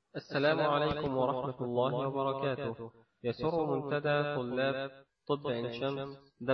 السلام عليكم ورحمة الله وبركاته يسر منتدى طلاب طب عين شمس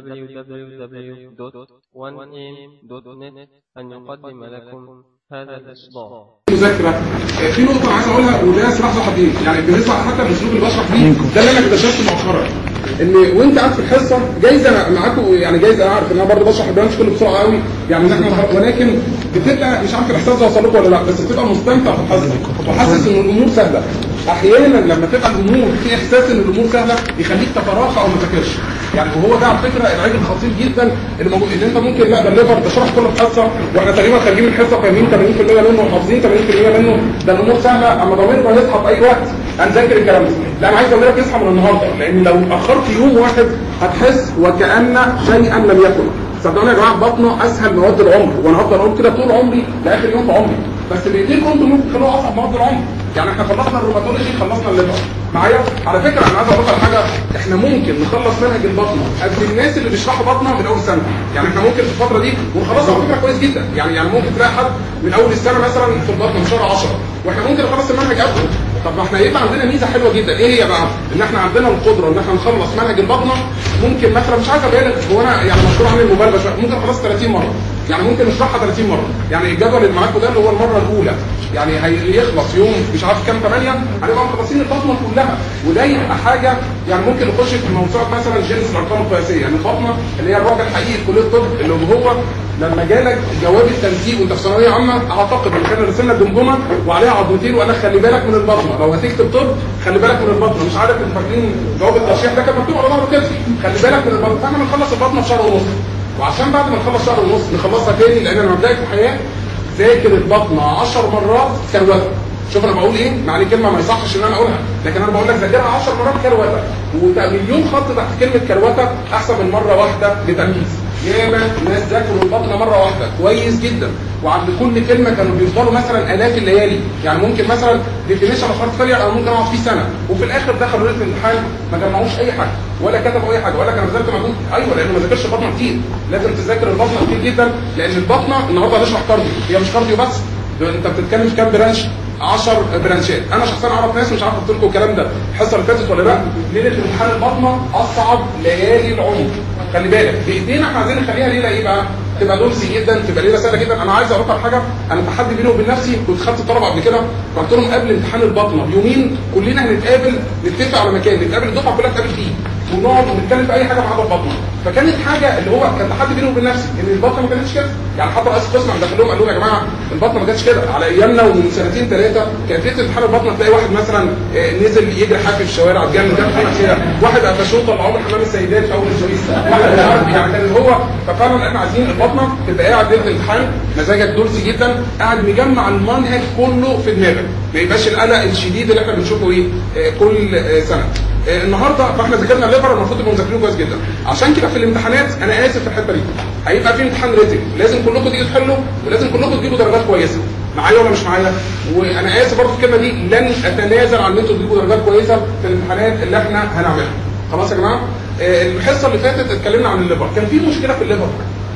www.1am.net أن يقدم لكم هذا الإصدار مذاكره في نقطه عايز اقولها وده سلاح ذو حدين يعني بالنسبه حتى الاسلوب اللي بشرح بيه ده اللي انا اكتشفته مؤخرا ان وانت قاعد في الحصه جايزه معاكم يعني جايزه انا عارف ان انا برضه بشرح البرانش كله بسرعه قوي يعني احنا ولكن بتبقى مش عارف الاحساس ده وصل لكم ولا لا بس بتبقى مستمتع في الحصه وحاسس ان الامور سهله احيانا لما تبقى الامور في احساس ان الامور سهله يخليك تتراخى او ما تذاكرش يعني وهو ده على فكره العيب الخطير جدا اللي موجود ان انت ممكن لا ده الليفر ده شرح كل الحصه واحنا تقريبا خارجين من الحصه فاهمين 80% منه وحافظين 80% منه ده الامور سهله اما ضميرنا هيصحى في اي وقت هنذاكر الكلام ده لا انا عايز ضميرك يصحى من النهارده لان لو اخرت يوم واحد هتحس وكان شيئا لم يكن صدقوني يا جماعه بطنه اسهل مواد العمر وانا هفضل اقول كده طول عمري لاخر يوم في عمري بس بايديكم انتم ممكن تخلوها اصعب مواد العمر يعني احنا خلصنا الروماتولوجي خلصنا الليفر معايا على فكره انا عايز اقول لك على حاجه احنا ممكن نخلص منهج البطنه قبل الناس اللي بيشرحوا بطنه من اول سنه يعني احنا ممكن في الفتره دي ونخلصها على فكره كويس جدا يعني يعني ممكن تلاقي حد من اول السنه مثلا في البطنه في شهر 10 واحنا ممكن نخلص المنهج قبله طب ما احنا هيبقى عندنا ميزه حلوه جدا ايه هي بقى ان احنا عندنا القدره ان احنا نخلص منهج البطنه ممكن مثلا مش عايز ابالغ هو انا يعني مشهور عن المبالغه شويه ممكن نخلص 30 مره يعني ممكن نشرحها 30 مره يعني الجدول اللي معاكم ده اللي هو المره الاولى يعني هيخلص يوم مش عارف كام 8 هنبقى مخلصين البطنه كلها وده يبقى حاجه يعني ممكن نخش في موسوعه مثلا جنس الارقام القياسيه يعني البطنه اللي هي الراجل الحقيقي في كليه الطب اللي هو لما جالك جواب التنسيق وانت في ثانويه عامه اعتقد ان كان رسم لك جمجمه وعليها عضمتين وقال لك خلي بالك من البطنه لو هتكتب طب خلي بالك من البطنه مش عارف انتوا فاكرين جواب الترشيح ده كان مكتوب على ظهره كده خلي بالك من البطنه فاحنا بنخلص البطنه في شهر ونص وعشان بعد ما نخلص شهر ونص نخلصها تاني لان انا بدايه الحياه ذاكر البطنه 10 مرات كروته شوف انا بقول ايه معني كلمه ما يصحش ان انا اقولها لكن انا بقول لك ذاكرها 10 مرات كروته ومليون خط تحت كلمه كروته احسن من مره واحده لتمييز ياما ناس ذاكروا البطنه مره واحده كويس جدا وعند كل كلمه كانوا بيفضلوا مثلا الاف الليالي يعني ممكن مثلا ديفينيشن اوف هارت فيلير انا ممكن اقعد فيه سنه وفي الاخر دخلوا ليله الامتحان ما جمعوش اي حاجه ولا كتبوا اي حاجه ولا كانوا بذلت مجهود ايوه لانه ما ذاكرش البطنه كتير لازم تذاكر البطنه كتير جدا لان البطنه النهارده هنشرح كارديو هي مش كارديو بس ده انت بتتكلم في كام برانش 10 برانشات انا شخصيا اعرف ناس مش عارف قلت لكم الكلام ده الحصه اللي فاتت ولا لا ليله امتحان البطنه اصعب ليالي العمر خلي بالك بايدينا احنا عايزين نخليها ليله ايه بقى تبقى دولسي جدا تبقى ليله سهله جدا انا عايز اقول لك حاجه انا تحدي بيني وبين نفسي كنت خدت الطلبه قبل كده قلت لهم قبل امتحان البطنه بيومين كلنا هنتقابل نتفق على مكان نتقابل الدفعه كلها تقابل فيه ونقعد ونتكلم في اي حاجه ما عدا البطنه فكانت حاجه اللي هو كان تحدي بيني وبين نفسي ان البطنه ما كانتش كده يعني حتى رئيس القسم عم دخل لهم قال لهم يا جماعه البطنه ما كانتش كده على ايامنا ومن سنتين ثلاثه كانت ليله امتحان البطنه تلاقي واحد مثلا نزل يجري حافي في الشوارع اتجنن جنب حاجه كده واحد قفشوه طلعوه من حمام السيدات في اول الجويس واحد مش عارف يعني كان هو ففعلا احنا عايزين البطنه تبقى قاعد ليله الامتحان مزاجك دولسي جدا قاعد مجمع المنهج كله في دماغك ما يبقاش القلق الشديد اللي احنا بنشوفه ايه كل سنه النهارده فاحنا ذاكرنا الليفر المفروض نبقى مذاكرينه كويس جدا عشان كده في الامتحانات انا اسف في الحته دي هيبقى في امتحان ريتن لازم كلكم تيجوا تحلوا ولازم كلكم تجيبوا درجات كويسه معايا ولا مش معايا وانا اسف برضه في الكلمه دي لن اتنازل عن ان انتوا تجيبوا درجات كويسه في الامتحانات اللي احنا هنعملها خلاص يا جماعه الحصه اللي فاتت اتكلمنا عن الليفر كان في مشكله في الليفر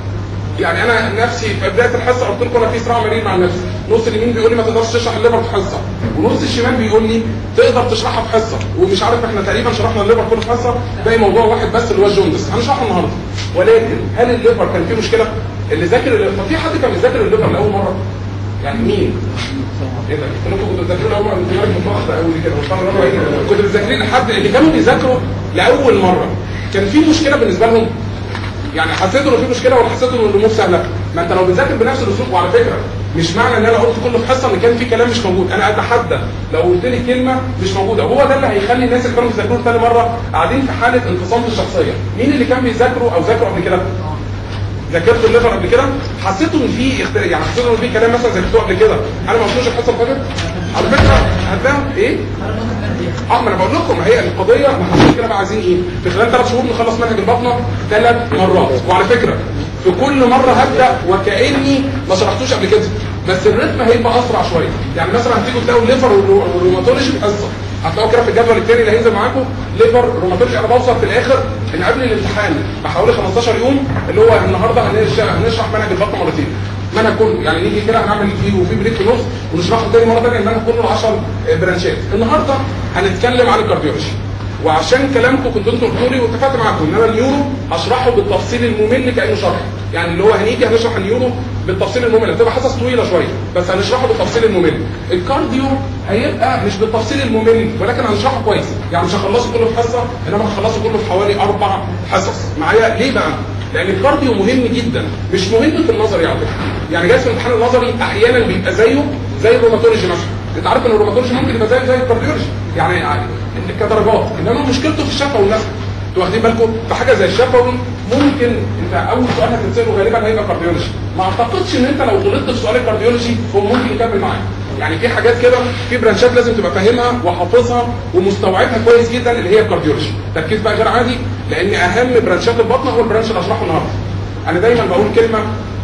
يعني انا نفسي في بدايه الحصه قلت لكم انا في صراع مرير مع نفسي نص اليمين بيقول لي ما تقدرش تشرح الليفر في حصه ونص الشمال بيقول لي تقدر تشرحها في حصه ومش عارف احنا تقريبا شرحنا الليفر كل حصه باقي موضوع واحد بس اللي هو الجوندس هنشرحه النهارده ولكن هل الليفر كان فيه مشكله اللي ذاكر الليفر في حد كان بيذاكر الليفر لاول مره يعني مين ايه ده كنتوا كنتوا بتذاكروا لاول مره دماغك متلخبطه قوي كده كنتوا بتذاكرين لحد اللي كانوا بيذاكروا لاول مره كان في مشكله بالنسبه لهم يعني حسيتوا ان في مشكله ولا حسيتوا ان الامور سهله ما انت لو بتذاكر بنفس الاسلوب وعلى فكره مش معنى ان انا قلت كله في حصه ان كان في كلام مش موجود انا اتحدى لو قلت لي كلمه مش موجوده هو ده اللي هيخلي الناس اللي كانوا بيذاكروا ثاني مره قاعدين في حاله انفصام في الشخصيه مين اللي كان بيذاكروا او ذاكروا قبل كده ذاكرت الليفر قبل كده حسيتوا ان في اخت... يعني حسيتوا ان في كلام مثلا ذاكرتوه قبل كده انا ما قلتوش الحصه اللي فاتت على فكره هتفهم ايه اه ما انا بقول لكم هي القضيه ما احنا كده بقى عايزين ايه في خلال ثلاث شهور نخلص منهج البطنه ثلاث مرات وعلى فكره في كل مره هبدا وكاني ما شرحتوش قبل كده بس الريتم هيبقى اسرع شويه يعني مثلا هتيجوا تلاقوا الليفر والروماتولوجي في حصه هتلاقوا كده في الجدول الثاني اللي هينزل معاكم ليفر روماتولوجي انا بوصل في الاخر ان قبل الامتحان بحوالي 15 يوم اللي هو النهارده هنشرح منهج البطنه مرتين المنهج كله يعني نيجي كده هنعمل فيه وفي بريك في النص ونشرحه تاني مره ثانيه المنهج كله 10 برانشات النهارده هنتكلم عن الكارديولوجي وعشان كلامكم كنتوا انتوا قلتوا لي واتفقت معاكم ان انا النيورو هشرحه بالتفصيل الممل كانه شرح يعني اللي هو هنيجي هنشرح النيورو بالتفصيل الممل هتبقى حصص طويله شويه بس هنشرحه بالتفصيل الممل الكارديو هيبقى مش بالتفصيل الممل ولكن هنشرحه كويس يعني مش هخلصه كله في حصه انما هخلصه كله في حوالي اربع حصص معايا ليه بقى لان الكارديو مهم جدا مش مهم في النظري على فكره يعني جاي في الامتحان النظري احيانا بيبقى زيه زي الروماتولوجي مثلا انت عارف ان الروماتولوجي ممكن يبقى زيه زي الكارديولوجي يعني يعني كدرجات انما مشكلته في الشفوي والنفس انتوا واخدين بالكم في حاجه زي الشفوي ممكن انت اول سؤال هتنساله غالبا هيبقى كارديولوجي ما اعتقدش ان انت لو غلطت في سؤال الكارديولوجي هو ممكن يكمل معاك يعني في حاجات كده في برانشات لازم تبقى فاهمها وحافظها ومستوعبها كويس جدا اللي هي الكارديولوجي تركيز بقى غير عادي لان اهم برانشات البطنه هو البرانش اللي هشرحه النهارده انا دايما بقول كلمه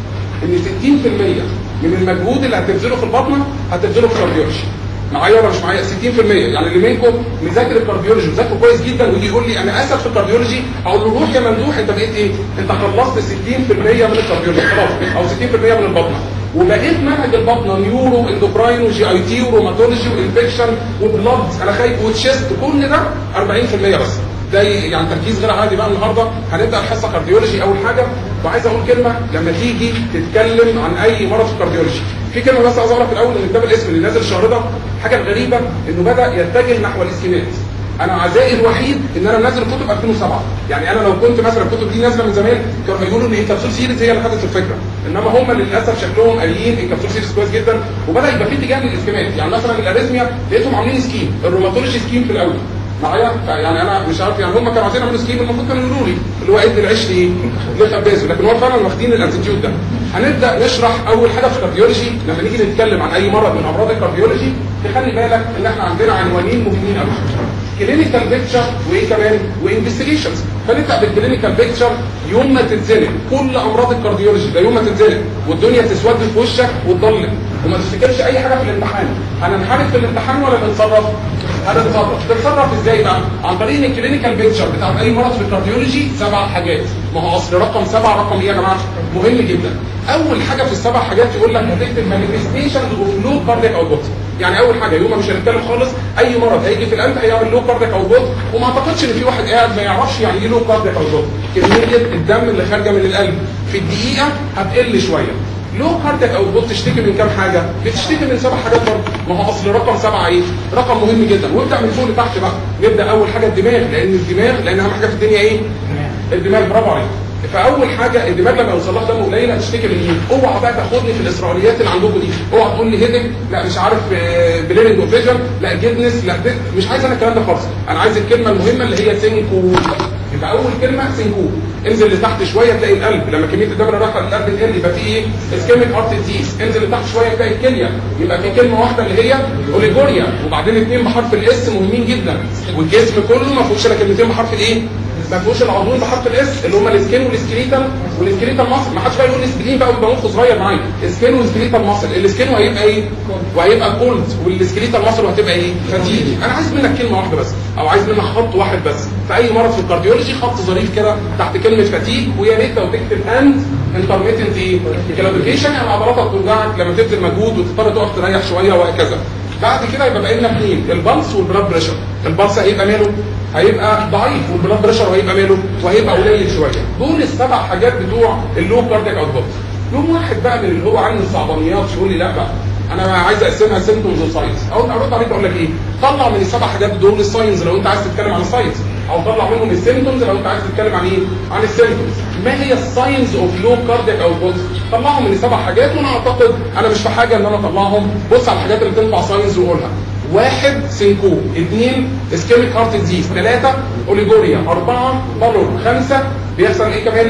ان 60% من المجهود اللي هتبذله في البطنه هتبذله في الكارديولوجي معايا ولا مش معايا 60% يعني اللي منكم مذاكر الكارديولوجي مذاكره كويس جدا ويجي يقول لي انا اسف في الكارديولوجي اقول له روح يا ممدوح انت بقيت ايه انت خلصت 60% من الكارديولوجي خلاص او 60% من البطنه وبقيت منهج البطنه نيورو اندوكراين وجي اي تي وروماتولوجي وانفكشن وبلاد انا خايف وتشيست كل ده 40% بس ده يعني تركيز غير عادي بقى النهارده هنبدا الحصه كارديولوجي اول حاجه وعايز اقول كلمه لما تيجي تتكلم عن اي مرض في الكارديولوجي في كلمه بس عايز اقولها في الاول ان كتاب الاسم اللي نازل الشهر ده حاجه غريبه انه بدا يتجه نحو الاسكيمات انا عزائي الوحيد ان انا نازل كتب 2007 يعني انا لو كنت مثلا الكتب دي نازله من زمان كانوا هيقولوا ان انكابسول سيريز هي اللي خدت الفكره انما هم للاسف شكلهم قايلين انكابسول سيريز كويس جدا وبدا يبقى في اتجاه للاسكيمات يعني مثلا الاريثميا لقيتهم عاملين سكيم الروماتولوجي سكيم في الاول معايا يعني انا مش عارف يعني هم كانوا عايزين يعملوا سكيم المفروض كانوا يقولوا لي اللي هو ادي العيش ليه؟ لخبازه لكن هو فعلا واخدين الاتيتيود ده هنبدا نشرح اول حاجه في الكارديولوجي لما نيجي نتكلم عن اي مرض من امراض الكارديولوجي تخلي بالك ان احنا عندنا عنوانين مهمين قوي كلينيكال بيكتشر وايه كمان وانفستيجيشنز فنبدا بالكلينيكال بيكتشر يوم ما تتزنق كل امراض الكارديولوجي ده يوم ما تتزنق والدنيا تسود في وشك وتضلم وما تفتكرش اي حاجه في الامتحان هننحرف في الامتحان ولا بنتصرف هنتصرف تتصرف ازاي بقى عن طريق ان الكلينيكال بيكتشر بتاع اي مرض في الكارديولوجي سبع حاجات ما هو اصل رقم سبعه رقم ايه يا جماعه مهم جدا اول حاجه في السبع حاجات يقول لك هتكتب مانيفستيشنز اوف لو كاردياك اوتبوت يعني اول حاجه يوم ما مش هنتكلم خالص اي مرض هيجي في القلب هيعمل لو كاردياك اوتبوت وما اعتقدش ان في واحد قاعد ما يعرفش يعني ايه لو كاردياك اوتبوت كميه الدم اللي خارجه من القلب في الدقيقه هتقل شويه لو كاردياك اوتبوت تشتكي من كام حاجه بتشتكي من سبع حاجات برضه ما هو اصل رقم سبعه ايه رقم مهم جدا وابدا من فوق لتحت بقى نبدا اول حاجه الدماغ لان الدماغ لان اهم حاجه في الدنيا ايه الدماغ برافو عليك فاول حاجه الدماغ لما يوصل لها دم قليل هتشتكي من ايه اوعى بقى تاخدني في الاسرائيليات اللي عندكم دي اوعى تقول لي هيدك لا مش عارف بليرنج اوف فيجن لا جيدنس لا ده مش عايز انا الكلام ده خالص انا عايز الكلمه المهمه اللي هي سينكو يبقى اول كلمه سينكو انزل لتحت شويه تلاقي القلب لما كميه الدم اللي رايحه للقلب تقل يبقى في ايه اسكيميك هارت ديزيز انزل لتحت شويه تلاقي الكليه يبقى في كلمه واحده اللي هي اوليجوريا وبعدين اثنين بحرف الاس مهمين جدا والجسم كله ما فيهوش الا كلمتين بحرف الايه ما فيهوش العضوين بحرف الاس اللي هم السكين والسكريتال والسكريتال ماسل ما حدش بقى يقول لي سكرين بقى ويبقى مخه صغير معايا سكين والسكريتال ماسل السكين هيبقى ايه وهيبقى كولد والسكريتال ماسل وهتبقى ايه فتيجي انا عايز منك كلمه واحده بس او عايز منك خط واحد بس في اي مرض في الكارديولوجي خط ظريف كده تحت كلمه فتيج ويا ريت لو تكتب اند انترميتنت ايه كلابيكيشن يعني عضلاتك توجعك لما تبذل مجهود وتضطر تقف تريح شويه وهكذا بعد كده يبقى بقى لنا اثنين البلس والبلاد بريشر البلس هيبقى ماله هيبقى ضعيف والبلاد بريشر هيبقى ماله وهيبقى قليل شويه دول السبع حاجات بتوع اللو كاردياك اوتبوت يوم واحد بقى من اللي هو عنده الصعبانيات يقول لي لا بقى انا عايز اقسمها سيمتومز وساينز او ارد عليك اقول لك ايه طلع من السبع حاجات دول الساينز لو انت عايز تتكلم عن الساينز او طلع منهم السيمتومز لو انت عايز تتكلم عن ايه عن السيمتومز ما هي الساينز اوف لو كاردياك اوتبوت طلعهم من السبع حاجات وانا اعتقد انا مش في حاجه ان انا اطلعهم بص على الحاجات اللي تنفع ساينز وقولها واحد سينكو اثنين اسكيميك هارت ديزيز ثلاثة اوليجوريا أربعة بالور خمسة بيحصل ايه كمان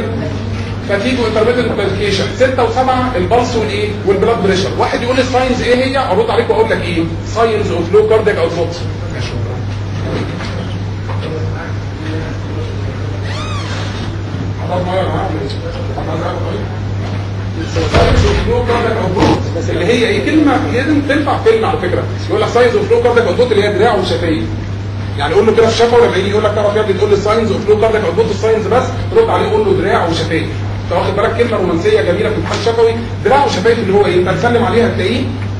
فاتيج وانترميتنت كوميونيكيشن ستة وسبعة البلس والايه والبلاد بريشر واحد يقول لي الساينز ايه هي ارد عليك واقول لك ايه ساينز اوف لو كاردياك اوتبوت اللي هي ايه كلمه لازم تنفع كلمه على فكره يقول لك ساينز اوف لو كاردياك اوتبوت اللي هي دراع وشفايف يعني قول له كده في الشفا لما يجي يقول لك تعرف يا ابني تقول لي ساينز اوف لو كاردياك اوتبوت الساينز بس رد عليه قول له دراع وشفايف انت واخد بالك كلمه رومانسيه جميله في الامتحان الشفوي دراع وشفايف اللي هو ايه انت تسلم عليه هتلاقيه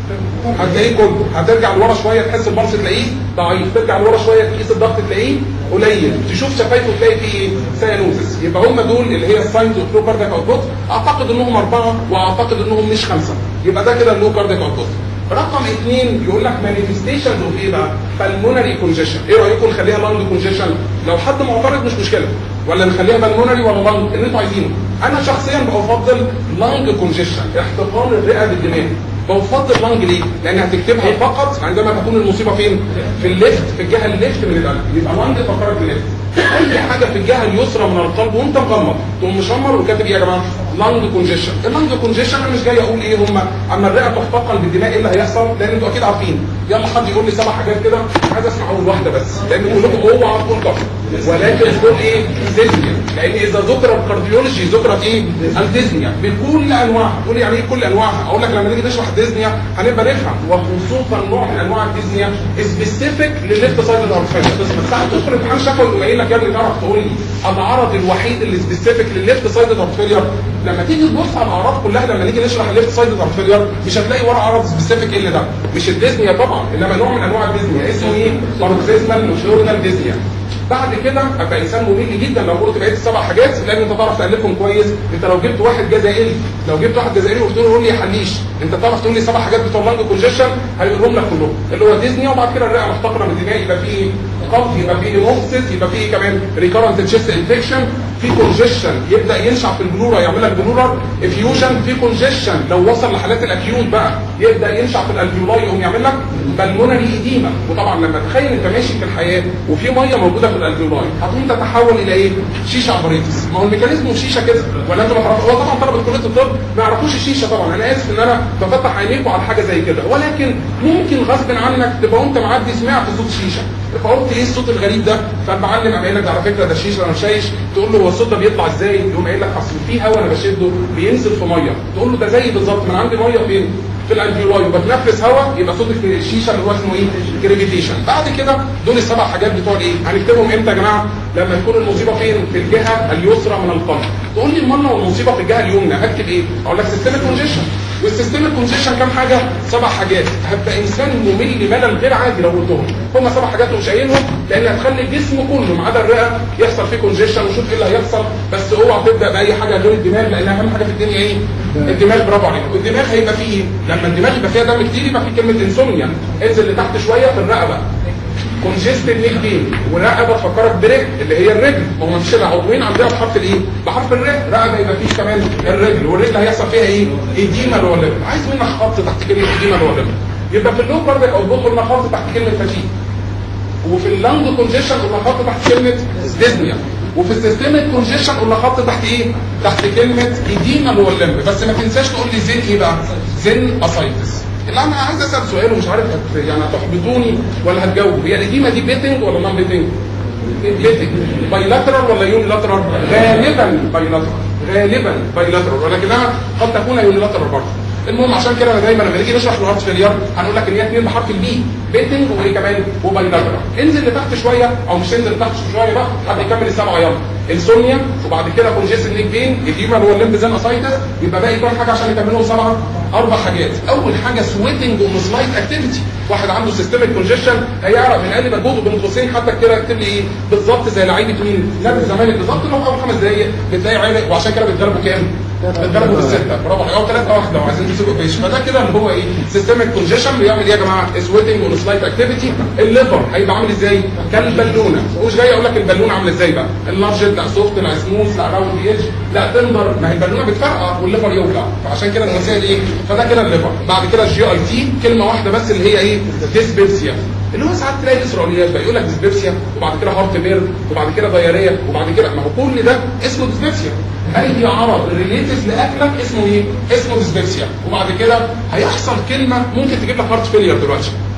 هتلاقيه كله هترجع لورا شويه تحس البلس تلاقيه ضعيف ترجع لورا شويه تقيس الضغط تلاقيه قليل تشوف شفايفه تلاقي فيه ايه سيانوزس يبقى هم دول اللي هي الساينز اوف لو كاردياك اوتبوت اعتقد انهم اربعه واعتقد انهم مش خمسه يبقى ده كده اللو كاردياك اوتبوت رقم اثنين يقول لك مانيفستيشنز اوف ايه بقى؟ بالمونري كونجيشن، ايه رايكم نخليها لانج كونجيشن؟ لو حد معترض مش مشكله، ولا نخليها بالمونري ولا لانج اللي انتوا عايزينه. انا شخصيا بفضل لانج كونجيشن، احتقان الرئه بالدماغ. بفضل لانج ليه؟ لان هتكتبها فقط عندما تكون المصيبه فين؟ في الليفت في الجهه الليفت من القلب، يبقى لانج فقرات الليفت. اي حاجه في الجهه اليسرى من القلب وانت مغمض تقوم مشمر وكاتب ايه يا جماعه؟ لانج كونجيشن، اللانج كونجيشن انا مش جاي اقول ايه هم اما الرئه تحتقن بالدماء ايه اللي هيحصل؟ لان انتوا اكيد عارفين، يلا حد يقول لي سبع حاجات كده عايز اسمع اول واحده بس، لان كلكم اوعى تقول كفر ولكن تقول ايه؟ ديزنيا، لان اذا ذكر الكارديولوجي ذكرت ايه؟ الديزنيا بكل انواعها، تقول لي يعني ايه كل انواعها؟ اقول لك لما نيجي نشرح ديزنيا هنبقى نفهم وخصوصا نوع من انواع الديزنيا سبيسيفيك للليفت سايد هارت ساعات تدخل امتحان شفوي يقوم قايل لك يا ابني تعرف تقول لي العرض الوحيد اللي سبيسيفيك للليفت سايد هارت فيلير لما تيجي تبص على الاعراض كلها لما نيجي نشرح الليفت سايد هارت فيلير مش هتلاقي ورا عرض سبيسيفيك الا ده مش الديزنيا طبعا انما نوع من انواع الديزنيا اسمه ايه؟ باركسيزمال نوشورنال ديزنيا بعد كده ابقى انسان ممل جدا لو قلت بقيت السبع حاجات لان انت تعرف تالفهم كويس انت لو جبت واحد جزائري لو جبت واحد جزائري وقلت له قول لي حليش انت تعرف تقول لي سبع حاجات بتوع لانج كونجيشن هيقولهم لك كلهم اللي هو ديزني وبعد كده الرئه محتقره من الدماغ يبقى فيه قبض يبقى فيه هيموكسيس يبقى فيه كمان ريكارنت تشيست انفكشن في كونجيشن يبدا ينشع في البلورا يعمل لك بلورال افيوجن في كونجيشن لو وصل لحالات الاكيوت بقى يبدا ينشع في الالفيولاي يقوم يعمل لك بالمونري ايديما وطبعا لما تخيل انت ماشي في الحياه وفي ميه موجوده في الالفيولاي هتقوم تتحول الى ايه؟ شيشه ابريتس ما هو الميكانيزم شيشه كده ولا انتوا ما تعرفوش هو طبعا طلبه كليه الطب ما يعرفوش الشيشه طبعا انا اسف ان انا بفتح عينيكم على حاجه زي كده ولكن ممكن غصب عنك تبقى وانت معدي سمعت صوت شيشه فقلت ايه الصوت الغريب ده فالمعلم قام قايل لك ده على فكره ده شيشه انا شايش تقول له هو الصوت ده بيطلع ازاي يقوم قايل لك اصل في هواء انا بشده بينزل في ميه تقول له ده زي بالظبط ما انا عندي ميه فين في الالفيولاي وبتنفس هواء يبقى صوت الشيشه اللي هو اسمه ايه جريفيتيشن بعد كده دول السبع حاجات بتوع ايه هنكتبهم امتى يا جماعه لما تكون المصيبه فين في الجهه اليسرى من القلب تقول لي امال لو المصيبه في الجهه اليمنى هكتب ايه اقول لك سيستمك كونجيشن والسيستمك كونجيشن كام حاجه سبع حاجات هبقى انسان ممل ملل غير عادي لو قلتهم هم سبع حاجات ومش قايلهم لان هتخلي الجسم كله ما عدا الرئه يحصل فيه كونجيشن وشوف ايه اللي هيحصل بس اوعى تبدا باي حاجه غير الدماغ لان اهم حاجه في الدنيا ايه الدماغ برافو عليك والدماغ هيبقى فيه ايه لما الدماغ يبقى فيها دم كتير يبقى فيه كلمه انسومنيا انزل لتحت شويه في الرقبه كونجستد نيك بين ورقبه تفكرك برجل اللي هي الرجل ما هو مفيش الا عضوين عندها بحرف الايه؟ بحرف الرجل رقبه يبقى فيه كمان الرجل والرجل هيحصل فيها ايه؟ ايديما اللي هو الليفل عايز منك خط تحت كلمه ايديما اللي هو الليفل يبقى في اللو بردك او البوت قلنا خط تحت كلمه فتيك وفي اللانج كونجيشن قلنا خط تحت كلمه ديزنيا وفي السيستمك كونجيشن قلنا خط تحت ايه؟ تحت كلمه ايديما اللي هو الليمب بس ما تنساش تقول لي زين ايه بقى؟ زين اسايتس اللي انا عايز اسال سؤال ومش عارف هت يعني هتحبطوني ولا هتجاوبوا هي الاديمه دي بيتنج ولا نون بيتنج؟ بيتنج بايلاترال ولا يونيلاترال؟ غالبا بايلاترال غالبا بايلاترال ولكنها قد تكون يونيلاترال برضه المهم عشان كده انا دايما لما نيجي نشرح الهارت فيلير هنقول لك ان هي اثنين بحرف البي بيتنج وايه كمان وبايلاترال انزل لتحت شويه او مش انزل لتحت شويه بقى حد يكمل السبعه يلا انسومنيا وبعد كده كونجيست نيك بين اديما اللي هو الليمب زين اسايتس يبقى باقي كام حاجه عشان يكملوا سبعه اربع حاجات اول حاجه سويتنج ومسلايت اكتيفيتي واحد عنده سيستميك كونجيشن هيعرف من قال مجهوده بين قوسين حتى كده يكتب لي ايه بالظبط زي لعيبه مين نادي الزمالك بالظبط اللي هو اول خمس دقائق بتلاقي عينك وعشان كده بيتضربوا كام؟ بيتضربوا بالسته برافو عليك او ثلاثه واحده وعايزين تمسكوا فيش فده كده اللي هو ايه سيستميك كونجيشن بيعمل ايه يا جماعه سويتنج وسلايت اكتيفيتي الليفر هيبقى عامل ازاي كالبالونه ومش جاي اقول لك البالونه عامله ازاي بقى اللارج لا سوفت لا سموث لا راوند ايدج لا تندر ما هي البالونه بتفرقع والليفر يوجع فعشان كده المسائل ايه فده كده الليفر بعد كده الجي اي تي كلمه واحده بس اللي هي ايه ديسبيبسيا اللي هو ساعات تلاقي الاسرائيليات بقى يقول لك ديسبيبسيا وبعد كده هارت بير وبعد كده دياريه وبعد كده ما هو كل ده اسمه ديسبيبسيا اي عرض ريليتيف لاكلك اسمه ايه؟ اسمه ديسبيبسيا وبعد كده هيحصل كلمه ممكن تجيب لك هارت فيلير دلوقتي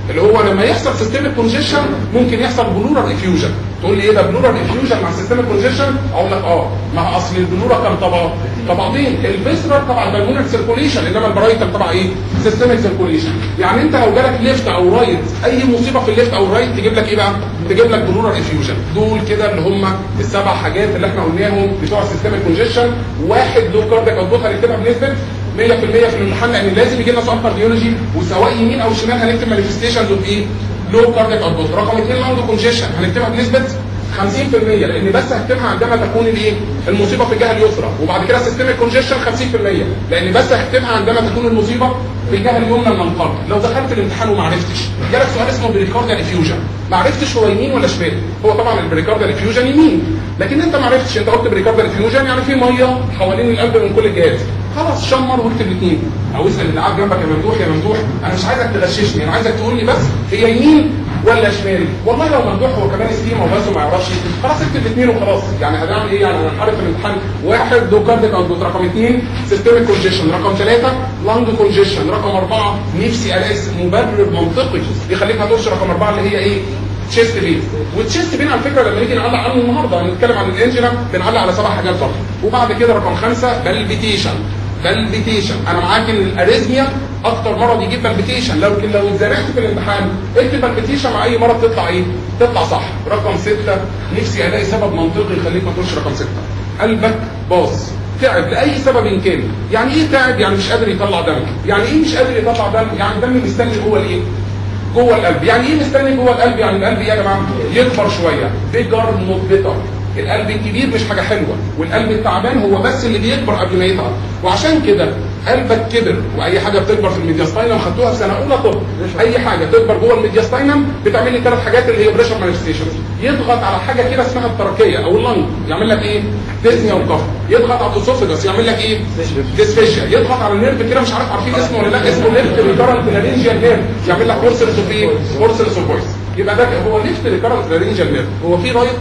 اللي هو لما يحصل سيستميك كونجيشن ممكن يحصل بلورال افيوجن تقول لي ايه ده بلورال افيوجن مع سيستميك كونجيشن اقول لك اه ما اصل البلورا كام طبقه طبقتين الفيسرال طبعا بالمونر سيركوليشن انما البرايتال طبعا ايه سيستميك سيركوليشن يعني انت لو جالك ليفت او رايت اي مصيبه في الليفت او الرايت تجيب لك ايه بقى تجيب لك بلورال افيوجن دول كده اللي هم السبع حاجات اللي احنا قلناهم بتوع السيستميك كونجيشن واحد لو كاردياك اوتبوت هنكتبها بنسبه 100% في الامتحان لان لازم يجي لنا سؤال كارديولوجي وسواء يمين او شمال هنكتب مانيفستيشنز اوف ايه لو كاردياك اوتبوت رقم اثنين لاوند كونجيشن هنكتبها بنسبه 50% لان بس هكتبها عندما تكون الايه المصيبه في الجهه اليسرى وبعد كده سيستميك كونجيشن 50% لان بس هكتبها عندما تكون المصيبه في الجهه اليمنى من القلب لو دخلت الامتحان وما عرفتش جالك سؤال اسمه بريكارديال افيوجن ما عرفتش هو يمين ولا شمال هو طبعا البريكارديال افيوجن يمين لكن انت ما عرفتش انت قلت بريكارديال افيوجن يعني في ميه حوالين القلب من كل الجهاز خلاص شمر واكتب الاثنين او اسال اللي قاعد جنبك يا ممدوح يا ممدوح انا مش عايزك تغششني انا عايزك تقول لي بس هي يمين ولا شمال والله لو ممدوح هو كمان ستيم وبس وما يعرفش خلاص اكتب الاثنين وخلاص يعني هنعمل ايه يعني هنحارب في الامتحان واحد دو كارديك اوتبوت رقم اثنين سيستميك كونجيشن رقم ثلاثه لانج كونجيشن رقم اربعه نفسي الاقي مبرر منطقي يخليك ما تقولش رقم اربعه اللي هي ايه تشيست بين والتشيست بين على فكره لما نيجي نعلق عنه النهارده هنتكلم عن الانجينا بنعلق على سبع حاجات برضه وبعد كده رقم خمسه بالبيتيشن بالبيتيشن انا معاك ان الاريزميا اكتر مرض يجيب بالبيتيشن لو لو اتزنقت في الامتحان اكتب بالبيتيشن مع اي مرض تطلع ايه؟ تطلع صح رقم سته نفسي الاقي سبب منطقي يخليك ما تقولش رقم سته قلبك باظ تعب لاي سبب إن كان يعني ايه تعب يعني مش قادر يطلع دم يعني ايه مش قادر يطلع دم يعني الدم مستني جوه الايه جوه القلب يعني ايه مستني جوه القلب يعني القلب ايه يا جماعه يكبر شويه بيجر نوت القلب الكبير مش حاجه حلوه والقلب التعبان هو بس اللي بيكبر قبل ما يتعب وعشان كده قلبك كبر واي حاجه بتكبر في الميدياستاينم خدتوها في سنه اولى طب اي حاجه تكبر جوه الميدياستاينم بتعمل لي ثلاث حاجات اللي هي بريشر مانيفستيشن يضغط على حاجه كده اسمها التركيه او اللنج يعمل لك ايه ديزنيا وكف يضغط على الاسوفجس يعمل لك ايه ديسفيشيا يضغط على النيرف كده مش عارف عارفين اسمه ولا لا اسمه ليفت ريكارنت لارينجيال نيرف يعمل لك هورسلس اوف ايه هورسلس اوف فويس يبقى ده هو ليفت ريكارنت لارينجيال نيرف هو في رايت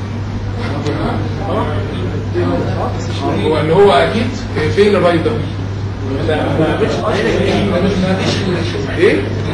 هو اللي هو اكيد فين الرايت ده ايه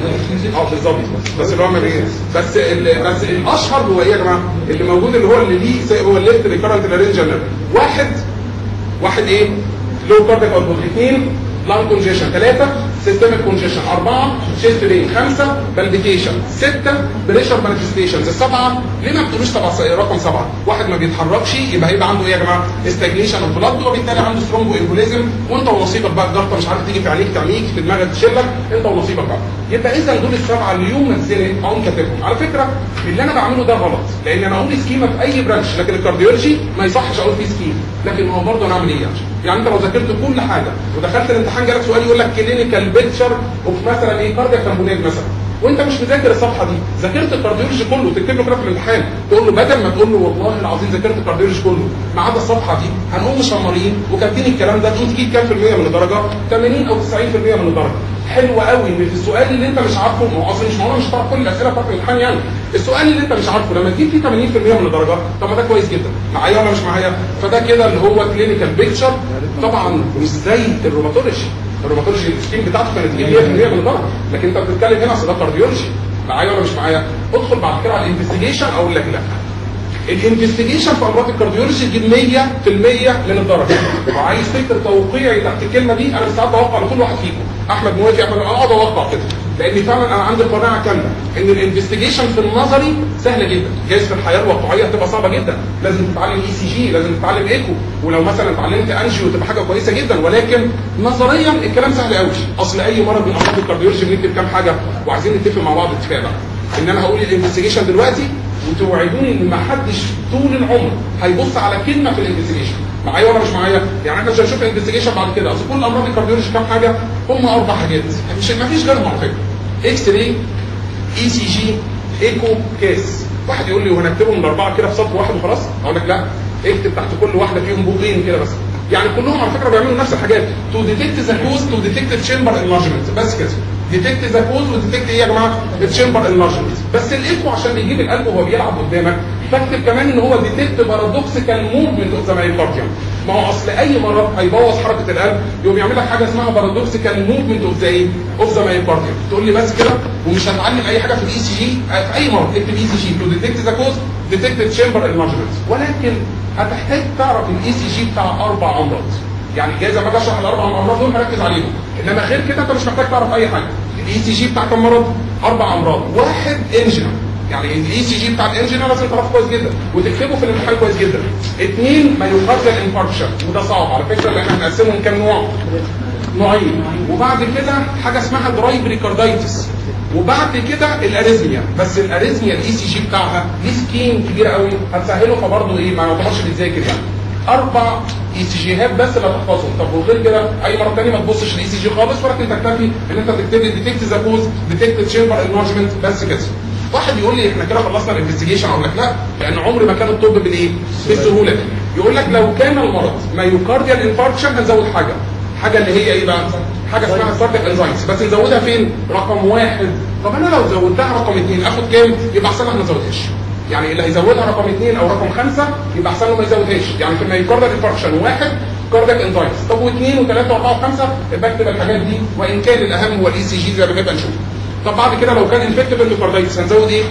اه بالظبط بس اللي هو من ايه بس ال- بس الاشهر هو ايه يا جماعه اللي موجود اللي هو اللي ليه هو الليفت ريكارنت لارنجال واحد واحد ايه لو كارديك اوتبوت اثنين لانج كونجيشن ثلاثه سيستميك كونجيشن اربعه شيست بين خمسه بالبيتيشن سته بريشر مانيفستيشنز السبعه ليه ما بتقولوش سبعه رقم سبعه واحد ما بيتحركش يبقى هيبقى عنده ايه يا جماعه استجنيشن اوف بلاد وبالتالي عنده سترونج امبوليزم وانت ونصيبك بقى الجلطه مش عارف تيجي في عينيك تعميك في دماغك تشيلك انت ونصيبك بقى يبقى اذا دول السبعه اللي يوم ما اتزنق اقوم كاتبهم على فكره اللي انا بعمله ده غلط لان انا اقول سكيما في اي برانش لكن الكارديولوجي ما يصحش اقول فيه سكيم لكن هو برضه نعمل ايه يعني يعني انت لو ذاكرت كل حاجه ودخلت الامتحان جالك سؤال يقول لك كلينيكال بيكتشر اوف مثلا ايه كاردياك تامبونيت مثلا وانت مش مذاكر الصفحه دي ذاكرت الكارديولوجي كله تكتب له كده في الامتحان تقول له بدل ما تقول له والله العظيم ذاكرت الكارديولوجي كله ما عدا الصفحه دي هنقوم مشمرين وكاتبين الكلام ده تقوم تجيب كام في المية من الدرجه 80 او 90% من الدرجه حلو قوي ان في السؤال اللي انت مش عارفه ما هو اصلا مش معقول مش هتعرف كل الاسئله بتاعت الامتحان يعني السؤال اللي انت مش عارفه لما تجيب فيه 80% من الدرجه طب ما ده كويس جدا معايا ولا مش معايا فده كده اللي هو كلينيكال بيكتشر طبعا مش زي الروماتولوجي الروماتولوجي السكيم بتاعته كانت تجيب 100% من الدرجه لكن انت بتتكلم هنا اصل ده كارديولوجي معايا ولا مش معايا ادخل بعد كده على الانفستيجيشن اقول لك لا الانفستيجيشن في امراض الكارديولوجي تجيب 100% من الدرجه وعايز تكتب توقيعي تحت الكلمه دي انا ساعات بوقع لكل واحد فيكم احمد موافق احمد انا اقعد اوقع كده لان فعلا انا عندي قناعه كامله ان الانفستيجيشن في النظري سهله جدا جايز في الحياه الواقعيه تبقى صعبه جدا لازم تتعلم اي سي جي لازم تتعلم ايكو ولو مثلا اتعلمت انجيو تبقى حاجه كويسه جدا ولكن نظريا الكلام سهل قوي اصل اي مرض من امراض الكارديولوجي بنكتب كام حاجه وعايزين نتفق مع بعض اتفاق بقى ان انا هقول الانفستيجيشن دلوقتي وتوعدوني ان ما حدش طول العمر هيبص على كلمه في الانفستيجيشن معايا ولا مش معايا يعني احنا مش هنشوف الانفستيجيشن بعد كده اصل كل امراض الكارديولوجي كام حاجه هم اربع حاجات مش ما فيش غيرهم على فكره اكس راي اي سي جي ايكو كيس واحد يقول لي وهنكتبهم الاربعه كده في سطر واحد وخلاص اقول لك لا اكتب تحت كل واحده فيهم بوقين كده بس يعني كلهم على فكره بيعملوا نفس الحاجات تو ديتكت ذا كوز تو ديتكت تشامبر انلارجمنت بس كده ديتكت ذا كوز وديتكت ايه يا جماعه التشامبر انلارجمنت بس الايكو عشان بيجيب القلب وهو بيلعب قدامك فاكتب كمان ان هو ديتكت بارادوكسيكال موفمنت اوف ذا مايوكارديوم ما هو اصل اي مرض هيبوظ حركه القلب يقوم يعمل لك حاجه اسمها بارادوكسيكال موفمنت اوف ذا ايه اوف ذا مايوكارديوم تقول لي بس كده ومش هتعلم اي حاجه في الاي سي جي في اي مرض اكتب اي سي جي تو ديتكت ذا كوز ديتكت تشامبر انلارجمنت ولكن هتحتاج تعرف الاي سي جي بتاع اربع امراض يعني جايز اما اجي اشرح الاربع امراض دول هركز عليهم انما غير كده انت مش محتاج تعرف اي حاجه الاي سي جي بتاع كم مرض اربع امراض واحد انجنا يعني الاي سي جي بتاع الانجنا لازم تعرفه كويس جدا وتكتبه في الامتحان كويس جدا اثنين مايوكارديال انفاركشن وده صعب على فكره لان احنا هنقسمهم كام نوع نوعين وبعد كده حاجه اسمها دراي بريكاردايتس وبعد كده الاريزميا بس الاريزميا الاي سي جي بتاعها ليه سكيم كبير قوي هتسهله فبرضه ايه ما يعتبرش بيتذاكر يعني اربع اي سي جيهات بس اللي هتحفظهم طب وغير كده اي مره ثانيه ما تبصش الاي سي جي خالص ولكن تكتفي ان انت تكتب لي ديتكت ذا كوز ديتكت تشامبر انلارجمنت بس كده واحد يقول لي احنا كده خلصنا الانفستيجيشن اقول لك لا لان عمر ما كان الطب بالايه بالسهوله دي يقول لك لو كان المرض مايوكارديال انفاركشن هنزود حاجه حاجه اللي هي ايه بقى حاجه اسمها كاردياك انزايمز بس نزودها فين رقم واحد طب انا لو زودتها رقم اثنين اخد كام يبقى احسن ما نزودهاش يعني اللي هيزودها رقم اثنين او رقم خمسه يبقى احسن له ما يزودهاش يعني في المايوكارديال انفاركشن واحد كاردياك انزايمز طب واثنين وثلاثه واربعه وخمسه يبقى اكتب الحاجات دي وان كان الاهم هو الاي سي جي زي ما نبقى نشوف طب بعد كده لو كان انفكتيف اندوكاردايتس هنزود ايه؟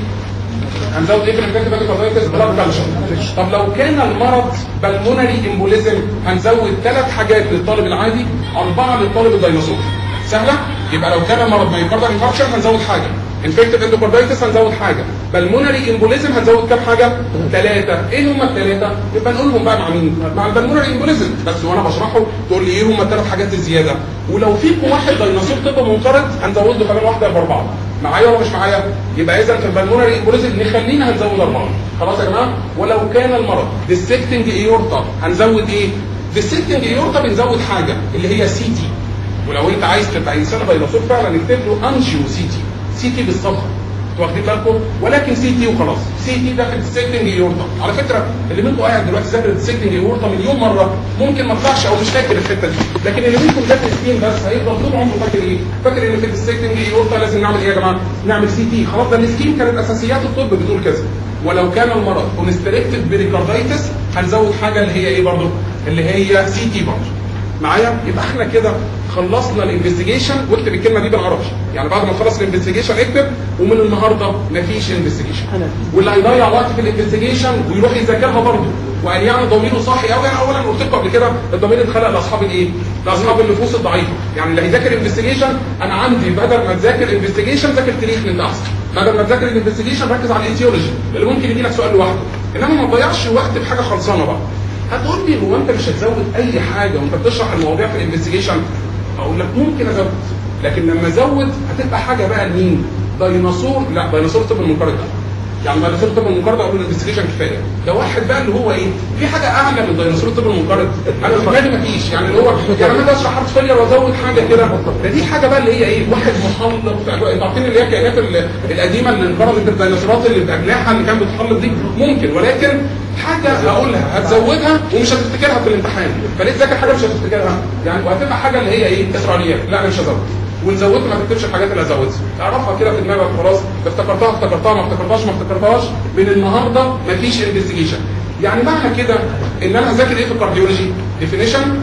هنزود ايه في الانفكتيف اندوكاردايتس بلاد كالشر طب لو كان المرض بالمونري امبوليزم هنزود ثلاث حاجات للطالب العادي اربعه للطالب الديناصور سهله يبقى لو كان المرض مايوكاردال انفاركشن هنزود حاجه انفكتيف اندوكاردايتس هنزود حاجه بالمونري امبوليزم هنزود كام حاجه ثلاثه ايه هم الثلاثه يبقى نقولهم بقى مع مين مع البالمونري امبوليزم بس وانا بشرحه تقول لي ايه هم الثلاث حاجات الزياده ولو فيكم واحد ديناصور طب منقرض هنزود له كمان واحده يبقى اربعه معايا ولا مش معايا يبقى اذا في البالمونري امبوليزم نخلينا هنزود اربعه خلاص يا جماعه ولو كان المرض ديسكتنج ايورتا هنزود ايه ديسكتنج ايورتا بنزود حاجه اللي هي سي تي ولو انت عايز تبقى انسان ديناصور فعلا نكتب له انجيو سي تي سي تي بالصبر انتوا واخدين بالكم ولكن سي تي وخلاص سي تي ده في الديسكتنج ايورتا على فكره اللي منكم قاعد دلوقتي ذاكر الديسكتنج ايورتا مليون مره ممكن ما طلعش او مش فاكر الحته دي لكن اللي منكم ذاكر سكين بس هيفضل طول عمره فاكر ايه فاكر ان في الديسكتنج ايورتا لازم نعمل ايه يا جماعه نعمل سي تي خلاص ده السكين كانت اساسيات الطب بتقول كذا ولو كان المرض كونستريكتد بريكاردايتس هنزود حاجه اللي هي ايه برضه اللي هي سي تي برضه معايا يبقى احنا كده خلصنا الانفستيجيشن واكتب الكلمه دي بالعربي يعني بعد ما تخلص الانفستيجيشن اكتب ومن النهارده مفيش انفستيجيشن واللي هيضيع وقت في الانفستيجيشن ويروح يذاكرها برضه وقال يعني ضميره صاحي قوي انا اولا قلت لكم قبل كده الضمير اتخلق لاصحاب الايه؟ لاصحاب النفوس الضعيفه يعني اللي هيذاكر انفستيجيشن انا عندي بدل ما تذاكر انفستيجيشن ذاكر تاريخ من احسن بدل ما تذاكر الانفستيجيشن ركز على الايتيولوجي اللي ممكن يجي لك سؤال لوحده انما ما تضيعش وقت بحاجه خلصانه بقى هتقول لي هو انت مش هتزود اي حاجه وانت بتشرح المواضيع في الانفستيجيشن اقول لك ممكن ازود لكن لما ازود هتبقى حاجه بقى لمين ديناصور لا ديناصور طب المنقرض يعني ديناصور طب المنقرض اقول له الانفستيجيشن كفايه ده واحد بقى اللي هو ايه في حاجه اعلى من ديناصور طب المنقرض انا في دماغي مفيش يعني اللي هو يعني انا بشرح هارت فيلير وازود حاجه كده ده دي حاجه بقى اللي هي ايه واحد محلق في اجواء انتوا عارفين اللي هي الكائنات ال- القديمه اللي انقرضت الديناصورات اللي باجنحه اللي كانت بتحلق دي ممكن ولكن حاجه هقولها هتزودها ومش هتفتكرها في الامتحان فليه تذاكر حاجه مش هتفتكرها يعني وهتبقى حاجه اللي هي ايه اسرائيليات لا انا مش هزود وان زودت ما تكتبش الحاجات اللي هزودها اعرفها كده في دماغك خلاص افتكرتها افتكرتها ما افتكرتهاش ما افتكرتهاش من النهارده مفيش انفستيجيشن يعني معنى كده ان انا هذاكر ايه في الكارديولوجي ديفينيشن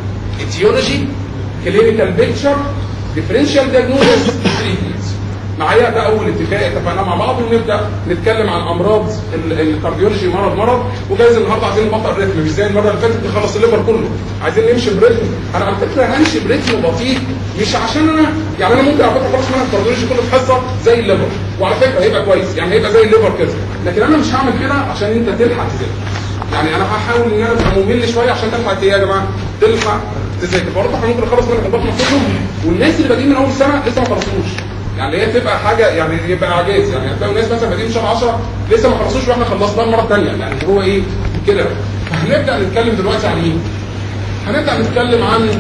اتيولوجي كلينيكال بيكتشر ديفرنشال دياجنوستس تريتمنت معايا ده اول اتفاق اتفقناه مع بعض ونبدا نتكلم عن امراض ال- الكارديولوجي مرض مرض وجايز النهارده عايزين نبطل رتم مش زي المره اللي فاتت نخلص الليفر كله عايزين نمشي برتم انا على فكره همشي برتم بطيء مش عشان انا يعني انا ممكن على فكره خلاص منها الكارديولوجي كله في حصه زي الليفر وعلى فكره هيبقى كويس يعني هيبقى زي الليفر كده لكن انا مش هعمل كده عشان انت تلحق تذاكر يعني انا هحاول ان انا ابقى ممل شويه عشان تلحق ايه يا جماعه تلحق تذاكر برضه احنا ممكن نخلص منها البطن كله والناس اللي بادئين من اول سنه لسه ما خلصوش يعني هي تبقى حاجه يعني يبقى اعجاز يعني هتلاقوا ناس مثلا بادئين شهر 10 لسه ما خلصوش واحنا خلصناه المره الثانيه يعني هو ايه كده هنبدا نتكلم دلوقتي عن ايه؟ هنبدا نتكلم عن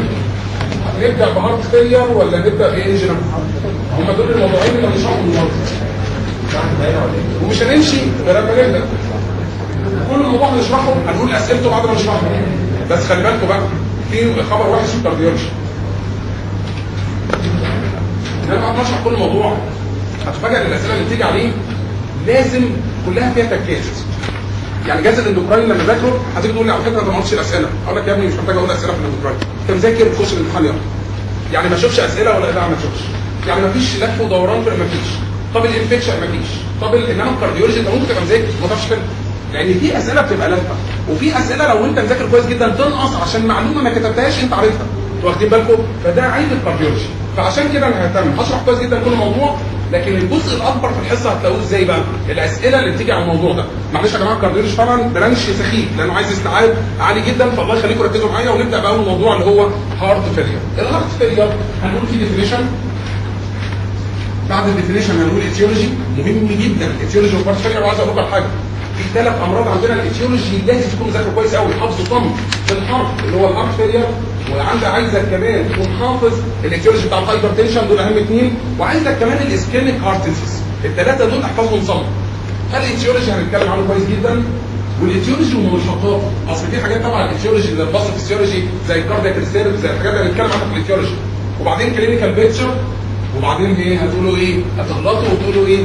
نبدا بهارت فيلير ولا نبدا بانجنا؟ هم دول الموضوعين اللي هنشرحهم النهارده ومش هنمشي غير لما نبدا كل موضوع هنشرحه هنقول اسئلته بعد ما نشرحه بس خلي بالكم بقى في خبر وحش في الكارديولوجي ان انا بقعد اشرح كل موضوع هتفاجئ ان الاسئله اللي بتيجي عليه لازم كلها فيها تكات يعني جهاز الاندوكراين لما ذاكره هتيجي تقول لي على فكره انت ما قلتش الاسئله اقول لك يا ابني مش محتاج اقول اسئله في الاندوكراين انت مذاكر تخش الامتحان يلا يعني ما اشوفش اسئله ولا لا ما اشوفش يعني ما فيش لف ودوران في ما فيش طب الانفكشن ما فيش طب ال- انما الكارديولوجي انت ممكن تبقى مذاكر ما تعرفش كده لان في اسئله بتبقى لفه وفي اسئله لو انت مذاكر كويس جدا تنقص عشان معلومه ما كتبتهاش انت عارفها انتوا واخدين بالكم فده عيب الكارديولوجي فعشان كده انا ههتم هشرح كويس جدا كل موضوع لكن الجزء الاكبر في الحصه هتلاقوه ازاي بقى؟ الاسئله اللي بتيجي على الموضوع ده معلش يا جماعه الكارديولوجي طبعا برانش سخيف لانه عايز استيعاب عالي جدا فالله يخليكم ركزوا معايا ونبدا باول موضوع اللي هو هارت فيلير الهارت فيلير هنقول فيه ديفينيشن بعد الديفينيشن هنقول ايتيولوجي مهم جدا الايتيولوجي والهارت فيلير وعايز اقول لك حاجه في ثلاث امراض عندنا الايتيولوجي لازم تكون مذاكر كويس قوي حافظه صم في الحرف اللي هو الهارت فيلير وعندك عايزك كمان تكون حافظ الايتيولوجي بتاع الهايبر تنشن دول اهم اثنين وعايزك كمان الاسكيميك هارت ديزيز الثلاثه دول احفظهم صم الايتيولوجي هنتكلم عنه كويس جدا والايتيولوجي وملحقاته اصل في حاجات طبعا الايتيولوجي زي الباثوفيسيولوجي زي الكاردياك ريسيرف زي الحاجات اللي هنتكلم عنها في الايتيولوجي وبعدين كلينيكال بيكتشر وبعدين ايه هتقولوا ايه هتغلطوا وتقولوا ايه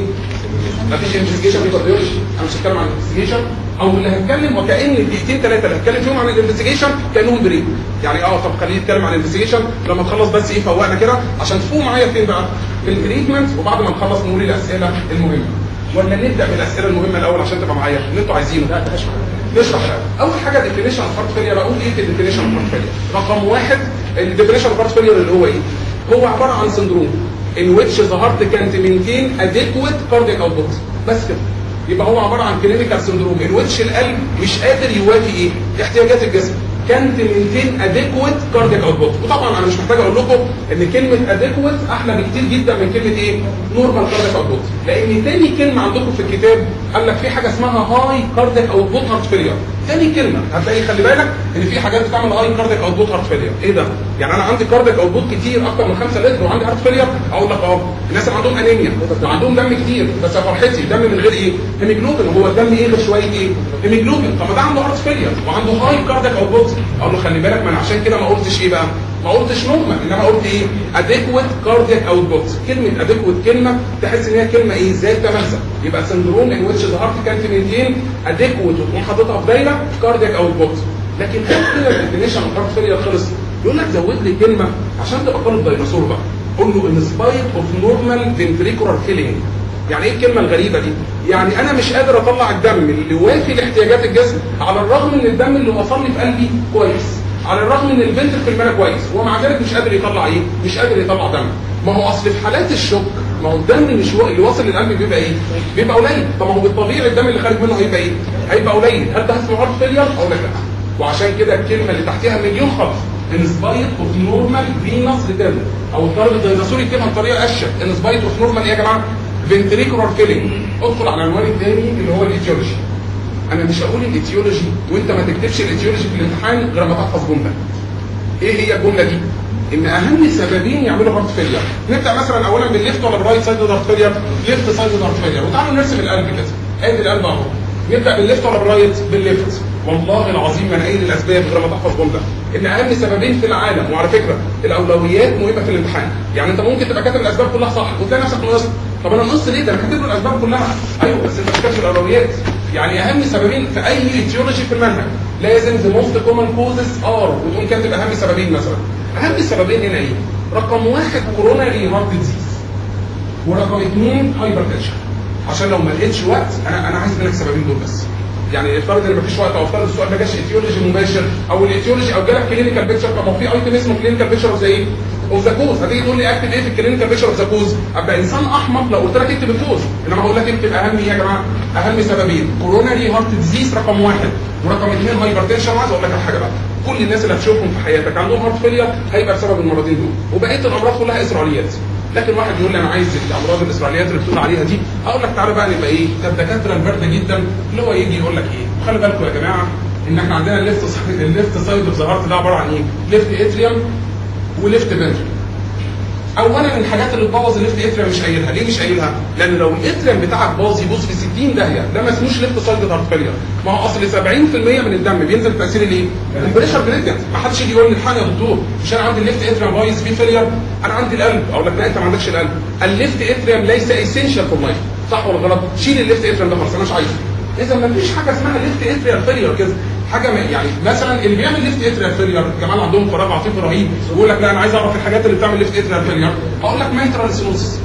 مفيش انفستيجيشن في كارديولوجي انا مش هتكلم عن الانفستيجيشن او اللي هتكلم وكان الدقيقتين ثلاثه اللي هتكلم فيهم عن الانفستيجيشن كانهم بريك يعني اه طب خليه يتكلم عن الانفستيجيشن لما نخلص بس ايه فوقنا كده عشان تفوقوا معايا فين بقى في التريتمنت وبعد ما نخلص نقول الاسئله المهمه ولا نبدا بالاسئله المهمه الاول عشان تبقى معايا اللي انتوا عايزينه لا نشرح نشرح الأول. اول حاجه ديفينيشن هارت فيلير اقول ايه في الديفينيشن هارت فيلير رقم واحد الديفينيشن هارت فيلير اللي هو ايه هو عباره عن سندروم in which the heart can't maintain adequate cardiac output بس كده يبقى هو عباره عن كلينيكال سندروم in which القلب مش قادر يوافي ايه احتياجات الجسم كانت مينتين اديكويت كاردياك اوتبوت وطبعا انا مش محتاج اقول لكم ان كلمه اديكويت احلى بكتير جدا من كلمه ايه نورمال كاردياك اوتبوت لان تاني كلمه عندكم في الكتاب قال لك في حاجه اسمها هاي كاردياك اوتبوت هارت فيلير تاني كلمه هتلاقي خلي بالك ان في حاجات بتعمل هاي كاردياك اوتبوت هارت فيلير ايه ده يعني انا عندي كاردياك اوتبوت كتير اكتر من 5 لتر وعندي هارت فيلير اقول لك اه الناس اللي عندهم انيميا وعندهم دم كتير بس يا فرحتي دم من غير ايه هيموجلوبين هو الدم ايه غير شويه ايه هيموجلوبين طب ما ده عنده هارت فيلير وعنده هاي كاردياك اوتبوت اقول له خلي بالك ما انا عشان كده ما قلتش ايه بقى ما قلتش نورمال انما قلت ايه اديكويت كاردياك اوتبوت كلمه اديكويت كلمه تحس ان هي كلمه ايه ذات تماسك يبقى سندروم ان ويتش ذا هارت كانت مينتين اديكويت وتقوم حاططها في دايره كاردياك اوتبوت لكن خد كده الديفينيشن هارت فيلير خلص يقول لك زود لي كلمه عشان تبقى طالب ديناصور بقى قول له ان سبايت اوف نورمال فنتريكولار فيلينج يعني ايه الكلمه الغريبه دي يعني انا مش قادر اطلع الدم اللي وافي لاحتياجات الجسم على الرغم ان الدم اللي وصل لي في قلبي كويس على الرغم ان الفنتر في الملا كويس ومع ذلك مش قادر يطلع ايه مش قادر يطلع دم ما هو اصل في حالات الشك ما هو الدم مش هو اللي واصل للقلب بيبقى ايه بيبقى قليل طب ما هو بالطبيعي الدم اللي خارج منه هيبقى ايه هيبقى قليل هل ده اسمه هارت فيلير او لا وعشان كده الكلمه اللي تحتها مليون خط انسبايت اوف نورمال فينس ريتيرن او الطالب الديناصوري يكتبها بطريقه اشيك انسبايت اوف نورمال ايه يا جماعه فنتريكولار فيلينج ادخل على العنوان الثاني اللي هو الايتيولوجي انا مش هقول الايتيولوجي وانت ما تكتبش الايتيولوجي في الامتحان غير ما تحفظ جمله ايه هي الجمله دي ان اهم سببين يعملوا هارت فيلير نبدا مثلا اولا بالليفت ولا بالرايت سايد هارت فيلير ليفت سايد هارت فيلير وتعالوا نرسم القلب كده ادي القلب اهو نبدا بالليفت ولا بالرايت بالليفت والله العظيم ما انا قايل الاسباب غير ما تحفظ جمله ان اهم سببين في العالم وعلى فكره الاولويات مهمه في الامتحان يعني انت ممكن تبقى كاتب الاسباب كلها صح وتلاقي نفسك نقصت طب انا نقصت ليه ده انا كاتب له الاسباب كلها ايوه بس انت مش كاتب الاولويات يعني اهم سببين في اي ايتيولوجي في المنهج لازم the most common causes are وتقوم كاتب اهم سببين مثلا اهم سببين هنا ايه رقم واحد كوروناري هارت ديزيز ورقم اثنين هايبر تنشن عشان لو ما لقيتش وقت انا انا عايز منك السببين دول بس يعني افترض ان مفيش وقت او افترض السؤال ما جاش ايتيولوجي مباشر او الايتيولوجي او جالك كلينيكال بيكتشر طب ما هو في ايتم اسمه كلينيكال بيكتشر اوف ايه؟ اوف ذا كوز هتيجي تقول لي اكتب ايه في الكلينيكال بيكتشر اوف ذا كوز ابقى انسان احمق لو قلت لك اكتب الكوز انما هقول لك اكتب اهم ايه يا جماعه؟ اهم سببين كوروناري هارت ديزيز رقم واحد ورقم اثنين هايبر تنشن وعايز اقول لك على حاجه بقى كل الناس اللي هتشوفهم في حياتك عندهم هارت فيلير هيبقى بسبب المرضين دول وبقيه الامراض كلها اسرائيليات لكن واحد يقول لي انا عايز الامراض الاسرائيليات اللي بتقول عليها دي اقول لك تعالى بقى نبقى ايه ده الدكاتره البارده جدا اللي هو يجي يقول لك ايه خلي بالكم يا جماعه ان احنا عندنا الليفت سايد الليفت سايد اوف ذا هارت ده عباره عن ايه؟ ليفت اتريوم وليفت فنتريكل اولا الحاجات اللي تبوظ الليفت اتريم مش قايلها ليه مش قايلها لان لو الاتريم بتاعك باظ يبوظ في 60 داهيه ده ما اسموش ليفت سايد هارت فيلير ما هو اصل 70% من الدم بينزل تاثير الايه البريشر جريدينت ما حدش يجي يقول لي الحقني يا دكتور مش انا عندي الليفت اتريم بايظ فيه فيلير انا عندي القلب اقول لك لا انت ما عندكش القلب الليفت اتريم ليس اسينشال فور لايف صح ولا غلط شيل الليفت اتريم ده خلاص انا مش عايزه اذا ما فيش حاجه اسمها ليفت اتريال فيلير كده حاجه ما يعني مثلا اللي بيعمل ليفت اتريال فيلير كمان عندهم فراغ عاطفي رهيب ويقول لك لا انا عايز اعرف الحاجات اللي بتعمل ليفت اتريال فيلير هقول لك مايترال سينوزس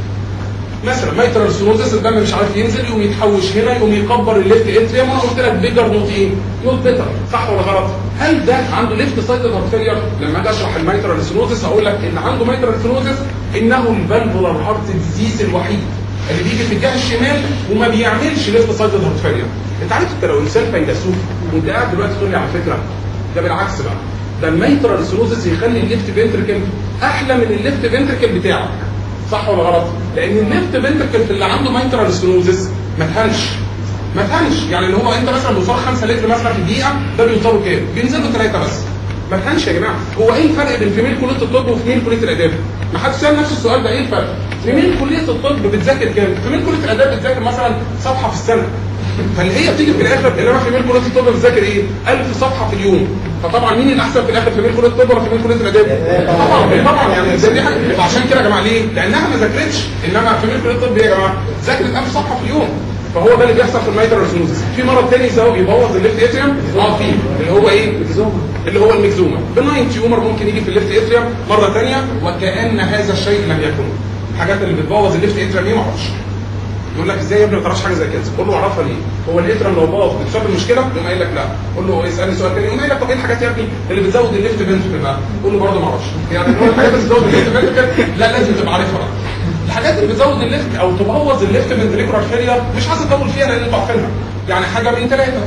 مثلا مايترال سينوزس الدم مش عارف ينزل يقوم يتحوش هنا يقوم يكبر الليفت اتريوم وانا قلت لك بيجر نوت ايه؟ نوت بيتر صح ولا غلط؟ هل ده عنده ليفت سايد هارت فيلير؟ لما اجي اشرح المايترال سينوزس هقول لك ان عنده مايترال سينوزس انه الفالفولار هارت ديزيز الوحيد اللي بيجي في الجهه الشمال وما بيعملش ليفت سايد هارت فيلير انت عارف انت لو انسان فيلسوف وانت قاعد دلوقتي تقول لي على فكره ده بالعكس بقى ده الميترال سيروزس يخلي الليفت فنتركل احلى من الليفت فنتركل بتاعك صح ولا غلط؟ لان الليفت فنتركل اللي عنده ميترال سيروزس ما تهنش ما تهنش يعني اللي هو انت مثلا بيوصل 5 لتر مثلا في الدقيقه ده بيوصلوا كام؟ بينزلوا ثلاثه بس ما تهنش يا جماعه هو ايه الفرق بين فيميل كليه الطب وفيميل كليه الاداب؟ ما حدش سال نفس السؤال ده ايه الفرق؟ فيميل كليه الطب بتذاكر كام؟ فيميل كليه الاداب بتذاكر مثلا صفحه في السنه فاللي هي بتيجي في الاخر انما في ميل كليه الطب بتذاكر ايه؟ 1000 صفحه في اليوم فطبعا مين الاحسن في الاخر في ميل كليه الطب ولا في ميل كليه الاداب؟ طبعا طبعا يعني ده دي حاجه فعشان كده يا جماعه ليه؟ لانها ما ذاكرتش انما في ميل كليه الطب ايه يا جماعه؟ ذاكرت 1000 صفحه في اليوم فهو ده اللي بيحصل في الميترال سنوزس في مرض تاني يزو- يبوظ الليفت اتريوم اه فيه اللي هو ايه؟ اللي هو المكزوما بناين تيومر ممكن يجي في الليفت اتريوم مره ثانيه وكان هذا الشيء لم يكن الحاجات اللي بتبوظ الليفت اتريوم ايه ما اعرفش يقول لك ازاي يا ابني ما تعرفش حاجه زي كده قول له اعرفها ليه هو الاترم لو باظ بتسبب المشكله يقوم قايل لك لا قول له اسالني سؤال تاني يقوم قايل لك طب ايه الحاجات يا ابني اللي بتزود الليفت فنتركل بقى قول له برضه ما اعرفش يعني هو الحاجات اللي بتزود الليفت فنتركل لا لازم تبقى عارفها بقى الحاجات اللي بتزود الليفت او تبوظ الليفت فنتريكولار فيلير مش عايز اطول فيها لان انتوا عارفينها يعني حاجه من ثلاثه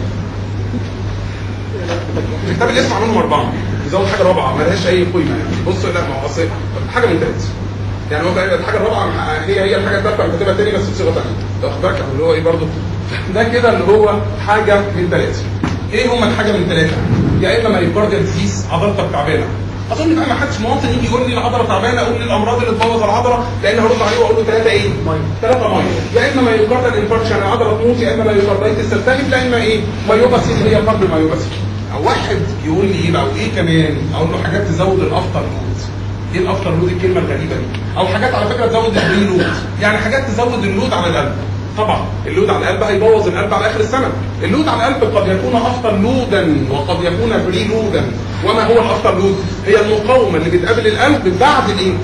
الكتاب اللي اسمع منهم اربعه يزود حاجه رابعه مالهاش اي قيمه يعني بص لا ما هو أصل حاجه من ثلاثه يعني هو تقريبا الحاجه الرابعه هي هي الحاجه الثالثه اللي كاتبها تاني بس بصيغه ثانيه لو واخد بالك اللي هو ايه برضه ده كده اللي هو حاجه من ثلاثه ايه هم الحاجه من ثلاثه؟ يا اما مايوكارديال ديزيز عضلتك تعبانه اظن بقى ما حدش مواطن يجي يقول لي العضله تعبانه اقول لي الامراض اللي تبوظ العضله لان هرد عليه واقول له ثلاثه ايه؟ ثلاثه ميه يا اما مايوكارديال انفاركشن العضله تموت يا اما مايوكاردايتس ترتكب لا اما ايه؟ مايوباسي اللي هي قلب المايوباسي او واحد يقول لي ايه بقى وايه كمان؟ اقول له حاجات تزود الافتر لود ايه الافتر لود الكلمه الغريبه دي او حاجات على فكره تزود البري لود يعني حاجات تزود اللود على القلب طبعا اللود على القلب هيبوظ القلب على اخر السنه اللود على القلب قد يكون افتر لودا وقد يكون بري لودا وما هو الافتر لود هي المقاومه اللي بتقابل القلب بعد الايه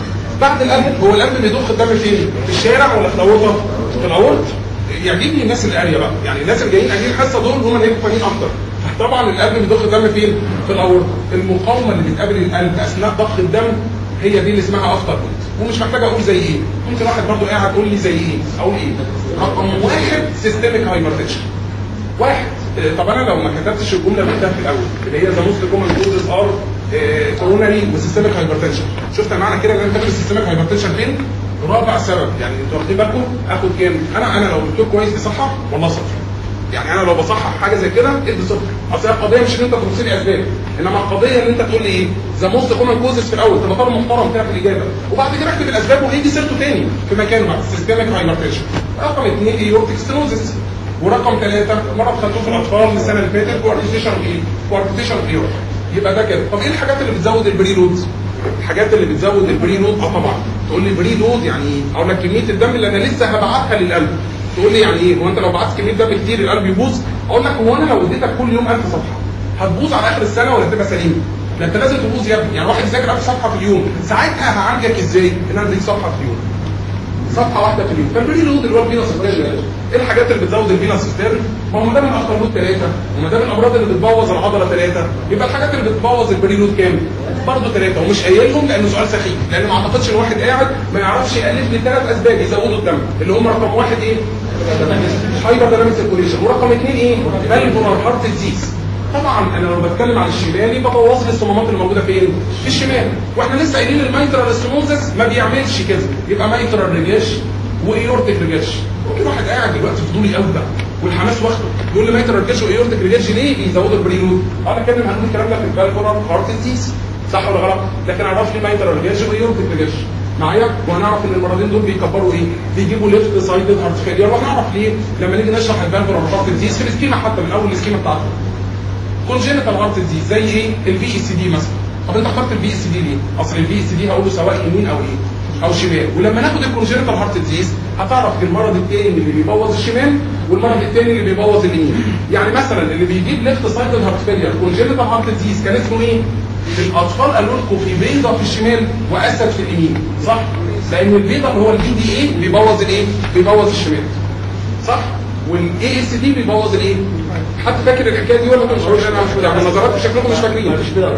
بعد القلب هو القلب بيضخ الدم فين في الشارع ولا في الاورطه في الاورطه يعجبني الناس القاريه بقى يعني الناس اللي جايين قاريين الحصه دول هم اللي هيبقوا فاهمين اكتر طبعا القلب بيضخ الدم فين في الاورطه المقاومه اللي بتقابل القلب اثناء ضخ الدم هي دي اللي اسمها افتر لود ومش محتاج اقول زي ايه ممكن واحد برضه قاعد يقول لي زي ايه اقول ايه رقم واحد سيستميك هايبرتنشن واحد آه، طب انا لو ما كتبتش الجمله اللي قلتها في الاول اللي هي ذا موست كومن كوزز ار كوروناري وسيستميك هايبرتنشن شفت معنى كده ان انا كاتب السيستميك هايبرتنشن فين؟ رابع سبب يعني انتوا واخدين بالكم اخد كام؟ انا انا لو دكتور كويس بصحح والله صفر يعني انا لو بصحح حاجه زي كده ادي صفر اصل هي القضيه مش ان انت تبص لي اسباب انما القضيه ان انت تقول لي ايه ذا موست كومن كوزز في الاول تبقى طالب محترم تعرف الاجابه وبعد كده اكتب الاسباب وهيجي سيرته تاني في مكانه بقى سيستميك هايبرتنشن رقم اثنين ايورتيك ستينوزس ورقم ثلاثة مرض خدوه في الأطفال السنة اللي فاتت كوارتيشن إيه؟ كوارتيشن إيور يبقى ده كده طب إيه الحاجات اللي بتزود البري لود؟ الحاجات اللي بتزود البري لود اه طبعا تقول لي بري لود يعني ايه؟ اقول لك كميه الدم اللي انا لسه هبعتها للقلب تقول لي يعني ايه؟ هو انت لو بعت كميه دم كتير القلب يبوظ؟ اقول لك هو انا لو اديتك كل يوم 1000 صفحه هتبوظ على اخر السنه ولا تبقى سليمه؟ ده انت لازم تبوظ يا ابني يعني واحد يذاكر 1000 صفحه في اليوم ساعتها هعالجك ازاي؟ ان انا اديك صفحه في اليوم صفحه واحده في اليوم فالبري لود اللي هو الفينوس ستيرن ايه الحاجات اللي بتزود الفينوس ستيرن ما هو ما دام الاخطر لود ثلاثه وما دام الامراض اللي بتبوظ العضله ثلاثه يبقى الحاجات اللي بتبوظ البري لود كام؟ برضه ثلاثه ومش قايلهم لانه سؤال سخيف لان ما اعتقدش ان واحد قاعد ما يعرفش يالف لي ثلاث اسباب يزودوا الدم اللي هم رقم واحد ايه؟ هايبر دايناميك سيركوليشن ورقم اثنين ايه؟ فالفولار هارت ديزيز طبعا انا لو بتكلم عن الشمالي ببوظ لي الصمامات اللي موجوده فين؟ في الشمال واحنا لسه قايلين الميترال ستينوزس ما بيعملش كده يبقى ميترال ريجاش وايورتيك ريجاش ممكن واحد قاعد دلوقتي فضولي قوي بقى والحماس واخده يقول لي ميترال ريجاش وايورتيك ريجاش ليه بيزودوا البريلود؟ انا بتكلم هنقول الكلام ده في الفالفولار هارت ديزيز صح ولا غلط؟ لكن اعرف لي ميترال ريجاش وايورتيك ريجاش معايا وهنعرف ان المرضين دول بيكبروا ايه بيجيبوا ليفت سايدد هارت فيلير وهنعرف ليه لما نيجي نشرح الفالفولار هارت ديزيز في السكيما حتى من اول السكيما بتاعته كونجينيتال هارت ديزيز زي ايه البي اي سي دي مثلا طب انت اخترت البي اس دي ليه اصل البي اس دي هقول له سواء يمين او ايه او شمال ولما ناخد الكونجينيتال هارت ديزيز هتعرف المرض التاني اللي بيبوظ الشمال والمرض التاني اللي بيبوظ اليمين يعني مثلا اللي بيجيب ليفت سايد هارت فيلير كونجينيتال هارت ديزيز كان اسمه ايه الاطفال قالوا لكم في بيضه في الشمال واسد في اليمين صح لان البيضه اللي هو البي دي ايه بيبوظ الايه بيبوظ الشمال صح والاي اس دي بيبوظ الايه حد فاكر الحكايه دي ولا مش انا يعني نظرات شكلكم مش فاكرين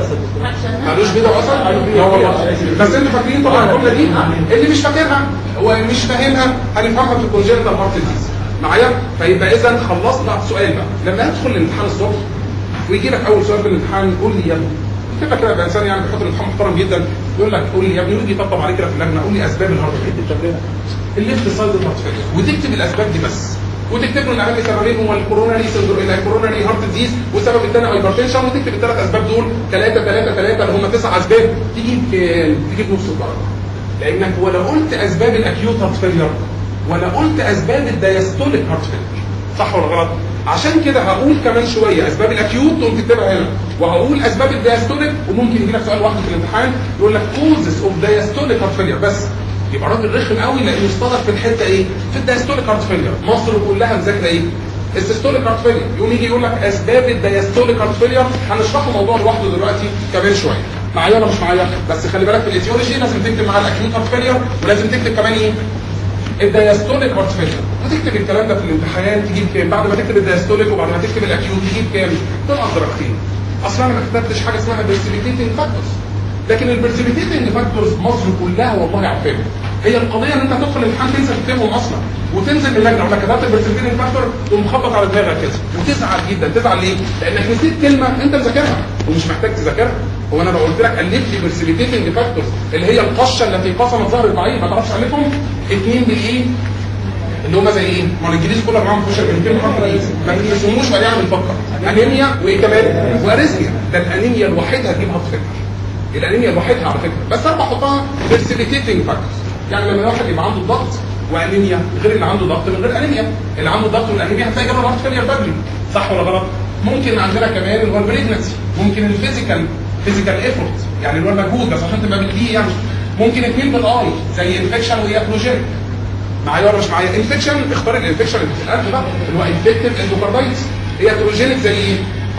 مالوش بيضه واسد لا والله بس انتوا فاكرين طبعا الجمله دي اللي مش فاكرها ومش فاهمها هنفهمها في الكونجنتال هارت ديزيز معايا فيبقى اذا خلصنا سؤال بقى لما ادخل الامتحان الصبح ويجي لك اول سؤال في الامتحان قول لي يا ابني كده كده يبقى انسان يعني بيحط الامتحان محترم جدا يقول لك قول لي يا ابني ويجي يطبطب عليك كده في اللجنه قول لي اسباب الهارت فيلير الليفت سايد الهارت فيلير وتكتب الاسباب دي بس وتكتب له ان اهم سببين هما الكوروناري سندروم الكوروناري هارت ديزيز والسبب الثاني هايبرتنشن وتكتب الثلاث اسباب دول ثلاثه ثلاثه ثلاثه اللي هم تسع اسباب تجيب كام؟ تجيب نص الدرجه لانك ولا قلت اسباب الاكيوت هارت فيلير ولا قلت اسباب الدايستوليك هارت فيلير صح ولا غلط؟ عشان كده هقول كمان شويه اسباب الاكيوت تقوم تكتبها هنا وهقول اسباب الدايستوليك وممكن يجي لك سؤال واحد في الامتحان يقول لك كوزز اوف دايستوليك هارت فيلير بس يبقى راجل رخم قوي لانه اصطدف في الحته ايه؟ في الدايستوليك هارت فيلير مصر كلها مذاكره ايه؟ السيستوليك هارت فيلير يقوم يجي يقول لك اسباب الدايستوليك هارت فيلير هنشرحه موضوع لوحده دلوقتي كمان شويه معايا ولا مش معايا؟ بس خلي بالك في الايتيولوجي لازم تكتب معاه الاكيوت هارت فيلير ولازم تكتب كمان ايه؟ الدايستوليك هارت فيلير وتكتب الكلام ده في الامتحان تجيب كام بعد ما تكتب الدايستوليك وبعد ما تكتب الاكيوت تجيب كام تنقص درجتين اصلا انا ما كتبتش حاجه اسمها برسبيتيتنج فاكتورز لكن البرسبيتيتنج فاكتورز مصر كلها والله عارفاها هي القضيه ان انت تدخل الامتحان تنسى تكتبهم اصلا وتنزل من اللجنه ولا كتبت البرسبيتيتنج فاكتور تقوم مخبط على دماغك كده وتزعل جدا تزعل ليه؟ لانك نسيت كلمه انت مذاكرها ومش محتاج تذاكرها هو انا لو قلت لك الف لي برسبيتيتنج فاكتورز اللي هي القشه التي قسمت ظهر البعير ما تعرفش الفهم اثنين بالايه؟ اللي هم زي ايه؟ ما الانجليزي كله معاهم 12 كلمتين حرف رئيسي ما بيسموش بقى يعمل فكر انيميا وايه كمان؟ واريزميا ده الانيميا الوحيده هتجيب هارت فيلر الانيميا الوحيده على فكره بس انا بحطها برسبيتيتنج فاكتورز يعني لما واحد يبقى عنده ضغط وانيميا غير اللي عنده ضغط من غير انيميا اللي عنده ضغط والانيميا هتلاقي جاله هارت فيلير بدري صح ولا غلط؟ ممكن عندنا كمان اللي هو البريجنسي ممكن الفيزيكال فيزيكال ايفورت يعني اللي هو المجهود بس عشان تبقى بتجي يعني ممكن اثنين بالاي زي انفكشن وهي بروجينيك معايا ولا مش معايا انفكشن اختار الانفكشن اللي في القلب بقى اللي هو انفكتيف اندوكاردايتس هي هيتروجينيك زي ايه؟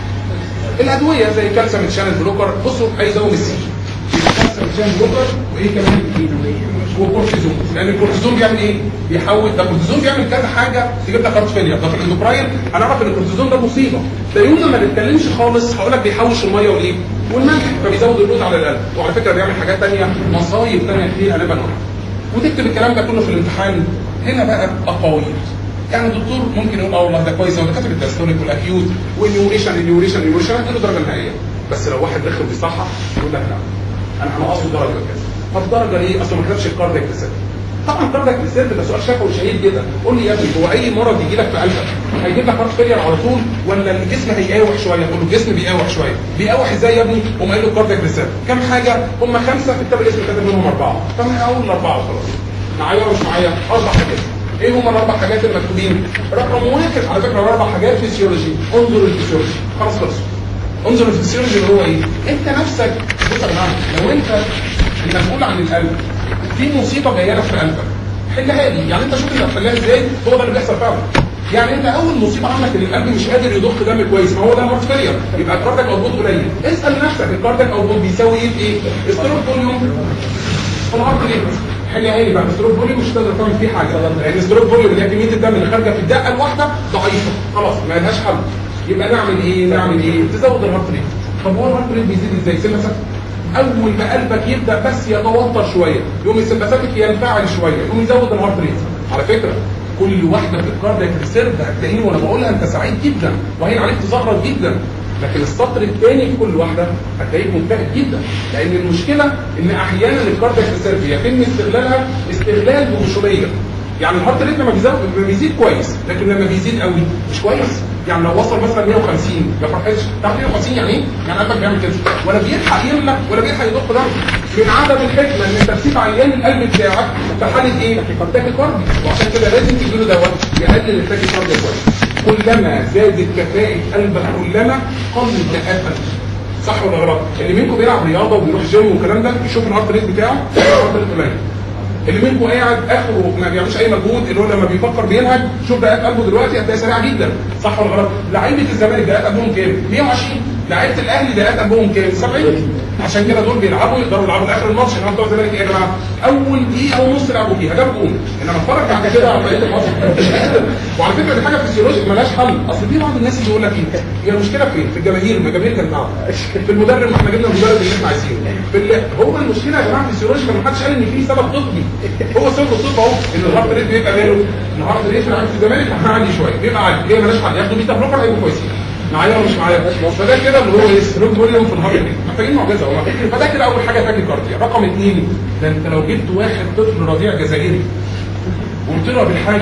الادويه زي كالسيوم شانل بلوكر بصوا عايزهم السي كالسيوم شانل بلوكر وايه كمان وكورتيزون لان الكورتيزون بيعمل ايه؟ بيحول ده الكورتيزون بيعمل كذا حاجه تجيب لك هارت فيلير ده في الاندوكراين هنعرف ان الكورتيزون ده مصيبه ده يوم ما نتكلمش خالص هقول لك بيحوش الميه والايه؟ والملح فبيزود اللود على القلب وعلى فكره بيعمل حاجات ثانيه مصايب ثانيه كتير هنبقى نقولها وتكتب الكلام ده كله في الامتحان هنا بقى اقاويل يعني الدكتور ممكن يقول اه والله ده كويس هو ده كاتب الدايستوليك والاكيوت والنيوريشن النيوريشن النيوريشن هديله درجه نهائيه بس لو واحد دخل بيصحح يقول لك لا انا هنقصه درجه كذا طب درجه ليه؟ اصل ما كتبش الكاردياك ريسيرش طبعا الكاردياك ريسيرش ده سؤال شفوي شهير جدا قول لي يا ابني هو اي مرض يجي لك في قلبك هيجيب لك هارت فيلير على طول ولا الجسم هيقاوح شويه؟ تقول له الجسم بيقاوح شويه بيقاوح ازاي يا ابني؟ قوم قايل له الكاردياك ريسيرش كام حاجه؟ هم خمسه في كتاب الاسم كاتب منهم اربعه فانا هقول الاربعه وخلاص معايا ولا مش معايا؟ اربع حاجات ايه هم الاربع حاجات المكتوبين؟ رقم واحد على فكره الاربع حاجات فيسيولوجي انظر الفسيولوجي خلاص خلص انظر الفسيولوجي اللي هو ايه؟ انت نفسك بص يا جماعه لو انت المسؤول عن القلب في مصيبه جايه لك في قلبك حلها لي يعني انت شوف انت هتحلها ازاي هو ده اللي بيحصل فعلا يعني انت اول مصيبه عندك ان القلب مش قادر يضخ دم كويس ما هو ده هارت فيلير يبقى الكاردياك اوتبوت قليل اسال نفسك الكاردياك اوتبوت بيساوي ايه في ايه؟ استروك فوليوم في الهارت ريت حاجه هي بقى ستروك فوليوم مش هتقدر تعمل فيه حاجه لان ستروك فوليوم اللي هي كميه الدم اللي خارجه في الدقه الواحده ضعيفه خلاص ما لهاش حل يبقى نعمل ايه نعمل ايه تزود الهارت ريت طب هو الهارت ريت بيزيد ازاي سنه سنه اول ما قلبك يبدا بس يتوتر شويه يقوم السمباثيك ينفعل شويه يقوم يزود الهارت ريت على فكره كل واحده في الكاردياك ريسيرف هتلاقيني وانا بقولها انت سعيد جدا وهين عليك تزغرط جدا لكن السطر الثاني في كل واحده هتلاقيك منتهك جدا لان المشكله ان احيانا الكاردياك ريسيرف يتم استغلالها استغلال بغشوميه يعني الهارت ريت لما بيزيد لما بيزيد كويس لكن لما بيزيد قوي مش كويس يعني لو وصل مثلا 150 ما فرحتش تعرف 150 يعني ايه؟ يعني قلبك بيعمل كده ولا بيلحق يملى ولا بيلحق يضخ دم من عدم الحكمه ان انت تسيب عيان القلب بتاعك في حاله ايه؟ تاكي كاردي وعشان كده لازم تديله دواء يقلل التاكي كاردي كويس كلما زادت كفاءه قلبك كلما قل الدقات قلبك صح ولا غلط؟ اللي منكم بيلعب رياضه وبيروح جيم والكلام ده يشوف الهارت ريت بتاعه الهارت ريت قليل اللي منكم قاعد اخره ما بيعملش اي مجهود اللي هو لما بيفكر بينهج شوف دقات قلبه دلوقتي هتلاقيها سريعه جدا صح ولا غلط؟ لعيبه الزمالك دقات قلبهم كام؟ 120 لعيبه الاهلي دقات قلبهم كام؟ 70 عشان كده دول بيلعبوا يقدروا يلعبوا لاخر الماتش انما بتوع الزمالك ايه يا جماعه؟ اول دقيقه ونص لعبوا فيها جابوا جول انما اتفرج بعد كده على بقيه الماتش مش قادر وعلى فكره دي حاجه فيسيولوجيك مالهاش حل اصل في بعض الناس اللي يقول لك ايه؟ هي المشكله فين؟ في الجماهير ما الجماهير كانت معاهم في المدرب ما احنا جبنا المدرب اللي احنا عايزينه في ال- هو المشكله يا جماعه فيسيولوجيك ما حدش قال ان في سبب طبي هو سبب الطب اهو ان الهارت ريت بيبقى ماله؟ الهارت ريت في لعيبه الزمالك احنا عالي شويه بيبقى عالي ليه مالهاش حل ياخدوا بيتا بلوكر هيبقوا كويسين معايا ولا مش معايا فده كده اللي هو ايه ستروك فوليوم في الهارت ريت محتاجين معجزه والله فده كده اول حاجه تاكي كارديا رقم اثنين ده انت لو جبت واحد طفل رضيع جزائري وقلت له بالحاج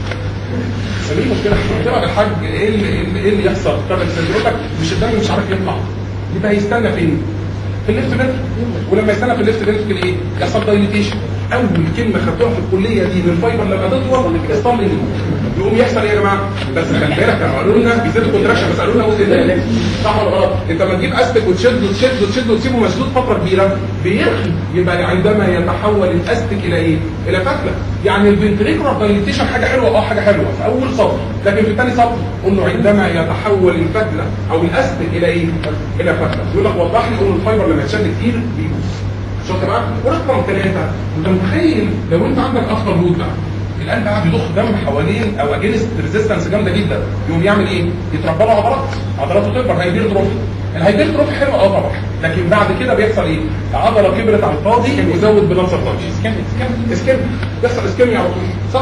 سليم مشكله قلت له بالحاج ايه اللي ايه اللي- ايه اللي يحصل طب يقول لك مش الدم مش عارف يطلع يبقى هيستنى فين؟ في الليفت فنتركل ولما يستنى في الليفت فنتركل ايه؟ يحصل دايليتيشن اول كلمه خدتوها في الكليه دي للفايبر لما تطول استمر يقوم يحصل ايه يا جماعه؟ بس خلي بالك كانوا قالوا لنا بيزيد الكونتراكشن بس قالوا لنا وزن الله صح ولا غلط؟ انت لما تجيب استك وتشد وتشد وتشد وتسيبه مشدود فتره كبيره بيرخي يبقى عندما يتحول الاستك الى ايه؟ الى فتله يعني الفنتريكولار دايليتيشن حاجه حلوه اه حاجه حلوه في اول سطر لكن في الثاني سطر قول له عندما يتحول الفتله او الاستك الى ايه؟ الى فتله يقول لك وضح لي قول الفايبر لما يتشد كتير بيبوظ شفت بقى؟ ورقم ثلاثه انت متخيل لو انت عندك اخطر لود بقى القلب قاعد يضخ دم حوالين او اجينست ريزيستنس جامده جدا يقوم يعمل ايه؟ يتربى له عضلات عضلاته تكبر هيبيرتروفي الهيبيرتروفي حلو اه طبعا لكن بعد كده بيحصل ايه؟ عضله كبرت على الفاضي وزود بلاد سرطاني اسكيم بيحصل اسكيم على طول صح؟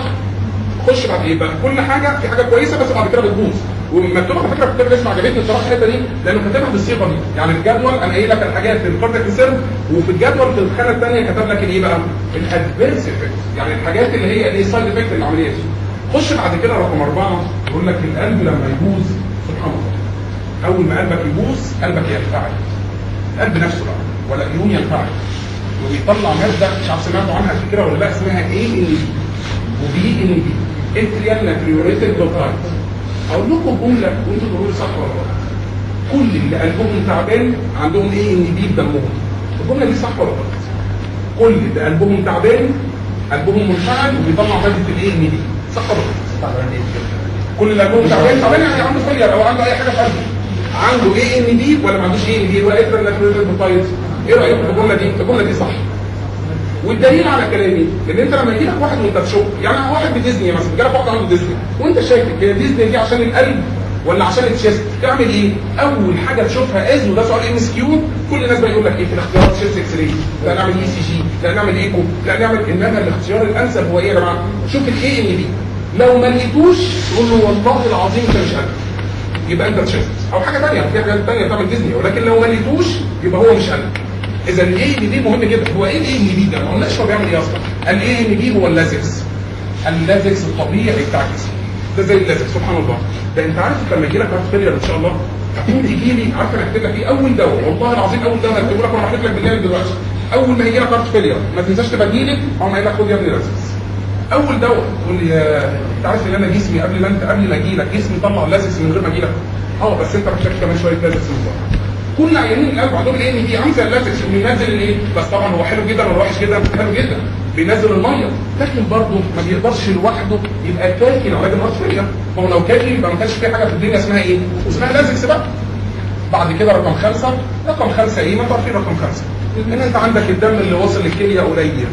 خش بعد ايه بقى كل حاجه في حاجه كويسه بس بعد كده بتبوظ ومكتوبه على فكره في الكتاب اسمه عجبتني الصراحه الحته دي لانه كاتبها بالصيغه دي يعني الجدول انا قايل لك الحاجات اللي الكاردياك ريسيرف وفي الجدول في الخانه الثانيه كتب لك الايه بقى الادفيرس افكت يعني الحاجات اللي هي الايه سايد افكت العمليه دي خش بعد كده رقم اربعه يقول لك القلب لما يبوظ سبحان الله اول ما قلبك يبوظ قلبك ينفعل القلب نفسه بقى ولا اليوم ينفعل وبيطلع ماده مش عارف سمعتوا عنها قبل كده ولا لا اسمها ايه ان بي وبي ان بي اتريال ناتريوريتد بلوكايد اقول لكم جمله وانتوا تقولوا لي صح ولا غلط كل اللي قلبهم تعبان عندهم ايه ان بي في دمهم الجمله دي صح ولا غلط كل اللي قلبهم تعبان قلبهم منفعل وبيطلع ماده الايه ان بي صح ولا غلط كل اللي قلبهم تعبان تعبان يعني عنده فيلير او عنده اي حاجه في قلبه عنده ايه ان بي ولا ما عندوش ايه ان بي ولا اتريال ناتريوريتد بلوكايد ايه رايكم في الجمله دي الجمله دي صح والدليل على كلامي ان انت لما يجي لك واحد وانت في شغل يعني واحد بديزني مثلا جالك واحد عنده ديزني وانت شاكك هي ديزني دي عشان القلب ولا عشان التشيست تعمل ايه؟ اول حاجه تشوفها از وده سؤال ام اس كيو كل الناس بقى يقول لك ايه في الاختيارات تشيست اكس راي لا نعمل اي سي جي لا نعمل ايكو لا نعمل انما الاختيار الانسب هو ايه يا جماعه؟ شوف الاي ان بي لو ما لقيتوش قول له والله العظيم انت مش قلب يبقى انت تشيست او حاجه ثانيه في حاجه ثانيه تعمل ديزني ولكن لو ما لقيتوش يبقى هو مش قلب اذا الاي ان بي مهم جدا هو ايه الاي ان بي ده ما قلناش هو بيعمل ايه اصلا الاي ان بي هو اللازكس اللازكس الطبيعي بتاع الجسم ده زي اللازكس سبحان الله ده انت عارف لما يجي لك هارت فيلير ان شاء الله هتقوم تجي لي عارف انا هكتب لك ايه اول دواء والله العظيم اول دواء هكتبه لك وانا هحكي لك بالله دلوقتي اول ما يجي لك هارت فيلير ما تنساش تبدي لي اقوم قايل لك خد يا ابني لازكس اول دواء تقول لي يا انت عارف ان انا جسمي قبل ما انت قبل ما اجي لك جسمي طلع لازكس من غير ما اجي لك اه بس انت محتاج كمان شويه لازكس من بره كل عيانين القلب عندهم الايه ان بي عامل زي اللاتكس بينزل الايه بس طبعا هو حلو جدا ولا وحش جدا حلو جدا بينزل الميه لكن برضه ما بيقدرش لوحده يبقى كافي لعلاج الهارت فيلير ما هو لو كافي يبقى ما كانش في حاجه في الدنيا اسمها ايه؟ اسمها لازكس بقى بعد كده رقم خمسه رقم خمسه ايه؟ ما تعرفين رقم خمسه ان انت عندك الدم اللي واصل للكليه قليل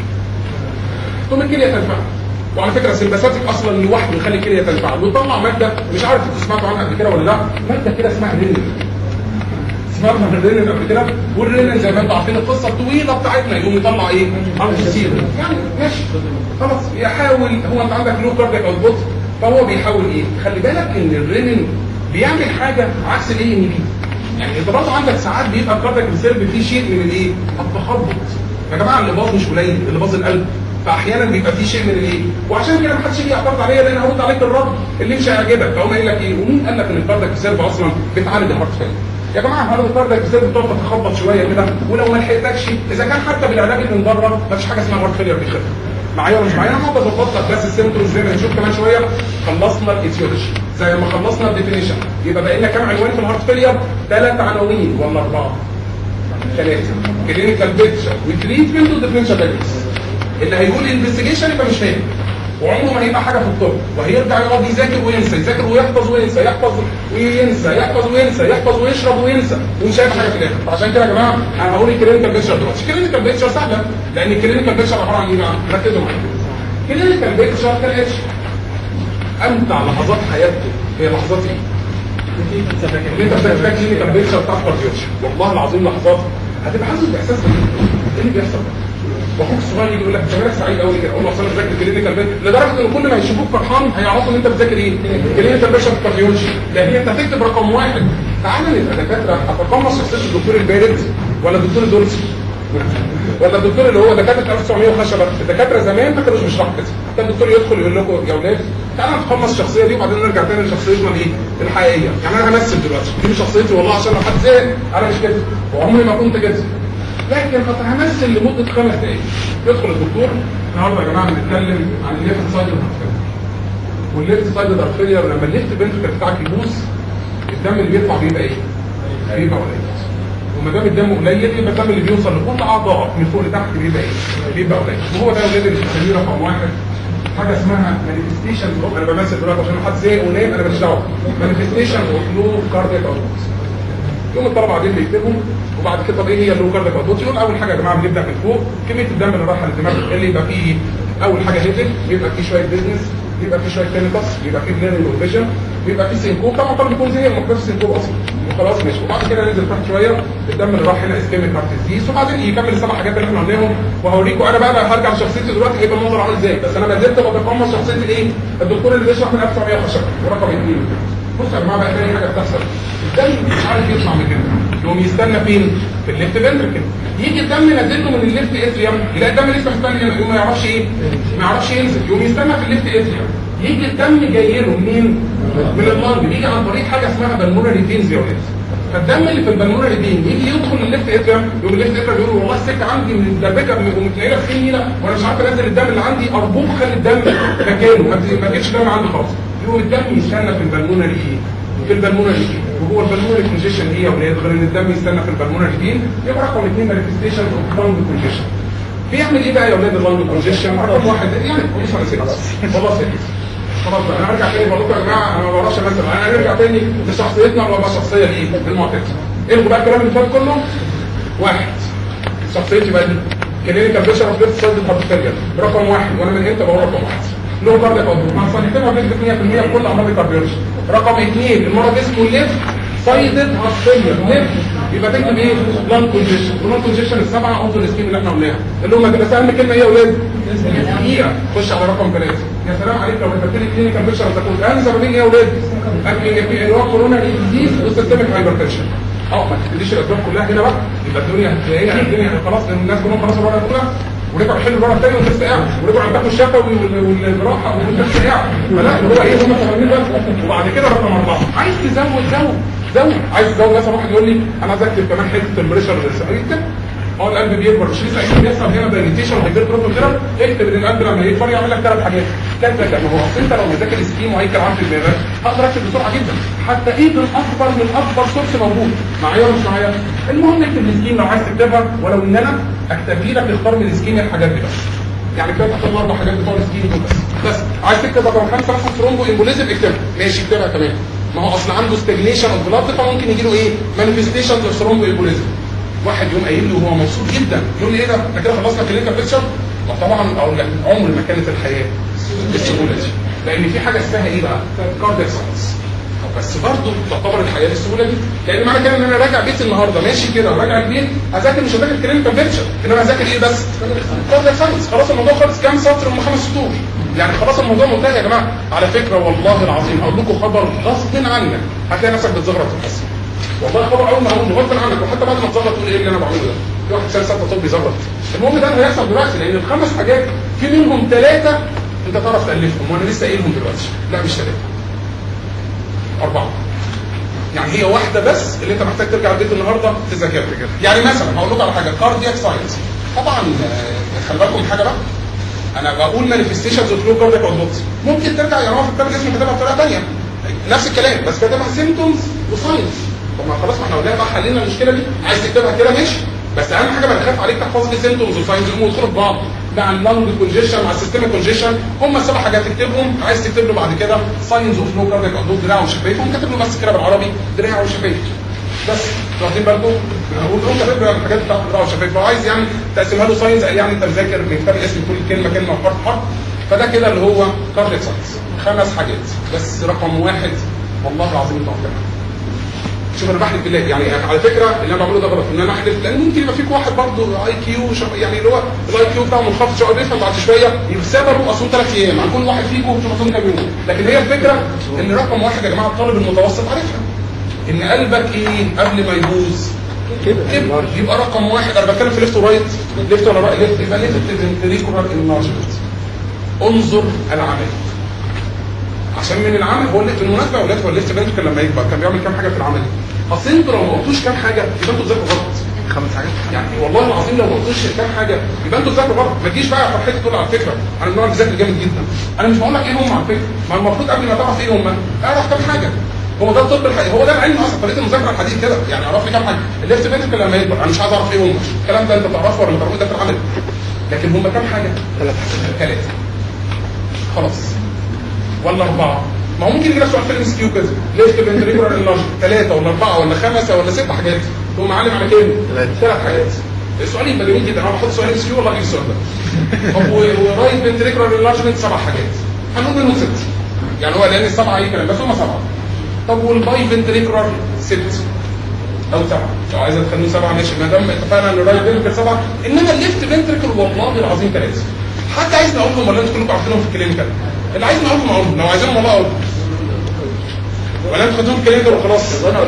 تقوم الكليه تنفع وعلى فكره السمباثيك اصلا لوحده يخلي الكليه تنفع ويطلع ماده مش عارف انتوا سمعتوا عنها قبل كده ولا لا ماده كده اسمها رينين سمعنا من الرينين قبل كده والرينين زي ما انتوا عارفين القصه الطويله بتاعتنا يقوم يطلع ايه؟ انفوسيل يعني ماشي خلاص يحاول هو انت عندك لو كاردياك اوتبوت فهو بيحاول ايه؟ خلي بالك ان الرينين بيعمل حاجه عكس الايه ان بي يعني انت برضه عندك ساعات بيبقى الكاردياك ريسيرف فيه شيء من الايه؟ التخبط يا جماعه اللي باظ مش قليل اللي باظ القلب فاحيانا بيبقى في شيء من الايه وعشان كده ما حدش يجي يعترض عليا لان هرد عليك الرد اللي مش هيعجبك فاقوم قايل لك ايه ومين قال لك ان الكاردياك ريسيرف اصلا بتعالج الهارت فيلر يا جماعه هل الكاردياك ريسيرف بتقعد تخبط شويه كده ولو ما لحقتكش اذا كان حتى بالعلاج اللي من بره ما فيش حاجه اسمها هارت فيلر بيخف معايا ولا مش معايا انا هقعد اظبط لك بس السيمتومز زي ما هنشوف كمان شويه خلصنا الايتيولوجي زي ما خلصنا الديفينيشن يبقى بقى لنا كام عنوان في الهارت فيلير ثلاث عناوين ولا اربعه ثلاثه كلينيكال بيكتشر وتريتمنت وديفرنشال دايجنوستس اللي هيقول انفستيجيشن يبقى مش فاهم وعمره ما هيبقى حاجه في الطب وهيرجع يقعد يذاكر وينسى يذاكر ويحفظ وينسى يحفظ وينسى يحفظ وينسى يحفظ ويشرب وينسى ومش هيبقى حاجه في الاخر فعشان كده يا جماعه انا هقول الكلينيكال بيكتشر دلوقتي الكلينيكال بيكتشر سهله لان الكلينيكال بيكتشر عباره عن ايه بقى؟ ركزوا معايا كلينيكال بيكتشر كالاتي امتع لحظات حياتك هي لحظات ايه؟ اللي انت بتاخد فيها كلينيكال بيكتشر بتاع كارديولوجي والله العظيم لحظات هتبقى حاسس باحساس غريب ايه اللي بيحصل ده؟ واخوك الصغير يجي يقول لك انت مالك سعيد قوي كده اقول له اصل انا بذاكر كلينيكال بيكتشر لدرجه ان كل ما يشوفوك فرحان هيعرفوا ان انت بتذاكر ايه؟ كلينيكال بيكتشر في كارديولوجي لان هي انت هتكتب رقم واحد تعالى نبقى دكاتره هتقمص شخصيه الدكتور البارد ولا الدكتور الدولسي ولا الدكتور اللي هو دكاتره 1900 وخشبه الدكاتره زمان ما كانوش بيشرحوا كده كان الدكتور يدخل يقول لكم يا اولاد تعالى نتقمص الشخصيه دي وبعدين نرجع تاني لشخصيتنا الايه الحقيقيه يعني انا همثل دلوقتي دي مش شخصيتي والله عشان لو حد زهق انا مش كده وعمري ما كنت كده لكن قد همثل لمده خمس دقائق يدخل الدكتور النهارده يا جماعه بنتكلم عن الليفت سايد والليفت سايد الارفيلير لما الليفت بنتكل بتاعك يبوظ الدم اللي بيطلع بيبقى ايه؟ بيبقى قليل وما دام الدم قليل يبقى الدم اللي بيوصل لكل اعضاء من فوق لتحت بيبقى ايه؟ بيبقى قليل وهو ده الولاد اللي بنسميه رقم واحد حاجه اسمها مانيفستيشن انا بمثل دلوقتي عشان حد زهق ونام انا ماليش دعوه مانيفستيشن اوف لو كاردياك اوتبوت يوم الطلبه قاعدين بيكتبهم وبعد كده طب ايه هي اللو كاردياك اوتبوت يقول اول حاجه يا جماعه بنبدا من فوق كميه الدم اللي رايحه للدماغ بتقل يبقى فيه اول حاجه هيدك يبقى فيه شويه بيزنس يبقى فيه شويه تينيتس يبقى فيه بليرنج وفيجن يبقى فيه سينكوب طبعا الطالب يكون زهق ما كانش سينكوب اصلا وخلاص ماشي وبعد كده ننزل تحت شويه الدم اللي راح هنا اسكيميك هارت ديزيز وبعدين يكمل السبع حاجات اللي احنا قلناهم وهوريكم انا بقى, بقى هرجع لشخصيتي دلوقتي هيبقى المنظر عامل ازاي بس انا ما زلت بتقمص شخصيه الايه؟ الدكتور اللي بيشرح من 1910 ورقم اثنين بص يا جماعه بقى تاني حاجه بتحصل الدم مش عارف يطلع من هنا يقوم يستنى فين؟ في الليفت فنتركل يجي الدم ينزل له من الليفت اتريوم يلاقي الدم لسه مستني هنا يقوم ما يعرفش ايه؟ ما يعرفش ينزل يقوم يستنى في الليفت اتريوم يجي الدم جاي له منين؟ من اللنج بيجي عن طريق حاجه اسمها بالمونري فينز يا ولاد فالدم اللي في البلمونري فين يجي يدخل الليفت اتريوم يقوم الليفت اتريوم يقول والله السكه عندي مدبكه ومتنيله في هنا وانا مش عارف انزل الدم اللي عندي ارجوك خلي الدم مكانه ما تجيبش دم عندي خالص يقوم الدم يستنى في البلمونري ايه؟ في البلمونري فين وهو البلمونري كونجيشن ايه يا ولاد غير ان الدم يستنى في البلمونري فين يبقى رقم اثنين مانيفستيشن اوف لانج كونجيشن بيعمل ايه بقى يا ولاد اللانج كونجيشن رقم واحد يعني بص انا سكت خلاص سكت خلاص بقى انا هرجع تاني بقول لكم يا جماعه انا ما بعرفش مثلا انا هنرجع تاني لشخصيتنا ولا بقى شخصيه ايه المعتزله الغوا بقى الكلام اللي فات كله واحد شخصيتي بقى دي كلينيكال بيشر اوف ليفت سايد هارت رقم واحد وانا من امتى بقول رقم واحد له كاردياك اوتبوت مع صنيعتين بنسبه 100% في كل امراض الكارديولوجي رقم اثنين المرض اسمه ليفت سايدد هارت ليفت يبقى تكتب ايه؟ لان كونجيشن واللان كونجيشن السبعه اوتو سكيم اللي احنا قلناها اللي هم تبقى اهم كلمه ايه يا اولاد؟ دقيقه خش على رقم ثلاثه يا سلام عليك لو كتبت لي كلينيكال بيشر تكون اهم سببين ايه يا اولاد؟ اللي هو كورونا ديزيز وسيستميك هايبرتنشن اه ما تديش الاسباب كلها هنا بقى يبقى الدنيا هتلاقيها الدنيا خلاص الناس كلهم خلاص الورقه الاولى ورجعوا يحلوا الورقه الثانيه وانت لسه قاعد ورجعوا يمدحوا الشفوي والجراحه وانت لسه قاعد فلا اللي هو ايه هم شغالين بس وبعد كده رقم اربعه عايز تزود زود زود عايز تزود مثلا واحد يقول لي انا عايز اكتب كمان حته البريشر يكتب اه القلب بيكبر مش لسه اكيد بيحصل هنا دايليتيشن وهيبر بروتو كده اكتب ان القلب لما يكبر يعمل لك ثلاث حاجات ثلاث حاجات ما هو اصل انت لو مذاكر سكيم وهيكل عام في دماغك هقدر اكتب بسرعه جدا حتى ايه من اكبر من اكبر سورس موجود معايا ولا مش معايا المهم اكتب السكيم لو عايز تكتبها ولو ان انا اكتب لك اختار من السكيم الحاجات دي بس يعني كده تاخد اربع حاجات بتوع السكيم دول بس بس عايز تكتب رقم خمسه مثلا ثرومبو امبوليزم اكتبها ماشي اكتبها كمان ما هو اصل عنده ستاجنيشن اوف بلاد فممكن يجي له ايه مانيفستيشن اوف ثرومبو امبوليزم واحد يوم قايل لي وهو مبسوط جدا يقول لي ايه ده احنا كده خلصنا كلينيكال بيكتشر وطبعا اقول لك عمر ما كانت الحياه بالسهوله دي لان في حاجه اسمها ايه بقى كاردياك ساينس بس برضه تعتبر الحياه بالسهوله دي لان معنى كده ان انا راجع بيتي النهارده ماشي كده راجع البيت اذاكر مش هذاكر كلينيكال بيكتشر انما اذاكر ايه بس كاردياك ساينس خلاص الموضوع خلص كام سطر من خمس سطور يعني خلاص الموضوع منتهي يا جماعه على فكره والله العظيم هقول لكم خبر غصب عنك هتلاقي نفسك بتزغرط في الحصه والله خبر اول ما هقول غصب عنك وحتى بعد ما تزغرط تقول ايه اللي انا بعمله ده في واحد سنه سته طب بيظبط المهم ده اللي هيحصل دلوقتي لان الخمس حاجات في منهم ثلاثه انت تعرف تالفهم وانا لسه قايلهم دلوقتي لا مش ثلاثه اربعه يعني هي واحده بس اللي انت محتاج ترجع البيت النهارده تذاكرها يعني مثلا هقول لكم على حاجه كاردياك ساينس طبعا آه، خلي بالكم من حاجه بقى انا بقول مانيفستيشنز اوف لو كاردياك اوتوبسي ممكن ترجع يا في الكتاب الاسم كتابها بطريقه ثانيه نفس الكلام بس كتابها سيمتومز وساينس طب ما خلاص ما احنا قلنا بقى حلينا المشكله دي عايز تكتبها كده ماشي بس اهم حاجه ما تخاف عليك تحفظ لي سيمتومز وساينز هم يدخلوا في بعض مع اللانج كونجيشن مع السيستم كونجيشن هم السبع حاجات تكتبهم عايز تكتب له بعد كده ساينز اوف لو كاردياك اوتوبسي دراع وشفايف هم كاتب له بس كده بالعربي دراع وشفايف بس واخدين بالكم هقول لهم كاتب له الحاجات بتاعت دراع وشفايف لو عايز يعني تقسمها له ساينز يعني انت مذاكر من كتاب اسم كل كلمه كلمه وحرف حرف فده كده اللي هو كاردياك ساينس خمس حاجات بس رقم واحد والله العظيم انتوا عارفينها شوف انا بحلف بالله يعني على فكره اللي انا بعمله ده غلط ان انا احلف لان ممكن يبقى فيك واحد برضه اي كيو يعني اللي هو الاي كيو بتاعه منخفض شويه بيفهم بعد شويه بسببه اصلا ثلاث ايام عن كل واحد فيكم شفتهم كام يوم لكن هي الفكره ان رقم واحد يا جماعه الطالب المتوسط عارفها ان قلبك ايه قبل ما يبوظ كده يبقى رقم واحد انا بتكلم في ليفت ورايت ليفت ولا رايت ليفت يبقى ليفت فنتريكولار انلارجمنت انظر العمل عشان من العمل هو اللي بالمناسبه يا اولاد هو الليفت فنتركل لما يكبر كان بيعمل كام حاجه في العمل اصل انتوا لو ما قلتوش كام حاجه يبقى انتوا بتذاكروا غلط خمس حاجات يعني والله العظيم لو ما قلتوش كام حاجه يبقى انتوا بتذاكروا غلط ما تجيش بقى يا فرحتي تقول على فكره انا النوع بذاكر جامد جدا انا مش بقول لك ايه هم على فكره ما المفروض قبل ما تعرف ايه هم اعرف كام حاجه هو ده الطب الحقيقي هو ده العلم اصلا طريقه المذاكره الحديث كده يعني اعرف لي كام حاجه الليفت فنتركل لما يكبر انا مش عايز اعرف ايه هم الكلام ده انت تعرفه ولا ما تعرفوش ده في العمل لكن هم كام حاجه؟ ثلاث حاجات ثلاثه خلاص ولا اربعه ما هو ممكن يجي لك سؤال في الام اس كيو كده ليفت فنتريكولار انلارج ثلاثه ولا اربعه ولا خمسه ولا ست حاجات تقوم معلم على كام؟ ثلاثة. ثلاث حاجات السؤال يبقى جميل جدا انا بحط سؤال ام اس كيو والله اجيب السؤال ده طب و- ورايت فنتريكولار انلارجمنت سبع حاجات هنقول منهم ست يعني هو لان السبعه اي كلام بس هم سبعه طب والباي فنتريكولار ست او سبعه لو عايز تخليه سبعه ماشي ما دام اتفقنا ان الرايت فنتريكل سبعه انما الليفت فنتريكل والله العظيم ثلاثه حد عايزني اقولهم ولا انتوا كلكم عارفينهم في الكلينيكال اللي عايزني اقولهم اقولهم لو عايزينهم والله اقولهم ولا انتوا خدتوهم في الكلينيكال وخلاص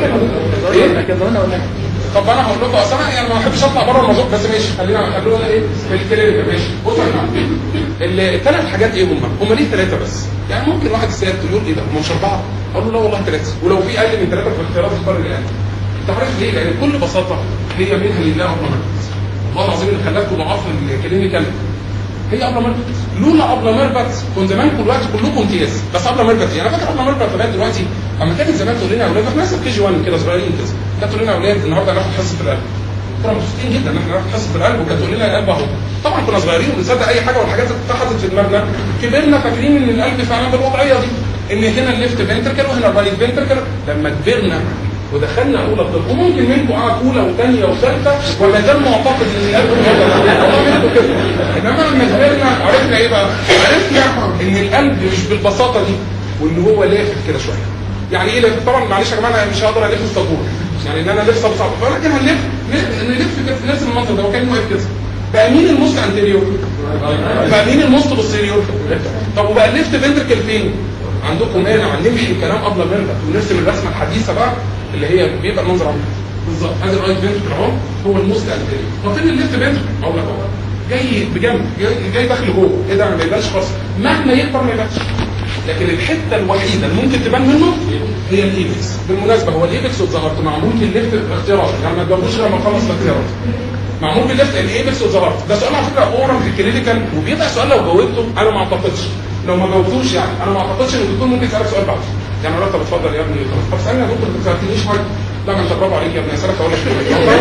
ايه كده وانا ولا طب انا هقول لكم اصل انا يعني ما بحبش اطلع بره الموضوع بس ماشي خلينا خلونا ايه في الكلينيكال ماشي بصوا يا جماعه الثلاث حاجات ايه هم؟ هم ليه ثلاثه بس؟ يعني ممكن واحد يسال يقول ايه ده؟ هم مش اربعه؟ اقول له لا والله ثلاثه ولو في اقل من ثلاثه في الاختيارات اختار الاقل انت عارف ليه؟ لان بكل بساطه هي منها لله امر والله العظيم اللي خلاكم ضعاف الكلينيكال هي ابله ميرفت لولا ابله ميرفت كنت زمانكم دلوقتي كلكم امتياز بس ابله ميرفت يعني انا فاكر ابله ميرفت لغايه دلوقتي اما كانت زمان تقول لنا يا اولاد احنا لسه في كي جي 1 كده صغيرين كده كانت تقول لنا يا اولاد النهارده هناخد حصه القلب كنا مبسوطين جدا ان احنا ناخد حصه القلب وكانت تقول لنا القلب اهو طبعا كنا صغيرين وبنصدق اي حاجه والحاجات اللي اتخذت في دماغنا كبرنا فاكرين ان القلب فعلا بالوضعيه دي ان هنا الليفت فنتركل وهنا الرايت فنتركل لما كبرنا ودخلنا اولى طب وممكن منكم قعد اولى وثانيه وثالثه وما زال معتقد ان القلب هو ده والله منكم كده انما لما كبرنا عرفنا ايه بقى؟ عرفنا ان القلب مش بالبساطه دي وان هو لافف كده شويه يعني ايه لافف؟ طبعا معلش يا جماعه انا مش هقدر الف السبوره يعني ان انا الف صعب صعب ولكن هنلف نلف كده في نفس المنظر ده وكان واقف كده بقى مين الموست انتيريور؟ بقى مين الموست بوستيريور؟ طب وبقى الليفت فنتركل فين؟ عندكم مانع نمشي الكلام قبل ما نبدا ونرسم الرسمه الحديثه بقى اللي هي بيبقى المنظر عامل كده. بالظبط ادي الرايت فنتركل اهو هو الموست انتيريور طب فين الليفت فنتركل؟ اقول لك اهو جاي بجنب جاي, جاي داخل جوه ايه ده ما يبانش خالص مهما يكبر ما يبانش لكن الحته الوحيده اللي ممكن تبان منه هي الايبكس بالمناسبه هو الايبكس والظهرت معمول في الليفت اختيارات يعني ما تجاوبوش لما اخلص الاختيارات معمول في الليفت الايبكس والظهرت ده سؤال على فكره اورال في الكلينيكال وبيبقى سؤال لو جاوبته انا ما اعتقدش لو ما جاوبتوش يعني انا ما اعتقدش ان الدكتور ممكن يسالك سؤال بعده يعني انا طب اتفضل يا ابني طب اسالني يا دكتور انت ما سالتنيش حاجه لا ما انت برافو عليك يا ابني اسالك اقول لك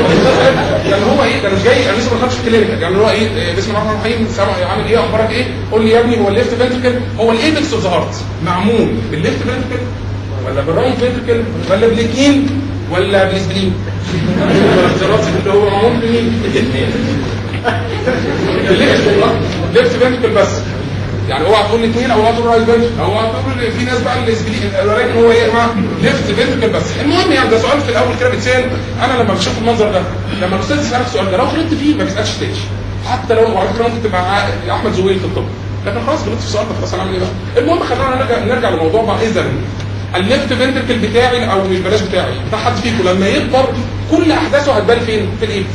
يعني هو ايه ده مش جاي انا لسه ما دخلتش في الكلينيكال يعني هو ايه إيه، بسم الله الرحمن الرحيم سامع عامل ايه اخبارك ايه قول لي يا ابني هو الليفت فنتركل هو الايبكس اوف ذا هارت معمول بالليفت فنتركل ولا بالرايت فنتركل ولا بالاثنين ولا بالسبلين الاختيارات اللي هو معمول بمين الليفت ليفت فنتركل بس يعني اوعى تقول لي اثنين او اوعى تقول رايت فنتركل او اوعى تقول في ناس بقى السبلين ولكن هو ايه يا جماعه ليفت فنتركل بس المهم يعني ده سؤال في الاول كده بيتسال انا لما بشوف المنظر ده لما الاستاذ يسالك السؤال ده لو غلطت فيه ما بيسالش تاني حتى لو وعلى فكره ممكن تبقى مع احمد زويل في الطب لكن خلاص غلطت في السؤال ده خلاص هنعمل ايه بقى المهم خلينا نرجع نرجع للموضوع بقى اذا الليفت فنتركل بتاعي او مش بلاش بتاعي بتاع حد فيكم لما يكبر كل احداثه هتبان فين في الايبس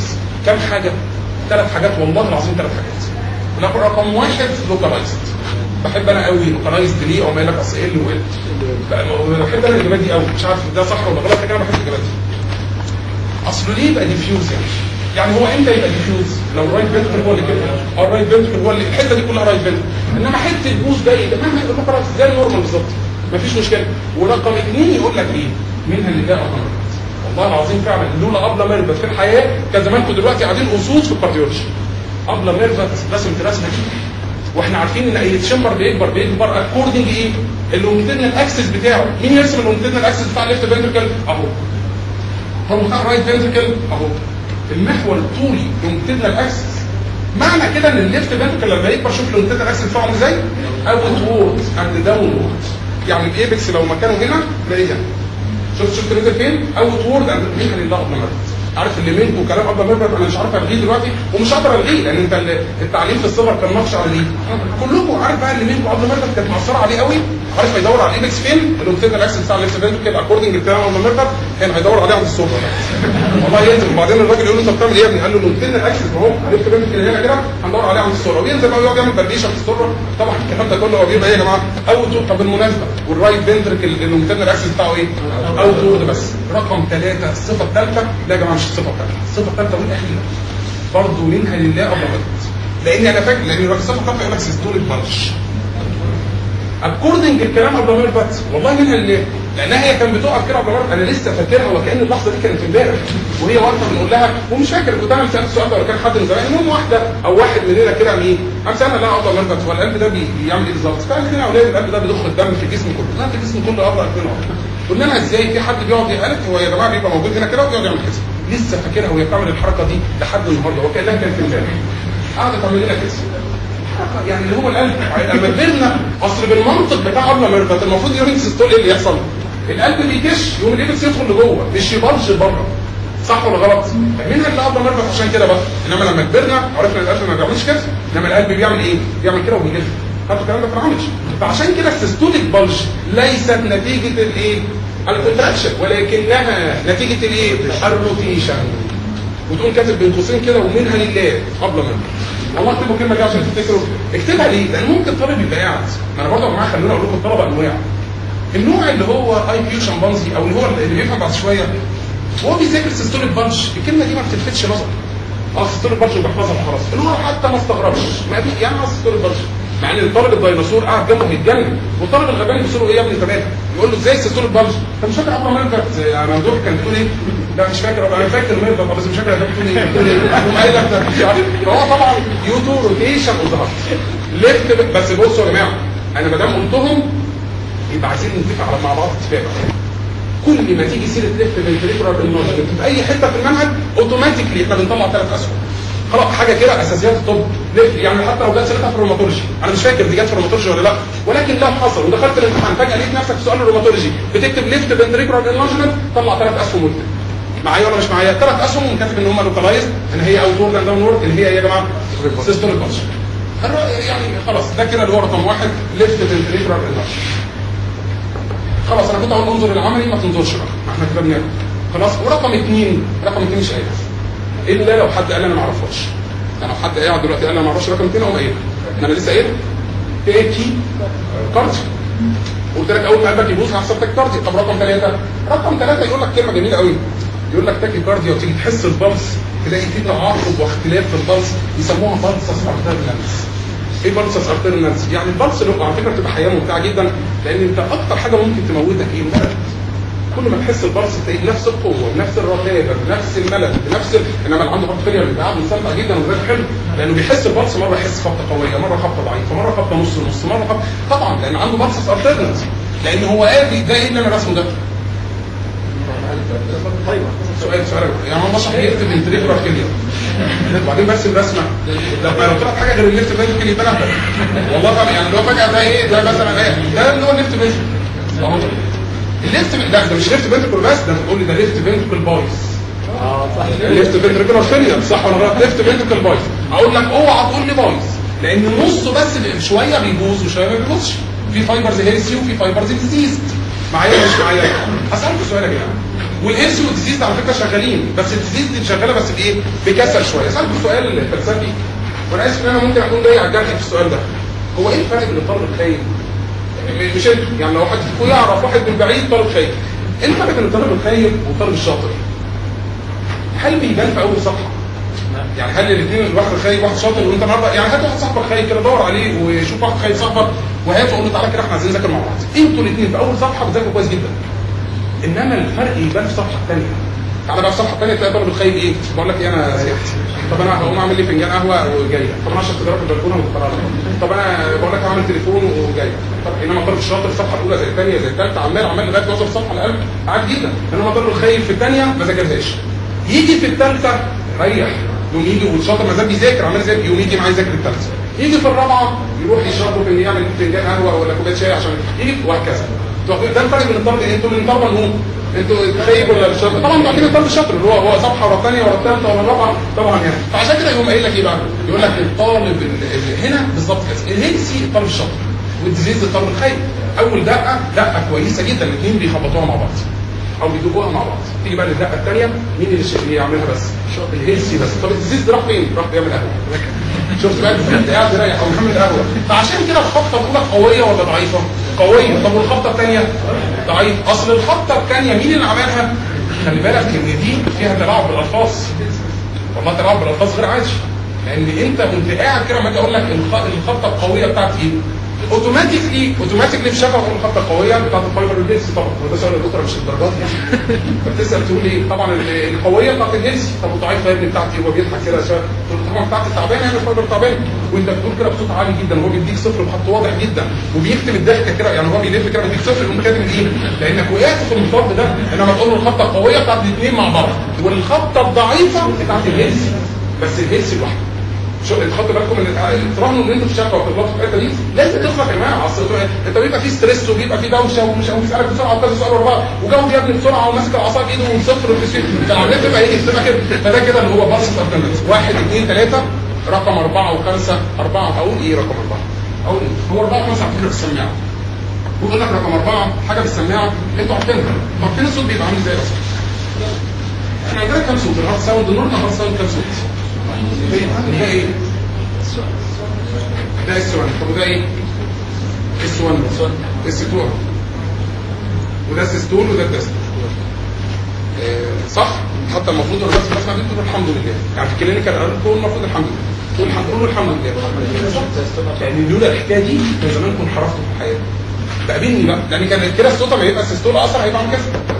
كم حاجه ثلاث حاجات والله العظيم ثلاث حاجات ناخد رقم واحد لوكالايزد بحب انا قوي لوكالايزد ليه او ما لك اصل ال وال بحب انا الاجابات دي قوي مش عارف ده صح ولا غلط لكن انا بحب الاجابات دي اصله ليه يبقى ديفيوز يعني يعني هو امتى يبقى ديفيوز لو الرايت فنتركل هو اللي كده او الرايت فنتركل هو اللي الحته دي كلها رايت فنتركل انما حته البوز ده ايه ده مهما يقول لك خلاص زي النورمال بالظبط مفيش مشكله ورقم اثنين يقول لك ايه منها اللي جاء أمر. والله العظيم فعلا لولا ابله ميرفت في الحياه كان زمانكم دلوقتي قاعدين اسود في الكارديولوجي ابله ميرفت رسمت رسمه دي واحنا عارفين ان اي تشمبر بيكبر بيكبر اكوردنج ايه اللونجتيدنال اكسس بتاعه مين يرسم اللونجتيدنال اكسس بتاع الليفت فنتركل اهو هو بتاع الرايت فنتركل اهو المحور الطولي لونجتيدنال اكسس معنى كده ان الليفت فنتركل لما يكبر شوف اللونجتيدنال اكسس بتاعه عامل ازاي اوت وورد اند داون وورد يعني الايبكس لو مكانه هنا تلاقيه هنا شفت شفت نزل فين اوت وورد اند مين اللي ابله ميرفت عارف اللي منكم كلام ابله ميرفت انا مش عارف الغيه دلوقتي ومش هقدر الغيه لان انت التعليم في الصغر كان نقش على دي كلكم عارف بقى اللي منكم ابله ميرفت كانت مأثره عليه قوي عارف هيدور على الايبكس فين اللونجتيدنال اكسس بتاع الليفت فنتركل اكوردنج لكلام ابله ميرفت كان هيدور عليه عند السوبر والله ينزل وبعدين الراجل يقول له انت بتعمل ايه يا ابني؟ قال له اللونجتيدنال اكسس اهو الليفت فنتركل هنا كده هندور عليه عند السوبر وينزل بقى ويقعد يعمل برديشه في السوبر طبعا الكلام ده كله هو بيبقى ايه يا جماعه اوت وورد طب بالمناسبه والرايت فنتركل اللونجتيدنال اكسس بتاعه ايه؟ اوت وورد بس رقم ثلاثه الصفه الثالثه لا يا جماعه مش الصفه الثالثه الصفه الثالثه والاخيره برضه منها لله ابدا لان انا فاكر لان الصفه الثالثه يقول لك سيستوليك بانش اكوردنج الكلام قبل ما يربط والله منها لله لانها هي كانت بتقف كده قبل ما يربط. انا لسه فاكرها وكان اللحظه دي كانت امبارح وهي واقفه بنقول لها ومش فاكر كنت انا سالت السؤال ده ولا كان حد من زمان المهم واحده او واحد مننا كده قام ايه قام سالنا لا قبل ما يربط هو القلب ده بي- بيعمل ايه بالظبط فقالت لنا يا اولاد القلب ده بيضخ الدم في الجسم كله لا في الجسم كله قبل 2000 عمر قلنا لها ازاي في حد بيقعد قالت هو يا جماعه بيبقى موجود هنا كده وبيقعد يعمل كده لسه فاكرها وهي بتعمل الحركه دي لحد النهارده وكانها كانت امبارح قعدت تعمل لنا كده يعني اللي هو القلب لما كبرنا اصل بالمنطق بتاع قبل ما يربط المفروض يورين سيستول ايه اللي يحصل؟ القلب بيكش يقوم الايبكس يدخل لجوه مش يبلش لبره صح ولا غلط؟ منها اللي قبل ما يربط عشان كده بقى انما لما كبرنا عرفنا ان القلب ما بيعملش كده انما القلب بيعمل ايه؟ بيعمل كده وبيلف خدتوا الكلام ده في العملش فعشان كده السيستوليك بلج ليست نتيجه الايه؟ الكونتراكشن ولكنها نتيجه الايه؟ الروتيشن وتقوم كاتب بين قوسين كده ومنها لله قبل ما والله اكتبوا الكلمه دي عشان تفتكروا اكتبها ليه؟ لان ممكن الطالب يبقى قاعد ما انا برضه يا جماعه خليني اقول لكم الطلبه انواع النوع اللي هو اي كيو شمبانزي او اللي هو اللي بيفهم بعد شويه وهو بيذاكر سيستوليك بانش الكلمه دي ما بتلفتش نظر اه سيستوليك بانش بيحفظها وخلاص اللي هو حتى ما استغربش ما في يعني ايه سيستوليك بانش مع ان الطالب الديناصور قاعد جنبه هيتجنن والطالب الغباني بيقول له ايه يا ابني انت مالك؟ يقول له ازاي سيستوليك بانش؟ انت مش فاكر عمرو مالك ممدوح كان بتقول ايه؟ لا مش فاكر انا فاكر ميرفت بس مش فاكر كانت بتقول ايه؟ بتقول ايه؟ يقوم قايل لك ده مش عارف فهو طبعا يوتو روتيشن وظهر ليفت بس بصوا يا جماعه انا ما دام قلتهم يبقى عايزين نتفق على مع بعض اتفاق كل ما تيجي سيره ليفت فنتريكولار انرجي في اي حته في المنهج اوتوماتيكلي احنا بنطلع ثلاث اسهم خلاص حاجه كده اساسيات الطب ليفت يعني حتى لو جت سيرتها في الروماتولوجي انا مش فاكر دي جت في الروماتولوجي ولا لا ولكن لو حصل ودخلت الامتحان فجاه لقيت نفسك في سؤال الروماتولوجي بتكتب ليفت فنتريكولار انرجي طلع ثلاث اسهم واكتب معايا ولا مش معايا ثلاث اسهم وكاتب ان هم لوكالايزد ان هي اوت وورد اند داون وورد اللي هي ايه يا جماعه سيستوليك بانش يعني خلاص ده كده اللي هو رقم واحد ليفت فنتريكولار انرجي خلاص انا كنت اقول انظر العملي ما تنظرش بقى ما احنا كده بنعمل خلاص ورقم اثنين رقم اثنين مش قايل الا لو حد قال انا ما اعرفهاش يعني لو حد قاعد دلوقتي قال انا ما اعرفش رقم اثنين اقوم قايلها انا لسه قايل تاكي كاردي قلت لك اول ما قلبك يبوظ هحسب لك كاردي طب رقم ثلاثه رقم ثلاثه يقول لك كلمه جميله قوي يقول لك تاكي كارديا وتيجي تحس البلس تلاقي في تعاقب واختلاف في البلس يسموها بلسس ارترنالز ايه بلسس ارترنالز يعني البلس اللي على فكره بتبقى حياه ممتعه جدا لان انت اكتر حاجه ممكن تموتك ايه الملل كل ما تحس البلس تلاقي نفس القوه نفس الرتابه نفس الملل نفس ال... انما اللي عنده هارت فيلير بيبقى قاعد مستمتع جدا وزي حلو لانه بيحس البلس مره يحس خبطه قويه مره خبطه ضعيفه مره خبطه نص نص مره خبطه طبعا لان عنده بلسس ارترنالز لان هو قال ده ايه اللي انا رسمه ده سؤال سؤال يعني هو بشرح يكتب انتريكولار كلير وبعدين برسم رسمه لما لو طلعت حاجه غير الليفت فينتركل يبقى انا والله فاهم يعني لو فجاه ده ايه ده مثلا ايه ده اللي هو الليفت فينتركل اهو الليفت ده ده مش ليفت فينتركل بس ده بتقول لي ده ليفت فينتركل بايظ اه صح ليفت فينتركل فيلير صح ولا غلط ليفت فينتركل بايظ اقول لك اوعى تقول لي بايظ لان نصه بس اللي شويه بيبوظ وشويه ما بيبوظش في فايبرز هيلثي وفي فايبرز ديزيز معايا ولا مش معايا هسالكم سؤال يا جماعه والهيلث والديزيز على فكره شغالين بس الديزيز دي شغاله بس بايه؟ بكسل شويه سالته سؤال فلسفي وانا اسف ان انا ممكن اكون جاي على الجرح في السؤال ده هو ايه الفرق بين الطالب الخايب مش انت يعني لو حد فيكم يعرف واحد من بعيد طالب خايب ايه الفرق بين الطالب الخايب والطالب الشاطر؟ هل بيبان في اول صفحه؟ يعني هل الاثنين الواحد خايب واحد شاطر وانت النهارده يعني هات واحد صاحبك خايب كده دور عليه وشوف واحد خايب صاحبك وهاته وقول له تعالى كده احنا عايزين نذاكر مع بعض انتوا الاثنين في اول صفحه بتذاكروا كويس جدا انما الفرق يبان في الصفحه الثانيه تعالى بقى في الصفحه الثانيه تلاقي طالب الخايب ايه؟ بقول لك ايه انا زهقت طب انا هقوم اعمل لي فنجان قهوه وجاي لك طب انا اشرب سيجاره في البلكونه ومتفرج طب انا بقول لك هعمل تليفون وجاي لك طب انما الطالب الشاطر الصفحه الاولى زي الثانيه زي الثالثه عمال عمال لغايه ما يوصل الصفحه الاقل عادي جدا انما الطالب الخايب في الثانيه ما ذاكرهاش يجي في الثالثه ريح يوم يجي والشاطر ما زال بيذاكر عمال يذاكر يوم يجي معاه يذاكر الثالثه يجي في الرابعه يروح يشرب في يعمل فنجان قهوه ولا كوبايه شاي عشان يجي وهكذا ده الفرق بين الطالب انتوا من الطلبه اللي هم انتوا خايب ولا مش شاطر طبعا اكيد الطالب الشاطر اللي هو هو صفحه ورا الثانيه ورا الثالثه ورا الرابعه طبعا يعني فعشان كده يقوم قايل لك ايه بقى؟ يقول لك الطالب اللي هنا بالظبط كده الهيلسي الطالب الشاطر والديزيز الطالب الخايب اول دقه دقه كويسه جدا الاثنين بيخبطوها مع بعض او بيدوبوها مع بعض تيجي بقى للدقه الثانيه مين اللي اللي يعملها بس الهيلسي بس طب الديزيز ده راح فين راح بيعمل قهوه شفت بقى انت قاعد رايح او محمد قهوه فعشان كده الخبطه الاولى قويه ولا ضعيفه قويه طب والخبطه الثانيه ضعيف اصل الخبطه الثانيه مين اللي عملها خلي بالك ان دي فيها تلاعب بالالفاظ والله تلاعب بالالفاظ غير عادي لان انت كنت قاعد كده لما اجي اقول لك الخبطه القويه بتاعتي ايه اوتوماتيكلي اوتوماتيكلي في شغف اقول الخطه القويه بتاعت الفايبر الهيلثي طبعا وده سؤال الدكتور مش الدرجات يعني فبتسال تقول ايه طبعا القويه بتاعت الهيلثي طب والضعيفه يا ابني بتاعتي هو بيضحك كده شويه تقول له طبعا بتاعتي تعبانه يعني الفايبر تعبان وانت بتقول كده بصوت عالي جدا وهو بيديك صفر بخط واضح جدا وبيكتب الضحكه كده يعني هو بيلف كده بيديك صفر يقوم كاتب ايه؟ لانك وقعت في المطب ده انما تقول له الخطه القويه بتاعت الاثنين مع بعض والخطه الضعيفه بتاعت الهيلثي بس الهيلثي لوحده شو انت خدت بالكم ان رغم ان انتوا في شقه وتغلطوا في الحته دي لازم تفرق يا جماعه اصل انت بيبقى في ستريس وبيبقى في دوشه ومش بيسالك بسرعه وكذا سؤال ورا بعض وجاوب يا ابني بسرعه وماسك العصا بايده ومصفر وبيصير فالعمليه بتبقى ايه؟ بتبقى كده فده كده اللي هو باصص ارتمنت واحد اثنين ثلاثه رقم اربعه وخمسه اربعه اقول ايه رقم اربعه؟ اقول ايه؟ هو اربعه وخمسه على فكره في السماعه بيقول لك رقم اربعه حاجه في السماعه انتوا عارفينها عارفين الصوت بيبقى عامل ازاي اصلا؟ احنا عندنا كام صوت؟ الهارد ساوند النورمال هارد ساوند كام صوت؟ ده ايه؟ ده اس 1 طب وده ايه؟ اس 1 اس 2 وده اس 2 وده الدست صح؟ حتى المفروض الناس بتسمع دي تقول الحمد لله يعني في الكلينيكال تقول المفروض الحمد لله تقول الحمد لله الحمد لله يعني لولا الحكايه دي كان زمان كنت حرفت في حياتي تقابلني بقى لان كان كده الصوت لما يبقى السيستول اثر هيبقى عامل كده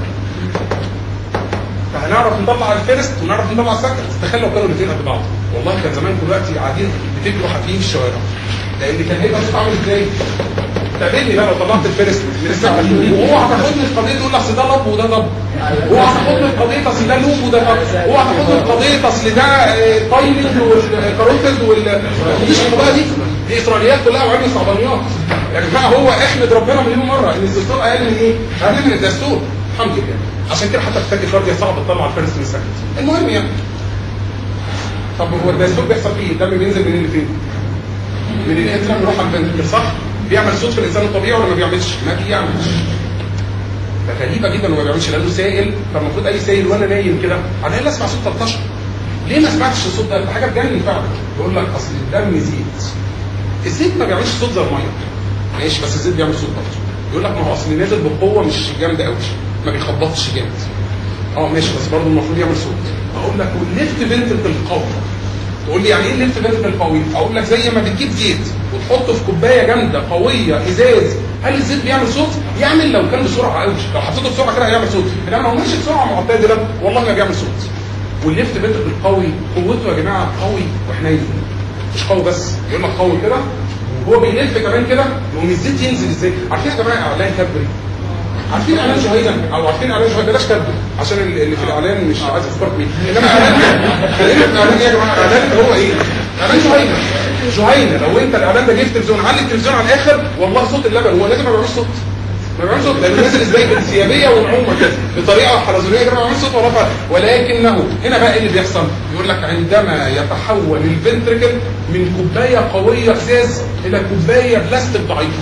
فهنعرف نطلع الفيرست ونعرف نطلع السكند تخيل لو كانوا الاثنين قد بعض والله كان زمان دلوقتي قاعدين بتجروا حافيين في الشوارع لان كان هيبقى الصوت عامل ازاي؟ تقابلني بقى لو طلعت الفيرست من السكند واوعى تاخدني القضيه تقول اصل ده لب وده لب اوعى تاخدني القضيه اصل ده لوب وده لب اوعى تاخدني القضيه اصل ده تايلند والكاروتيد وال مفيش القضايا دي دي اسرائيليات كلها وعلم صعبانيات يا جماعه هو احمد ربنا مليون مره ان الدستور اقل من ايه؟ اقل من الدستور الحمد لله عشان كده حتى في التاكي صعب تطلع الفيرست من السكند المهم يعني طب هو الدستور بيحصل فيه الدم بينزل منين لفين؟ من الانترا بيروح على الفنتركل صح؟ بيعمل صوت في الانسان الطبيعي ولا ما بيعملش؟ ما بيعملش فغريبه جدا انه ما بيعملش لانه سائل فالمفروض اي سائل وانا نايم كده على الاقل اسمع صوت 13 ليه ما سمعتش الصوت ده؟ ده حاجه تجنن فعلا يقول لك اصل الدم زيت الزيت ما بيعملش صوت زي الميه ماشي بس الزيت بيعمل صوت برضه يقول لك ما هو اصل نازل بقوه مش جامده قوي ما بيخبطش جامد اه ماشي بس برضه المفروض يعمل صوت اقول لك والليفت فنتركل قوي تقول لي يعني ايه الليفت فنتركل قوي اقول لك زي ما بتجيب زيت وتحطه في كوبايه جامده قويه ازاز هل الزيت بيعمل صوت يعمل لو كان بسرعه قوي لو حطيته بسرعه كده هيعمل صوت انما لو ماشي بسرعه معتدله والله ما بيعمل صوت والليفت فنتركل قوي قوته يا جماعه قوي وحنين مش قوي بس يقول لك قوي كده هو بيلف كمان كده يقوم الزيت ينزل ازاي عارفين يا جماعه اعلان كادبري عارفين اعلان شهيدا او عارفين اعلان شهيدا بلاش كاتبه عشان اللي في الاعلان مش عايز افكرك مين انما اعلان خلينا في الاعلان ايه يا جماعه اعلان اللي هو ايه اعلان شهيدا شهيدا لو انت الاعلان ده جه في التلفزيون علي التلفزيون على الاخر والله صوت اللبن هو لازم ما بيعملش صوت ما بيعملش صوت لانه نازل ازاي بالانسيابيه والعومه كده بطريقه حلزونيه كده ما بيعملش صوت ولا فرق ولكنه هنا بقى ايه اللي بيحصل؟ يقول لك عندما يتحول الفنتركل من كوبايه قويه ازاز الى كوبايه بلاستيك ضعيفه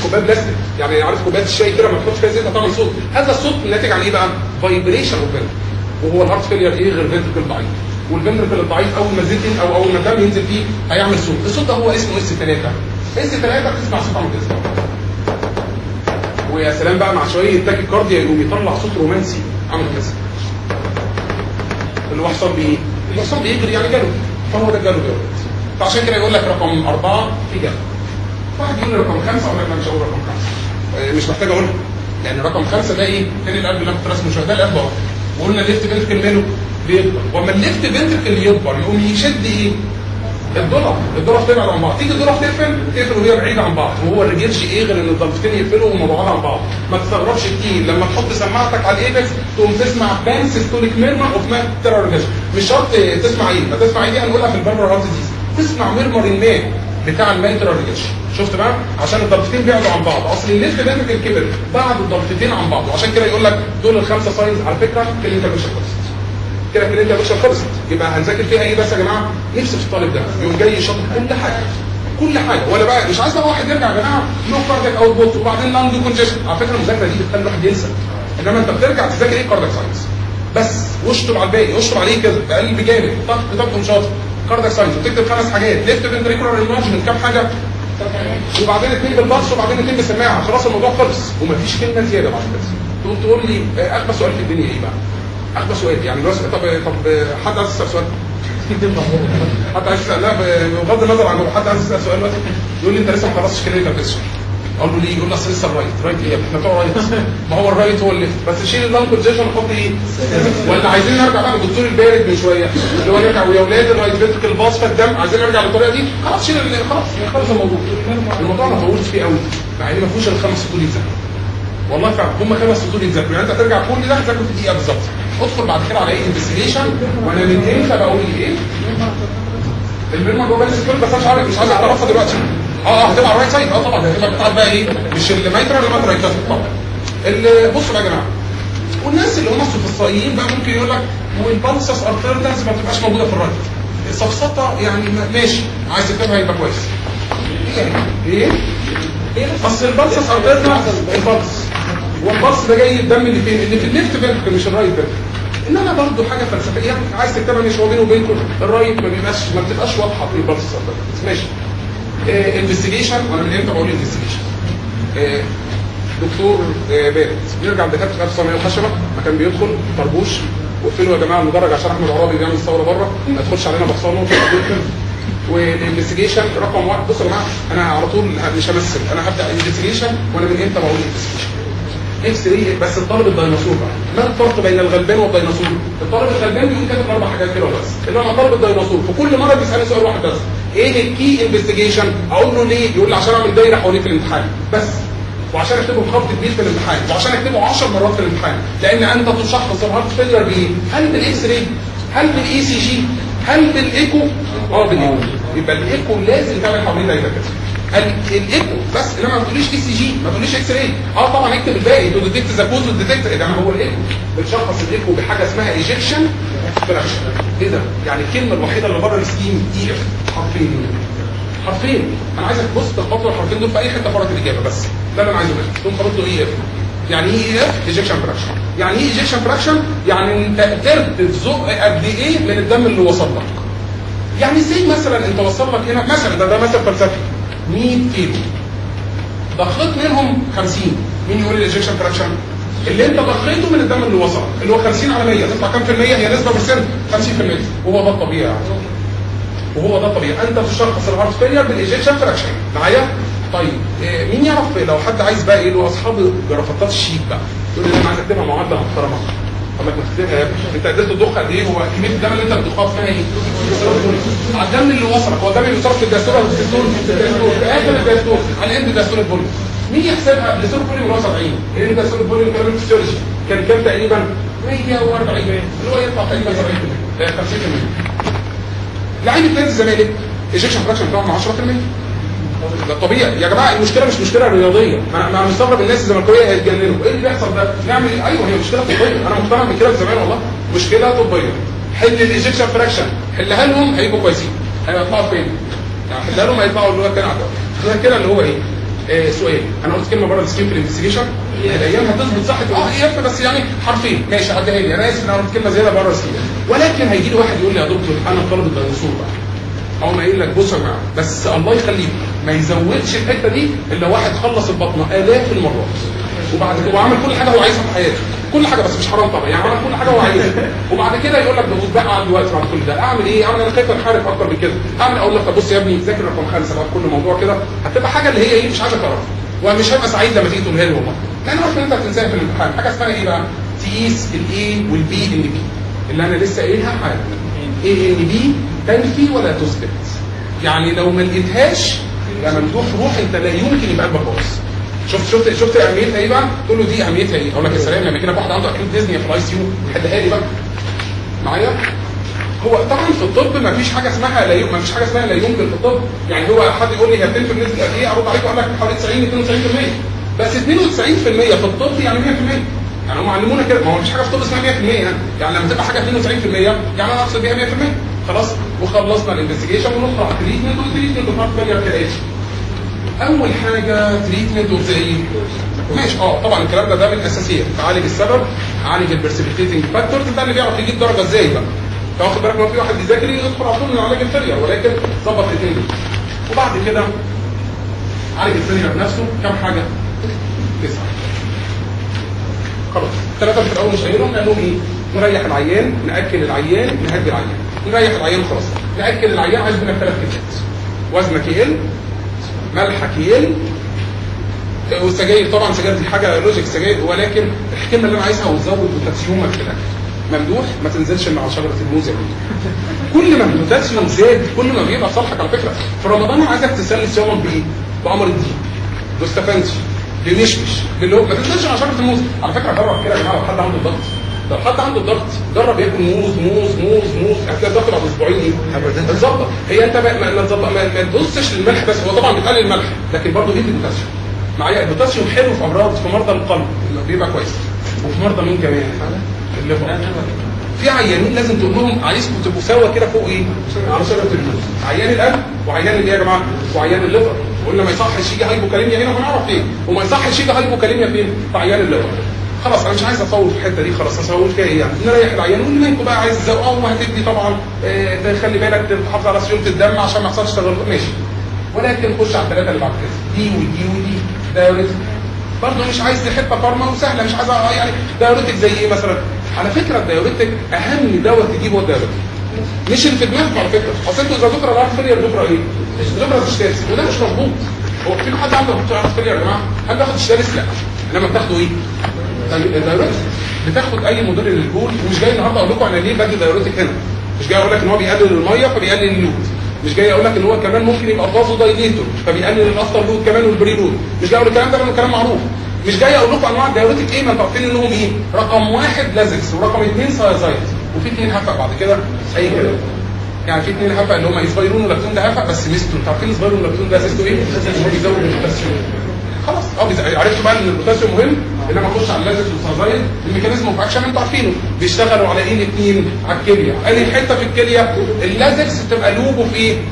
كوبايه بلاستيك يعني عارف كوبايه الشاي كده ما تحطش فيها زيت هتعمل صوت هذا الصوت ناتج عن ايه بقى فايبريشن اوف وهو الهارت فيلير ايه غير فنتركل ضعيف والفنتركل الضعيف اول ما الزيت ين- او اول ما الدم ينزل فيه هيعمل صوت الصوت ده هو اسمه اس 3 اس 3 تسمع صوت عامل كده ويا سلام بقى مع شويه تاكي كارديا يقوم يطلع صوت رومانسي عامل كده اللي هو حصان بيه الحصان بيجري يعني جاله فهو ده جاله جاله فعشان كده يقول لك رقم أربعة في جاله واحد يقول لي رقم خمسة أقول لك لا مش هقول رقم خمسة آه، مش محتاج أقولها لأن رقم خمسة ده إيه؟ تاني القلب اللي أنا كنت راسمه شوية ده القلب أهو وقلنا الليفت فنتركل ماله بيكبر وأما الليفت فنتركل يكبر يقوم يشد إيه؟ الضلع الضلع تبعد عن بعض تيجي الضلع تقفل تقفل وهي بعيده عن بعض وهو الرجلش ايه غير ان الضلفتين يقفلوا وهم بعاد عن بعض ما تستغربش كتير لما تحط سماعتك على الايبكس تقوم تسمع بان سيستوليك ميرمر اوف ماترال ريجريشن مش شرط تسمع ايه ما تسمع ايه دي هنقولها في البربر هارت ديزيز تسمع ميرمر الماء بتاع الماترال ريجريشن شفت بقى عشان الضلفتين بعدوا عن بعض اصل الليفت فنتركل كبر بعد الضلفتين عن بعض وعشان كده يقول لك دول الخمسه ساينز على فكره كلينيكال مش خلصت كده كده انت يا باشا خلصت يبقى هنذاكر فيها ايه بس يا جماعه نفسي في الطالب ده يقوم جاي شاطر كل حاجه كل حاجه ولا بقى مش عايز بقى واحد يرجع يا جماعه لو كاردياك اوت بوت وبعدين لانج كونجيشن على فكره المذاكره دي بتخلي الواحد ينسى انما انت بترجع تذاكر ايه كاردياك ساينس بس واشطب على الباقي اشطب عليه كده بقلب جامد طق طق شاطر كاردياك ساينس وتكتب خمس حاجات ليفت فنتريكولار انلارجمنت كام حاجه وبعدين اثنين بالبلس وبعدين اثنين بالسماعه خلاص الموضوع خلص ومفيش كلمه زياده بعد كده تقوم تقول لي آه، اخبى سؤال في الدنيا ايه بقى؟ اخبى سؤال يعني دلوقتي طب طب حد عايز يسال سؤال؟ حد عايز يسال لا بغض النظر عن حد عايز يسال سؤال دلوقتي يقول لي انت لسه ما خلصتش كلينيكال بيكشر اقول له ليه؟ يقول لي اصل لسه الرايت رايت ايه؟ احنا بتوع رايت ما هو الرايت هو الليفت بس شيل اللانج كونجيشن وحط ايه؟ ولا عايزين نرجع بقى للدكتور البارد من شويه اللي هو نرجع ويا اولاد الرايت فينتركل باص في الدم عايزين نرجع للطريقه دي خلاص شيل ال- خلاص خلص الموضوع الموضوع ما طولش فيه قوي مع ان ما فيهوش الا خمس سطور يتذاكروا والله فعلا هم خمس سطور يتذاكروا يعني انت ترجع كل ده هتذاكره في دقيقه بالظبط ادخل بعد كده على ايه انفستيجيشن وانا من امتى بقول لي ايه الميرمر جوه بس كل بس انا مش عارف مش عايز اعرفها دلوقتي اه اه هتبقى على الرايت سايد اه طبعا هتبقى بتاعت بقى ايه مش الميترا ولا الميترا رايت طبعا اللي بصوا بقى يا جماعه والناس اللي هم اخصائيين بقى ممكن يقول لك والبلسس ارتردنس ما بتبقاش موجوده في الرايت سفسطه يعني ما- ماشي عايز تكتبها يبقى كويس ايه ايه اصل البلسس ارتردنس البلس والبلس ده جاي الدم اللي فين اللي في الليفت فنتركل مش الرايت فنتركل انما برضه حاجه فلسفيه يعني عايز تكتبها مش هو بينه وبينكم الرايت ما بيبقاش ما بتبقاش واضحه في البلس ارتردنس ماشي انفستيجيشن وانا من امتى بقول انفستيجيشن دكتور آه، بارد نرجع لدكاتره 1900 وخشبه ما كان بيدخل طربوش وقلت له يا جماعه المدرج عشان احمد عرابي بيعمل ثوره بره ما تدخلش علينا بخصامه والانفستيجيشن رقم واحد بصوا يا جماعه انا على طول مش همثل انا هبدا انفستيجيشن وانا من امتى بقول انفستيجيشن اكس راي بس الطالب الديناصور بقى ما الفرق بين الغلبان والديناصور الطالب الغلبان بيقول كاتب اربع حاجات كده بس انما طالب الديناصور في كل مره بيسالني سؤال واحد بس ايه الكي انفستيجيشن اقول له ليه يقول لي عشان اعمل دايره حوالين في الامتحان بس وعشان اكتبه بخط كبير في الامتحان وعشان اكتبه 10 مرات في الامتحان لان انت تشخص الهارت فيلر بايه هل بالاكس راي هل بالاي سي جي هل بالايكو اه بالايكو يبقى الايكو لازم تعمل حوالين دايره كده ال- الايكو بس انما ما تقوليش اي سي جي ما تقوليش اكس راي اه طبعا اكتب الباقي تو ديتكت ذا كوز ديتكت ده هو الايكو بتشخص الايكو بحاجه اسمها ايجكشن فراكشن ايه ده يعني الكلمه الوحيده اللي بره السكيم دي حرفين حرفين انا عايزك تبص تخبط الحرفين دول في اي حته بره الاجابه بس ده اللي انا عايزه منك تقوم خبطه ايه يعني ايه ايه ايجكشن فراكشن يعني ايه ايجكشن فراكشن يعني انت قدرت تزق قد ايه من الدم اللي وصل لك يعني زي مثلا انت وصل لك هنا مثلا ده ده مثل فلسفي 100 كيلو ضخيت منهم 50 مين يقول الايجكشن فراكشن اللي انت ضخيته من الدم اللي وصل اللي هو 50 على 100 تطلع كام في المية هي نسبة بالسن 50% وهو ده الطبيعي يعني. وهو ده الطبيعي انت تشخص الهارت فيلير بالايجكشن فراكشن معايا طيب إيه مين يعرف لو حد عايز بقى ايه له اصحاب جرافطات الشيك بقى يقول لي انا عايز اكتبها معادله محترمه طب ما تكتبها يا ابني انت قدرت تضخ قد ايه هو كميه الدم اللي انت بتضخها اسمها ايه؟ على الدم اللي وصلك هو الدم اللي وصلك في الدستور ولا في الدستور؟ في الدستور في اخر الدستور على اند دستور البولي مين يحسبها؟ الدستور البولي اللي هو 70 لان الدستور البولي كان الفسيولوجي كان كام تقريبا؟ 140 اللي هو يطلع تقريبا 70% آه، 50% لعيب نادي الزمالك ايجكشن فراكشن بتاعهم 10% ده طبيعي يا جماعه المشكله مش مشكله رياضيه ما انا مستغرب الناس الزملكاويه هيتجننوا ايه اللي بيحصل ده نعمل إيه؟ ايوه هي مشكله طبيه انا مقتنع بكده من زمان والله مشكله طبيه حل الايجكشن فراكشن حلها لهم هيبقوا كويسين هيطلعوا فين يعني حلها لهم هيطلعوا اللي هو كان عدو غير كده اللي هو ايه آه سؤال انا قلت كلمه بره السكيم في الانفستيجيشن الايام هتثبت صحه اه ايه بس يعني حرفين ماشي عديها لي انا اسف ان انا قلت كلمه زياده بره السكيم ولكن هيجي لي واحد يقول لي يا دكتور انا طالب الديناصور بقى او ما يقول لك بص يا جماعه بس الله يخليك ما يزودش الحته دي الا واحد خلص البطنه الاف المرات وبعد كده وعمل كل حاجه هو عايزها في حياته كل حاجه بس مش حرام طبعا يعني عمل كل حاجه هو عايزها وبعد كده يقول لك ده بقى عندي وقت بعد كل ده اعمل ايه؟ اعمل انا خايف انحرف اكتر من كده اعمل اقول لك طب بص يا ابني ذاكر رقم خمسه بقى في كل موضوع كده هتبقى حاجه اللي هي ايه مش عايزك تعرفها ومش هبقى سعيد لما تيجي تقولها لي والله لان عارف ان انت هتنساها في الامتحان حاجه اسمها ايه بقى؟ تقيس الاي والبي ان بي اللي انا لسه قايلها حاجه ايه ان بي تنفي ولا تثبت يعني لو ما لقيتهاش يا ممدوح روح انت لا يمكن يبقى قلبك باظ شفت شفت شفت اهميتها ايه بقى؟ تقول له دي اهميتها ايه؟ اقول لك يا سلام لما كده واحد عنده اكيد ديزني في الاي سي يو حدها لي بقى معايا؟ هو طبعا في الطب ما فيش حاجه اسمها لا يمكن ما فيش حاجه اسمها لا يمكن في الطب يعني هو حد يقول لي هي بتنفي بنسبه قد ايه؟ ارد عليك واقول لك حوالي 90 92% بس 92% في الطب يعني 100% يعني هم علمونا كده ما هو مفيش حاجه في الطب اسمها 100% يعني يعني لما تبقى حاجه 92% يعني انا اقصد بيها 100% خلاص وخلصنا الانفستيجيشن وندخل على التريتمنت والتريتمنت اوف هارت فيلير كالاتي اول حاجه تريتمنت اوف ذا ايه؟ ماشي اه طبعا الكلام ده ده من الاساسيات تعالج السبب عالج البرسبكتيتنج فاكتورز ده اللي بيعرف يجيب درجه ازاي بقى تاخد بالك لو في واحد بيذاكر يدخل على طول من علاج الفيلير ولكن ظبط الاثنين دول وبعد كده عالج الفيلير نفسه كم حاجه؟ تسعه خلاص ثلاثه في الاول مش قايلهم لانهم ايه؟ نريح العيان ناكل العيان نهدي العيان نريح العيان خلاص ناكل العيان عايز منك ثلاث كلمات وزنك يقل ملحك يقل والسجاير طبعا السجاير دي حاجه لوجيك سجاير ولكن الكلمه اللي انا عايزها وتزود بوتاسيومك في الاكل ممدوح ما تنزلش من على شجره الموز يا ممدوح كل ما البوتاسيوم زاد كل ما بيبقى صالحك على فكره في رمضان انا عايزك تسلي صيامك بايه؟ بامر الدين دوستافنسي بمشمش باللي هو ما تنزلش على شجره الموز على فكره جرب كده يا جماعه لو حد عنده ضغط لو حد عنده ضغط جرب ياكل موز موز موز موز هتلاقي الضغط بعد اسبوعين ايه؟ بالظبط هي انت ما ما تظبط ما, ما تبصش للملح بس هو طبعا بتقلل الملح لكن برضه ايه البوتاسيوم معايا البوتاسيوم حلو في امراض في مرضى القلب بيبقى كويس وفي مرضى مين كمان؟ الليفر في عيانين لازم تقول لهم عايزكم تبقوا سوا كده فوق ايه؟ على شجره الموز عيان القلب وعيان الايه يا جماعه؟ وعيان الليفر قلنا ما يصحش يجي هايبوكاليميا هنا وهنعرف فين وما يصحش يجي هايبوكاليميا فين؟ في عيان الليفر خلاص انا مش عايز اطول في الحته دي خلاص اطول فيها ايه يعني نريح العيان واللي منكم بقى عايز اه وهتدي طبعا آه خلي بالك تحافظ على سيوله الدم عشان ما يحصلش تغير ماشي ولكن خش على الثلاثه اللي بعد كده دي ودي ودي دايوريتك برضه مش عايز حته فارما وسهله مش عايز يعني دايوريتك زي ايه مثلا على فكره الدايوريتك اهم دواء تجيبه هو الدايوريتك مش اللي في دماغك على فكره اصل انتوا اذا ذكر الارض فيلير ذكر ايه؟ ذكر اشتاتس وده مش مظبوط هو في حد عنده دكتور ارض فيلير يا جماعه هل بياخد اشتاتس؟ لا انما بتاخدوا ايه؟ دايوريتك بتاخد اي مدير للبول ومش جاي النهارده اقول لكم انا ليه بدي دايوريتك هنا مش جاي اقول لك ان هو بيقلل الميه فبيقلل اللود مش جاي اقول لك ان هو كمان ممكن يبقى فازو دايليتور فبيقلل الافتر لود كمان والبري لود مش جاي اقول الكلام ده لانه كلام معروف مش جاي اقول لكم انواع الدايوريتك ايه ما انتوا عارفين انهم ايه رقم واحد لازكس ورقم اثنين سايزايت وفي اثنين هفق بعد كده اي كلام يعني في اثنين هفق اللي هم اسبايرون ولاكتون ده هفق بس ميزته انتوا عارفين اسبايرون ولاكتون ده ميزته ايه؟ هو بيزود البوتاسيوم خلاص اه بيز- عرفتوا بقى ان البوتاسيوم مهم انما اخش على اللازكس والسايزايت الميكانيزم اوف اكشن انتوا عارفينه بيشتغلوا على ايه الاثنين على الكليه قال لي الحته في الكليه اللازكس بتبقى لوبه في ايه؟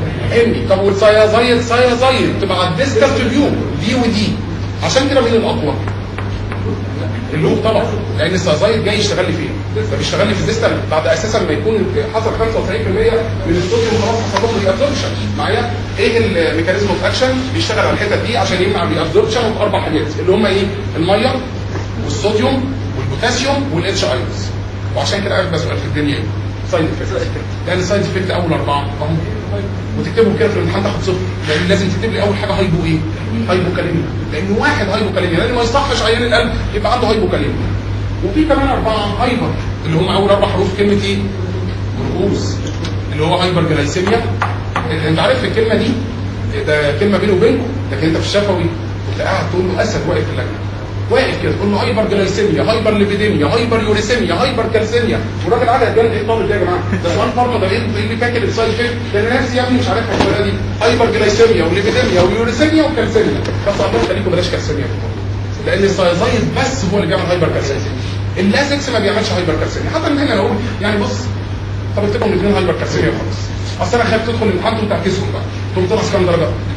امي طب والسايازايد سايازايد تبقى على الديسكال تيوب دي ودي عشان كده مين الاقوى؟ اللوب طبعا لان السايزايد جاي يشتغل لي فين؟ فبيشتغل لي في الديستال بعد اساسا ما يكون حصل 95% من الصوديوم خلاص حصل له ريابزوربشن معايا ايه الميكانيزم اوف اكشن بيشتغل على الحتت دي عشان يمنع الريابزوربشن في اربع حاجات اللي هم ايه؟ الميه والصوديوم والبوتاسيوم والاتش ايونز وعشان كده اغبى سؤال في الدنيا ايه؟ سايد افكت لان سايد افكت اول اربعه اهم وتكتبهم كده في الامتحان تاخد صفر لان لازم تكتب لي اول حاجه هايبو ايه؟ هايبوكاليميا لان واحد هايبوكاليميا لان ما يصحش عيان القلب يبقى عنده هايبوكاليميا وفي كمان اربعه هايبر اللي هم اول اربع حروف كلمه ايه؟ مرقوص اللي هو هايبر جلايسيميا انت عارف الكلمه دي ده كلمه بيني وبينكم لكن انت في الشفوي كنت قاعد تقول له اسد واقف في اللجنه واقف كده تقول له هايبر جلايسيميا هايبر ليبيديميا هايبر يوريسيميا هايبر كالسيميا والراجل قاعد يتجنن ايه طالب ده يا جماعه ده سؤال فرض ده ايه اللي فاكر السايد افكت ده انا نفسي يا ابني مش عارفها الطريقه دي هايبر جلايسيميا وليبيديميا ويوريسيميا وكالسيميا بس الله يخليكم بلاش كالسيميا لان السايزايد بس هو اللي بيعمل هايبر كالسيميا اللازكس ما بيعملش هايبر كالسيميا حتى ان احنا لو يعني بص طب اكتبهم الاثنين هايبر كالسيميا خلاص اصل انا خايف تدخل الامتحان تقوم تعكسهم بقى تقوم تنقص كام درجه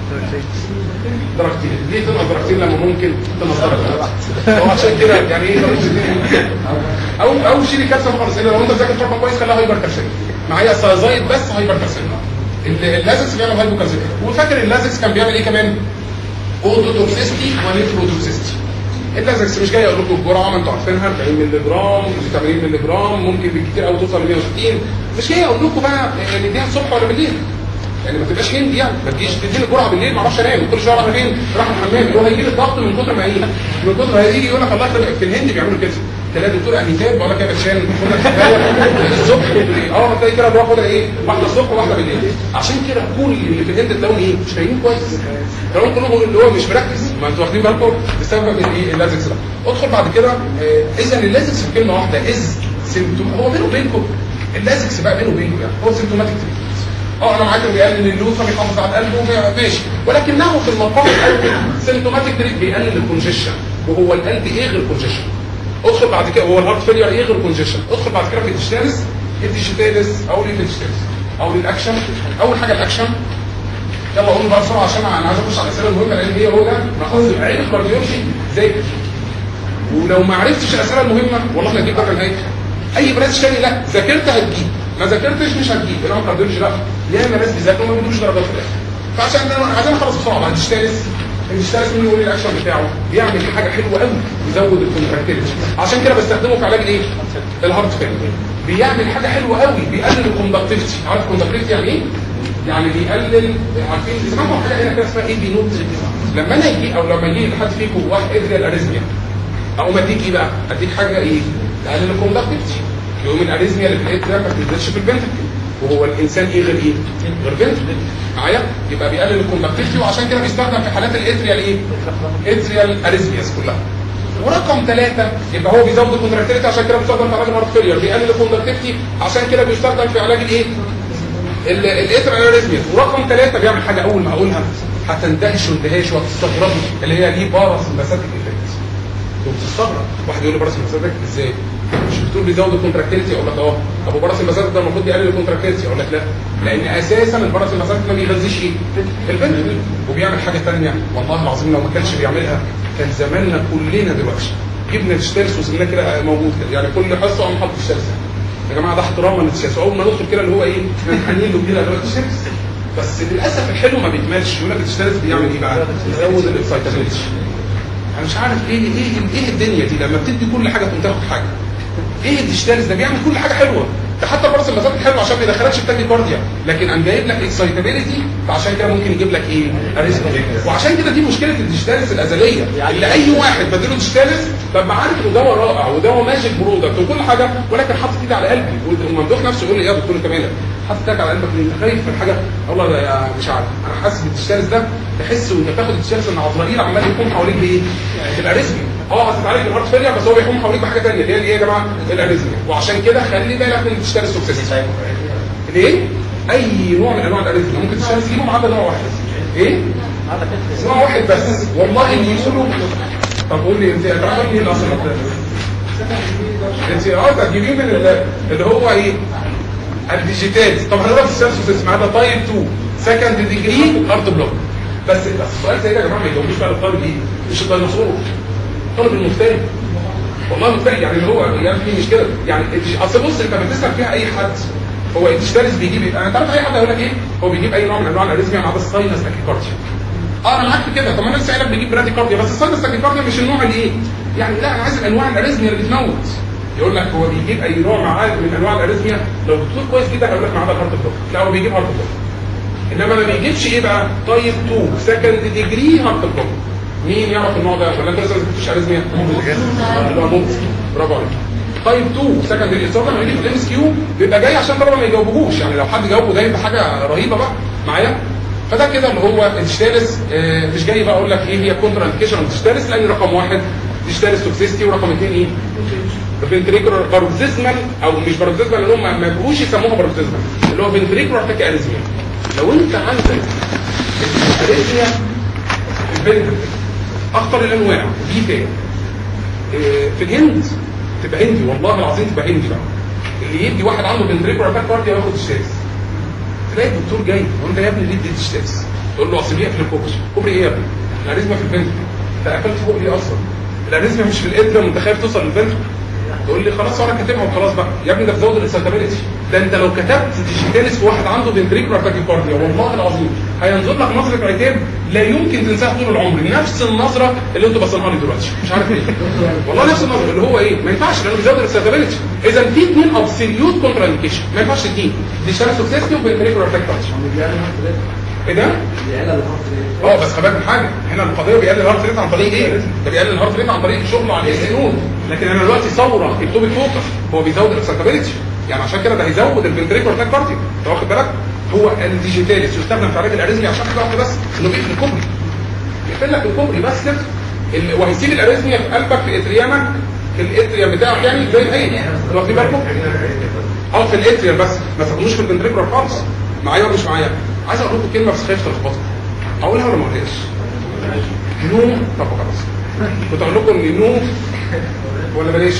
درجتين ليه تنقص درجتين لما ممكن تنقص درجه هو عشان كده يعني ايه درجتين او او شيل الكالسيوم خالص إلا لو انت ذاكر فورمه كويس خليها هايبر كالسيوم معايا سايزايد بس هايبر كالسيوم اللازكس بيعمل هايبو كالسيوم وفاكر اللازكس كان بيعمل ايه كمان اوتوتوكسيستي ونيفروتوكسيستي اللازكس مش جاي اقول لكم الجرعه ما انتوا عارفينها 40 مللي جرام 80 مللي جرام ممكن بالكتير قوي توصل ل 160 مش جاي اقول لكم بقى نديها الصبح ولا بالليل يعني ما تبقاش هندي يعني ما تجيش تديني الجرعه بالليل ما اعرفش انام كل شويه اروح فين راح الحمام هو هيجي لي الضغط من كتر ما ايه من كتر ما هيجي يقول لك الله يخليك في الهند بيعملوا كده تلاقي دكتور انيتاب بقول لك يا باشان خدها الصبح وبالليل. اه تلاقي كده بروح خدها ايه واحده الصبح وواحده بالليل عشان كده كل اللي في الهند تلاقيهم ايه مش نايمين كويس تلاقيهم كلهم اللي هو مش مركز ما انتوا واخدين بالكم بسبب الايه اللازكس ده ادخل بعد كده آه، اذا اللازكس في كلمه واحده از سيمتوم هو بينه وبينكم اللازكس بقى بينه وبينكم يعني هو سيمتوماتيك اه انا معاك بيقلل اللوز فبيحافظ على القلب وبي- ماشي ولكنه في المقام الاول سيمتوماتيك تريت بيقلل الكونجيشن وهو القلب ايه غير كونجيشن ادخل بعد كده هو الهارت فيلير ايه غير كونجيشن ادخل بعد كده في الديجيتاليس الديجيتاليس او الديجيتاليس او الاكشن اول حاجه الاكشن يلا قول بقى بسرعه عشان انا عايز اخش على الاسئله المهمه لان هي هو ده مقصد علم الكارديولوجي ذاكر ولو ما عرفتش الاسئله المهمه والله لا هتجيب درجه نهائيه اي برنامج تاني لا ذاكرت هتجيب ما ذاكرتش مش هتجيب انما الكارديولوجي لا ياما ناس بيذاكروا ما بيجيبوش درجات في الاخر فعشان كده انا عايزين نخلص بسرعه بعد الديجيتاليس الديجيتاليس مين يقول لي الاكشن بتاعه بيعمل حاجه حلوه قوي يزود الكونتراكتيليتي عشان كده بستخدمه في علاج ايه الهارت فيلر بيعمل حاجه حلوه قوي بيقلل الكوندكتيفيتي عارف الكوندكتيفيتي يعني ايه يعني بيقلل عارفين سمعتوا حاجه هنا كده اسمها ايه بينوت لما انا اجي او لما يجي لحد فيكم واحد ادري الاريزميا اقوم اديك ايه بقى اديك حاجه ايه تقلل الكوندكتيفيتي يقوم الاريزميا اللي في الاتريا ما بتنزلش في الفنتركل وهو الانسان ايه غير ايه غير فنتركل معايا يبقى بيقلل الكوندكتيفيتي وعشان كده بيستخدم في حالات الاتريال ايه اتريال اريزمياس كلها ورقم ثلاثة يبقى هو بيزود الكونتراكتيفيتي عشان كده بيستخدم في علاج الهارت فيلير بيقلل الكونتراكتيفيتي عشان كده بيستخدم في علاج الايه الاتر انوريزميا ورقم ثلاثة بيعمل حاجة أول ما أقولها هتندهشوا اندهاش وهتستغربوا اللي هي ليه بارس مساتيك افكت وبتستغرب واحد يقول لي بارس مساتيك ازاي؟ مش بتقول بيزود الكونتراكتيلتي اقول لك اه ابو بارس المساتيك ده المفروض يقلل الكونتراكتيلتي اقول لك لا لان اساسا البارس المساتيك ما بيغذيش ايه؟ الفنتركل وبيعمل حاجه ثانيه والله العظيم لو ما كانش بيعملها كان زماننا كلنا دلوقتي جبنا تشترس وسيبناه كده موجود كده يعني كل حصه قام حاطط تشترس يا جماعه ده احتراما للتشيلسي اول ما ندخل كده اللي هو ايه منحنين له كده اللي هو التشيلسي بس للاسف الحلو ما بيكملش يقول لك التشيلسي بيعمل ايه بقى؟ يزود الاكسايتابيلتي انا مش عارف ايه ايه ايه الدنيا دي لما بتدي كل حاجه تقوم تاخد حاجه ايه الديجيتاليز ده بيعمل كل حاجه حلوه ده حتى البرص المسافه حلو عشان ما يدخلكش في تاكي كارديا لكن قام جايب لك اكسايتابيلتي فعشان كده ممكن يجيب لك ايه اريزم وعشان كده دي مشكله الديجيتاليز الازليه اللي اي واحد بديله ديجيتاليز ببقى عارف انه دواء رائع ودواء ماجيك برودكت وكل حاجه ولكن حاطط ايدي على قلبي والممدوح نفسه يقول لي ايه يا دكتور انت مالك حاطط ايدك على قلبك انت خايف من حاجه والله ده يا مش عارف انا حاسس بالديجيتاليز ده تحس وانت بتاخد الديجيتاليز ان عزرائيل عمال يقوم حواليك بايه؟ الاريزميا اه هتتعالج الهارت فيلير بس هو بيقوم حواليك بحاجه ثانيه اللي هي ايه يا جماعه؟ الاريزميا وعشان كده خلي بالك من الديجيتاليز توكسيسيتي ليه؟ اي نوع من انواع الاريزميا ممكن تشتغل تجيبه ما عدا نوع واحد ايه؟ نوع واحد بس والله اللي يقولوا طب قول لي انت هتعرفي ايه الاصل انت اه تجيبيه من ال- اللي هو ايه؟ الديجيتال طب هنضرب السيرسوس اسمها ده تايب 2 سكند ديجري هارت بلوك بس بس السؤال زي ده يا جماعه ما يجاوبوش بقى الطالب ايه؟ مش الديناصور الطالب المغترب والله مغترب يعني اللي هو يعني في مش كده يعني الديج- اصل بص انت بتسال فيها اي حد هو الديجيتاليز بيجيب ايه؟ انت عارف اي حد هيقول لك ايه؟ هو بيجيب اي نوع من انواع الاريزميا ما عدا الساينس تاكيكارديا اه انا معاك في كده طب ما انا لسه قايل لك بيجيب براديكارديا بس الساينس تاكيكارديا مش النوع اللي ايه؟ يعني لا انا عايز الانواع الاريزميا اللي بتموت يقول لك هو بيجيب اي نوع معاه من انواع الاريزميا لو دكتور كويس جدا هيقول لك ما عدا الهارت بلوك لا هو بيجيب هارت بلوك انما ما بيجيبش ايه بقى تايب 2 سكند ديجري هارت بلوك مين يعرف النوع ده ولا انت لسه ما كنتش اريزميا اللي هو ممكن برافو عليك تايب 2 سكند ديجري السؤال لما يجي في الام اس كيو بيبقى جاي عشان طبعا ما يجاوبوهوش يعني لو حد جاوبه ده يبقى حاجه رهيبه بقى معايا فده كده اللي هو الديجيتاليس آه، مش جاي بقى اقول لك ايه هي كونترا انديكيشن الديجيتاليس لان رقم واحد ديجيتاليس توكسيستي ورقم اثنين ايه؟ فنتريكولار باروكسيزمال او مش باروكسيزمال لان هم ما بيجوش يسموها باروكسيزمال اللي هو فنتريكولار تاكي اريزميا لو انت عندك الاريزميا الفنتريكل اخطر الانواع دي تاني آه، في الهند تبقى هندي والله العظيم تبقى هندي بقى اللي يدي واحد عنده فنتريكولار تاكي كارديا ياخد ستاس تلاقي الدكتور جاي وانت يا ابني ليه اديت ستاس تقول له اصل بيقفل الكوبري كوبري ايه يا ابني؟ الاريزما في الفنتر انت قفلت فوق ليه اصلا؟ الاريزما مش في الاتريوم انت خايف توصل للفنتر تقول لي خلاص انا كاتبها وخلاص بقى يا ابني ده بتزود الاكسيتابيلتي ده انت لو كتبت ديجيتاليس في واحد عنده فنتريكولار تاكيكارديا والله العظيم هينظر لك نظره عتاب لا يمكن تنساها طول العمر نفس النظره اللي انتوا باصينها لي دلوقتي مش عارف ليه والله نفس النظره اللي هو ايه ما ينفعش لانه بيزود الاكسيتابيلتي اذا في اثنين ابسوليوت كونترا انديكيشن ما ينفعش اثنين ديجيتاليس توكسيستي وفنتريكولار تاكيكارديا ايه ده؟ اه بس خلي بالك من حاجه هنا القضيه بيقلل الهارت ريت عن طريق ايه؟ ده بيقلل الهارت ريت عن طريق شغله على الاس نود لكن انا دلوقتي ثوره اكتوبيك فوكس هو بيزود الاكسيتابيلتي يعني عشان كده ده هيزود الفنتريكولار تاكيكارديا انت واخد بالك؟ هو الديجيتاليس يستخدم في علاج الاريزميا عشان حاجه واحده بس انه بيقفل الكوبري يقفل لك الكوبري بس كده ال- وهيسيب الاريزميا في قلبك في اتريامك في الاتريام بتاعك يعني زي الايه واخدين بالكم؟ اه في الاتريال بس ما تاخدوش في الفنتريكولار خالص معايا ولا مش معايا عايز اقول لكم كلمه بس خايف تلخبطكم اقولها ولا ما اقولهاش نوم طب خلاص كنت اقول لكم ان نوم ولا بلاش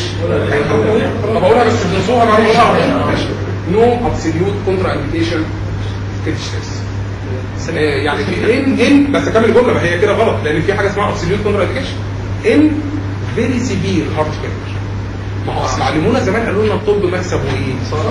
طب اقولها بس تنسوها مع ماشي نو ابسوليوت كونترا انديكيشن كريتيشنس يعني في ان ان بس اكمل الجمله ما هي كده غلط لان في حاجه اسمها ابسوليوت كونترا انديكيشن ان فيري سيفير هارت فيلر ما هو اصل علمونا زمان قالوا لنا الطب مكسب وايه؟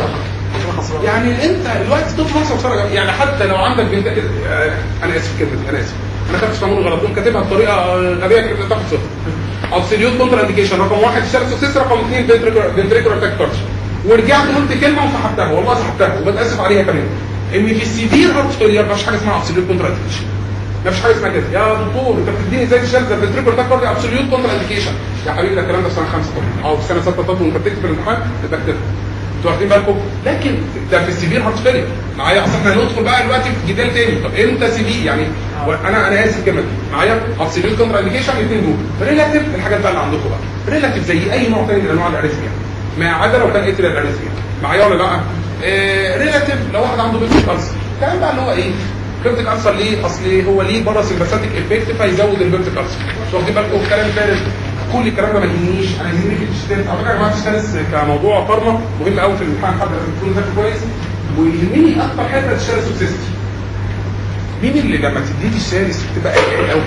يعني انت دلوقتي طب مكسب خساره يعني حتى لو عندك بنت آه، انا اسف كده انا اسف انا كنت فاهموني غلط قوم كاتبها بطريقه غبيه كده تاخد صفر ابسوليوت كونتر انديكيشن رقم واحد اشتغل سكسس رقم اثنين فنتريكولار تاكتورش ورجعت قلت كلمه وسحبتها والله سحبتها وبتاسف عليها كمان ان في السيفير هارت فيلير مفيش حاجه اسمها ابسوليوت كونتر انديكيشن مفيش حاجه اسمها كده يا دكتور انت بتديني ازاي تشتغل زي الفنتريكولار تاكتورش ابسوليوت كونتر انديكيشن يا حبيبي ده الكلام ده في سنه خمسه طبعا او في سنه سته طب وانت بتكتب الامتحان تبقى اكتبها انتوا واخدين بالكم لكن ده في السيفير هارت فيلير معايا اصل احنا هندخل بقى دلوقتي في جدال تاني طب امتى سيفير يعني انا انا اسف الكلمه دي معايا ابسوليوت كونتر انديكيشن الاثنين دول ريلاتيف الحاجات بقى اللي عندكم بقى ريلاتيف زي اي نوع تاني من انواع الاريثميا ما عدا لو كان اتريال الاريثميا معايا ولا لا آه ريلاتيف لو واحد عنده بيبتيك ألسر الكلام بقى اللي هو ايه بيبتيك ألسر ليه اصل هو ليه بره سمباثيك افكت فيزود البيبتيك ألسر مش واخدين بالكم كلام فارغ كل الكلام ده ما يهمنيش انا يهمني في التشتات على فكره يا جماعه التشتات كموضوع فارما مهم قوي في الامتحان حد لازم يكون ذاكر كويس ويهمني اكتر حته التشتات سوكسيستي مين اللي لما تديه الشارس بتبقى قلقان قوي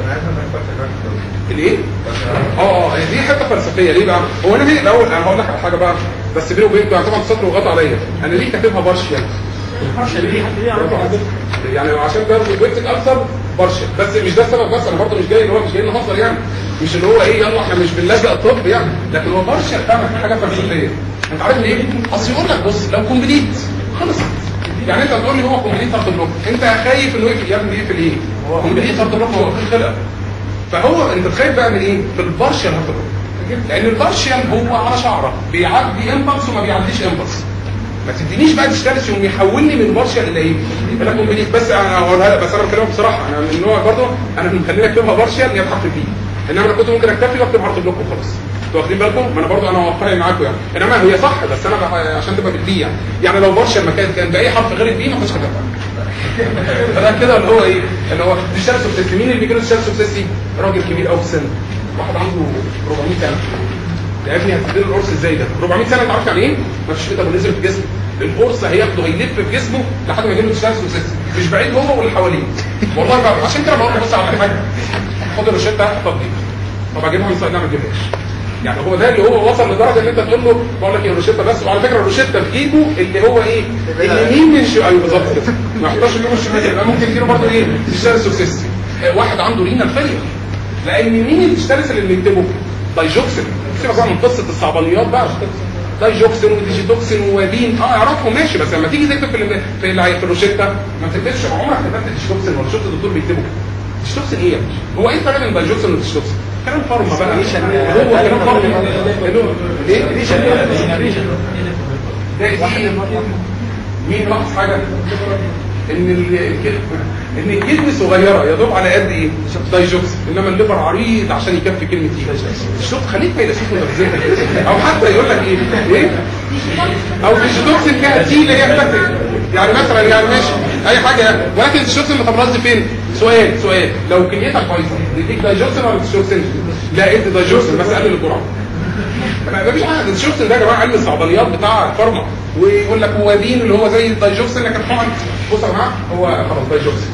الايه؟ اه اه دي حته فلسفيه ليه بقى؟ هو انا ليه الاول انا هقول لك على حاجه بقى بس بيني وبينكم يعني طبعا السطر وغطى عليا انا ليه كاتبها بارشيال؟ يعني عشان ده ويبتك اكثر بارشل بس مش ده السبب بس انا برضه مش جاي اللي هو مش جاي نهزر يعني مش اللي هو ايه يلا احنا مش بنلزق الطب يعني لكن هو بارشل فعلا في حاجه فلسفيه انت عارف ليه؟ اصل يقول لك بص لو كومبليت خلصت يعني انت بتقول لي هو كومبليت هارت بلوك انت خايف انه يقفل يا ابني يقفل ايه؟ كومبليت هارت بلوك هو في خلقه فهو انت خايف بقى من ايه؟ في البارشل هارت بلوك لان البارشل هو على شعره بيعدي امبلس وما بيعديش امبلس ما تدينيش بقى تشتغل يوم يحولني من بارشل الى ايه؟ الى كومبليت بس انا هقولها لك بس انا بكلمك بصراحه انا من النوع برضه انا مخليني اكتبها بارشل هي بحرف بي انما انا كنت ممكن اكتفي واكتب هارت بلوك وخلاص انتوا واخدين بالكم؟ ما انا برضه انا واقعي معاكم يعني انما هي صح بس انا بقى عشان تبقى بالبي يعني يعني لو بارشل مكان كان باي حرف غير البي ما كنتش هكتبها فده كده اللي هو ايه؟ اللي هو تشتغل سوبسيستي مين اللي بيجي له تشتغل سوبسيستي؟ راجل كبير قوي في السن واحد عنده 400 سنه يا ابني هتديله القرص ازاي ده 400 سنه انت عارف يعني ايه مفيش ميتابوليزم في جسمه القرص هياخده هيلف في جسمه لحد ما يجيله تشتغل سوسيس مش بعيد هو واللي حواليه والله بقى عشان كده بقول له بص على حاجه خد الروشته طب دي طب اجيبها من صيدليه ما تجيبهاش يعني هو ده اللي هو وصل لدرجه ان انت تقول له بقول لك ايه الروشته بس وعلى فكره الروشته في ايده اللي هو ايه اليمين من شو ايوه بالظبط كده ما يحطش اليمين والشمال يبقى ممكن يجيله برضه ايه تشتغل سوسيس واحد عنده رينا فيلير لان مين اللي بيشتغل اللي بنكتبه دايجوكسين سيبك بقى من قصه الصعبانيات بقى دايجوكسين وديجيتوكسين وبين اه اعرفهم ماشي بس لما تيجي تكتب في ال- في ال- في الروشته ما تكتبش عمرك كتبت ديجيتوكسين ولا شفت الدكتور بيكتبه ديجيتوكسين ايه يا ابني؟ هو ايه الفرق بين دايجوكسين وديجيتوكسين؟ كلام فارما بقى هو كلام فارما ايه؟ ده ايه؟ مين لاحظ حاجه؟ ان ال- ان الكلمه صغيره يا دوب على قد ايه؟ دايجوكس انما الليفر عريض عشان يكفي كلمه ايه؟ شوف خليك فيلسوف متفزلك او حتى يقول لك ايه؟ ايه؟ او ديجيتوكسين فيها تي اللي هي بتاعتك يعني مثلا يعني ماشي اي حاجه يعني ولكن الديجيتوكسين متمرز فين؟ سؤال سؤال لو كليتك بايظه نديك دايجوكسين ولا ديجيتوكسين؟ لا ادي دايجوكسين بس قلل الجرعه ما فيش حاجه الديجوكسين ده يا جماعه علم الصعبانيات بتاع الفارما ويقول لك هو دين اللي هو زي الدايجوكسين لكن طبعا بص يا جماعه هو خلاص دايجوكسين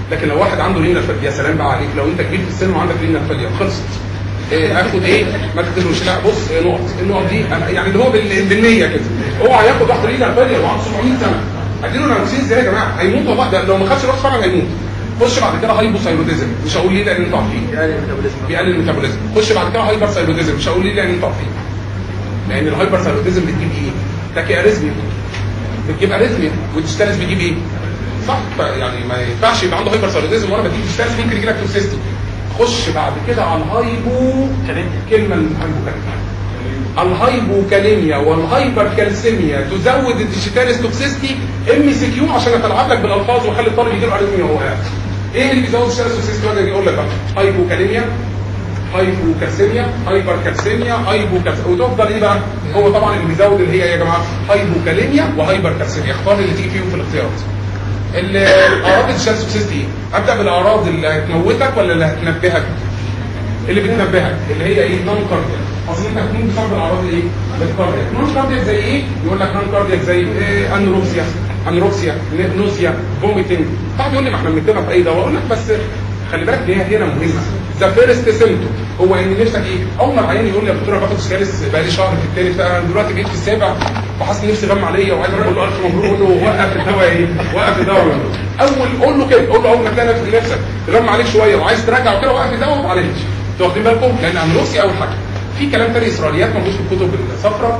لكن لو واحد عنده رينا فاليا سلام بقى عليك لو انت كبير في السن وعندك رينا فاليا خلصت إيه اخد ايه ما تقدروش لا بص إيه نقط النقط دي أنا- يعني اللي هو بال- بالنيه كده اوعى ياخد واحد رينا فاليا وعنده 700 سنه اديله نانوكسين ازاي يا جماعه هيموت والله ده لو ما خدش راس فعلا هيموت خش بعد كده هايبوثايروديزم مش هقول ليه لان انتوا عارفين بيقلل الميتابوليزم خش بعد كده هايبر ثايروديزم مش هقول ليه لان انتوا عارفين لان الهايبر ثايروديزم بتجيب ايه؟ تاكي اريزميا بتجيب اريزميا والديستالس بيجيب ايه؟ صح يعني ما ينفعش يبقى عنده هايبر ثايروديزم وانا بديك ديستالس ممكن يجي لك توكسيستي خش بعد كده على الهايبو كلمه الهايبوكاليميا الهايبوكاليميا والهايبر كالسيميا تزود الديجيتاليس توكسيستي ام سي كيو عشان اتلعب لك بالالفاظ واخلي الطالب يجي له اريزميا وهو قاعد ايه اللي بيزود الديجيتاليس توكسيستي وانا يقول لك بقى هايبوكاليميا هايبوكالسيميا هايبركالسيميا هايبوكالسيميا وتفضل ايه بقى هو طبعا اللي بيزود اللي هي يا جماعه هايبوكاليميا وهايبركالسيميا اختار اللي تيجي فيهم في الاختيارات ال- الاعراض الشمس توكسيستي ايه ابدا بالاعراض اللي هتموتك ولا اللي هتنبهك اللي بتنبهك اللي هي ايه نون كاردياك اصل انت هتكون بسبب الاعراض الايه الكاردياك نون كاردياك زي ايه يقول لك نون كاردياك زي إيه انروكسيا انروكسيا نوزيا فوميتنج بعد يقول لي ما احنا بنكتبها في اي دواء اقول لك بس خلي بالك دي هنا مهمه ذا فيرست سيمتوم هو ان نفسك ايه اول ما العيان يقول لي يا دكتور انا باخد سكالس بقى لي شهر في الثالث بقى انا دلوقتي جيت في السابع وحاسس ان نفسي غم عليا وعايز اقول له الف مبروك اقول له وقف الدواء ايه وقف الدواء من دول. اول قول له كده قول له اول ما تلاقي نفسك نفسك غم عليك شويه وعايز ترجع وكده وقف الدواء وما عليكش انتوا واخدين بالكم لان انروكسي اول حاجه في كلام تاني اسرائيليات موجود في الكتب الصفراء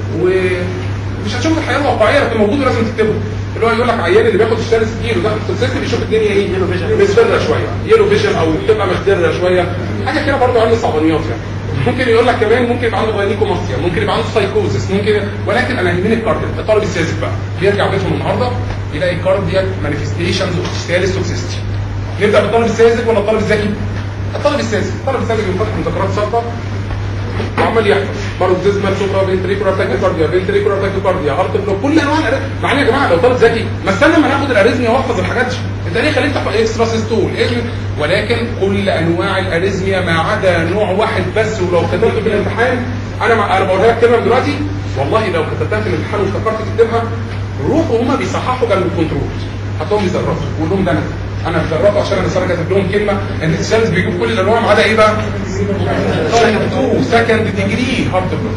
ومش هتشوف الحياه الواقعيه لكن موجود ولازم تكتبه اللي هو يقول لك عيان اللي بياخد الثالث كتير وداخل في السيستم بيشوف الدنيا ايه مصفرة شويه يلو فيجن او بتبقى مخضره شويه حاجه كده برضه علم صعبانيات يعني ممكن يقول لك كمان ممكن يبقى عنده غاينيكوماستيا ممكن يبقى عنده سايكوزس ممكن ولكن انا يهمني الكاردياك الطالب الساذج بقى بيرجع بيتهم النهارده يلاقي كاردياك مانيفستيشنز اوف ستالس توكسيستي نبدا بالطالب الساذج ولا الطالب الذكي؟ الطالب الساذج الطالب الساذج بيفتح مذكرات سابقه وعمال يحفظ باروكسيزمال سوبرا فنتريكولار تاكيكارديا فنتريكولار تاكيكارديا هارت بلوك كل انواع الاريثميا مع ان يا جماعه لو طالب ذكي ما استنى ما ناخد الاريثميا واحفظ الحاجات دي انت ليه خليك تحفظ اكسترا سيستول إيه؟ ولكن كل انواع الاريثميا ما عدا نوع واحد بس ولو كتبته في الامتحان انا مع... انا بقولها لك كلمه دلوقتي والله لو كتبتها في الامتحان وافتكرت تكتبها روحوا هما بيصححوا جنب الكنترول هتلاقيهم بيزرفوا قول لهم ده انا انا بزرفه عشان انا سنه كاتب لهم كلمه ان السيلز بيجيب كل الانواع ما عدا ايه بقى؟ تايب 2 سكند ديجري هارت بلوك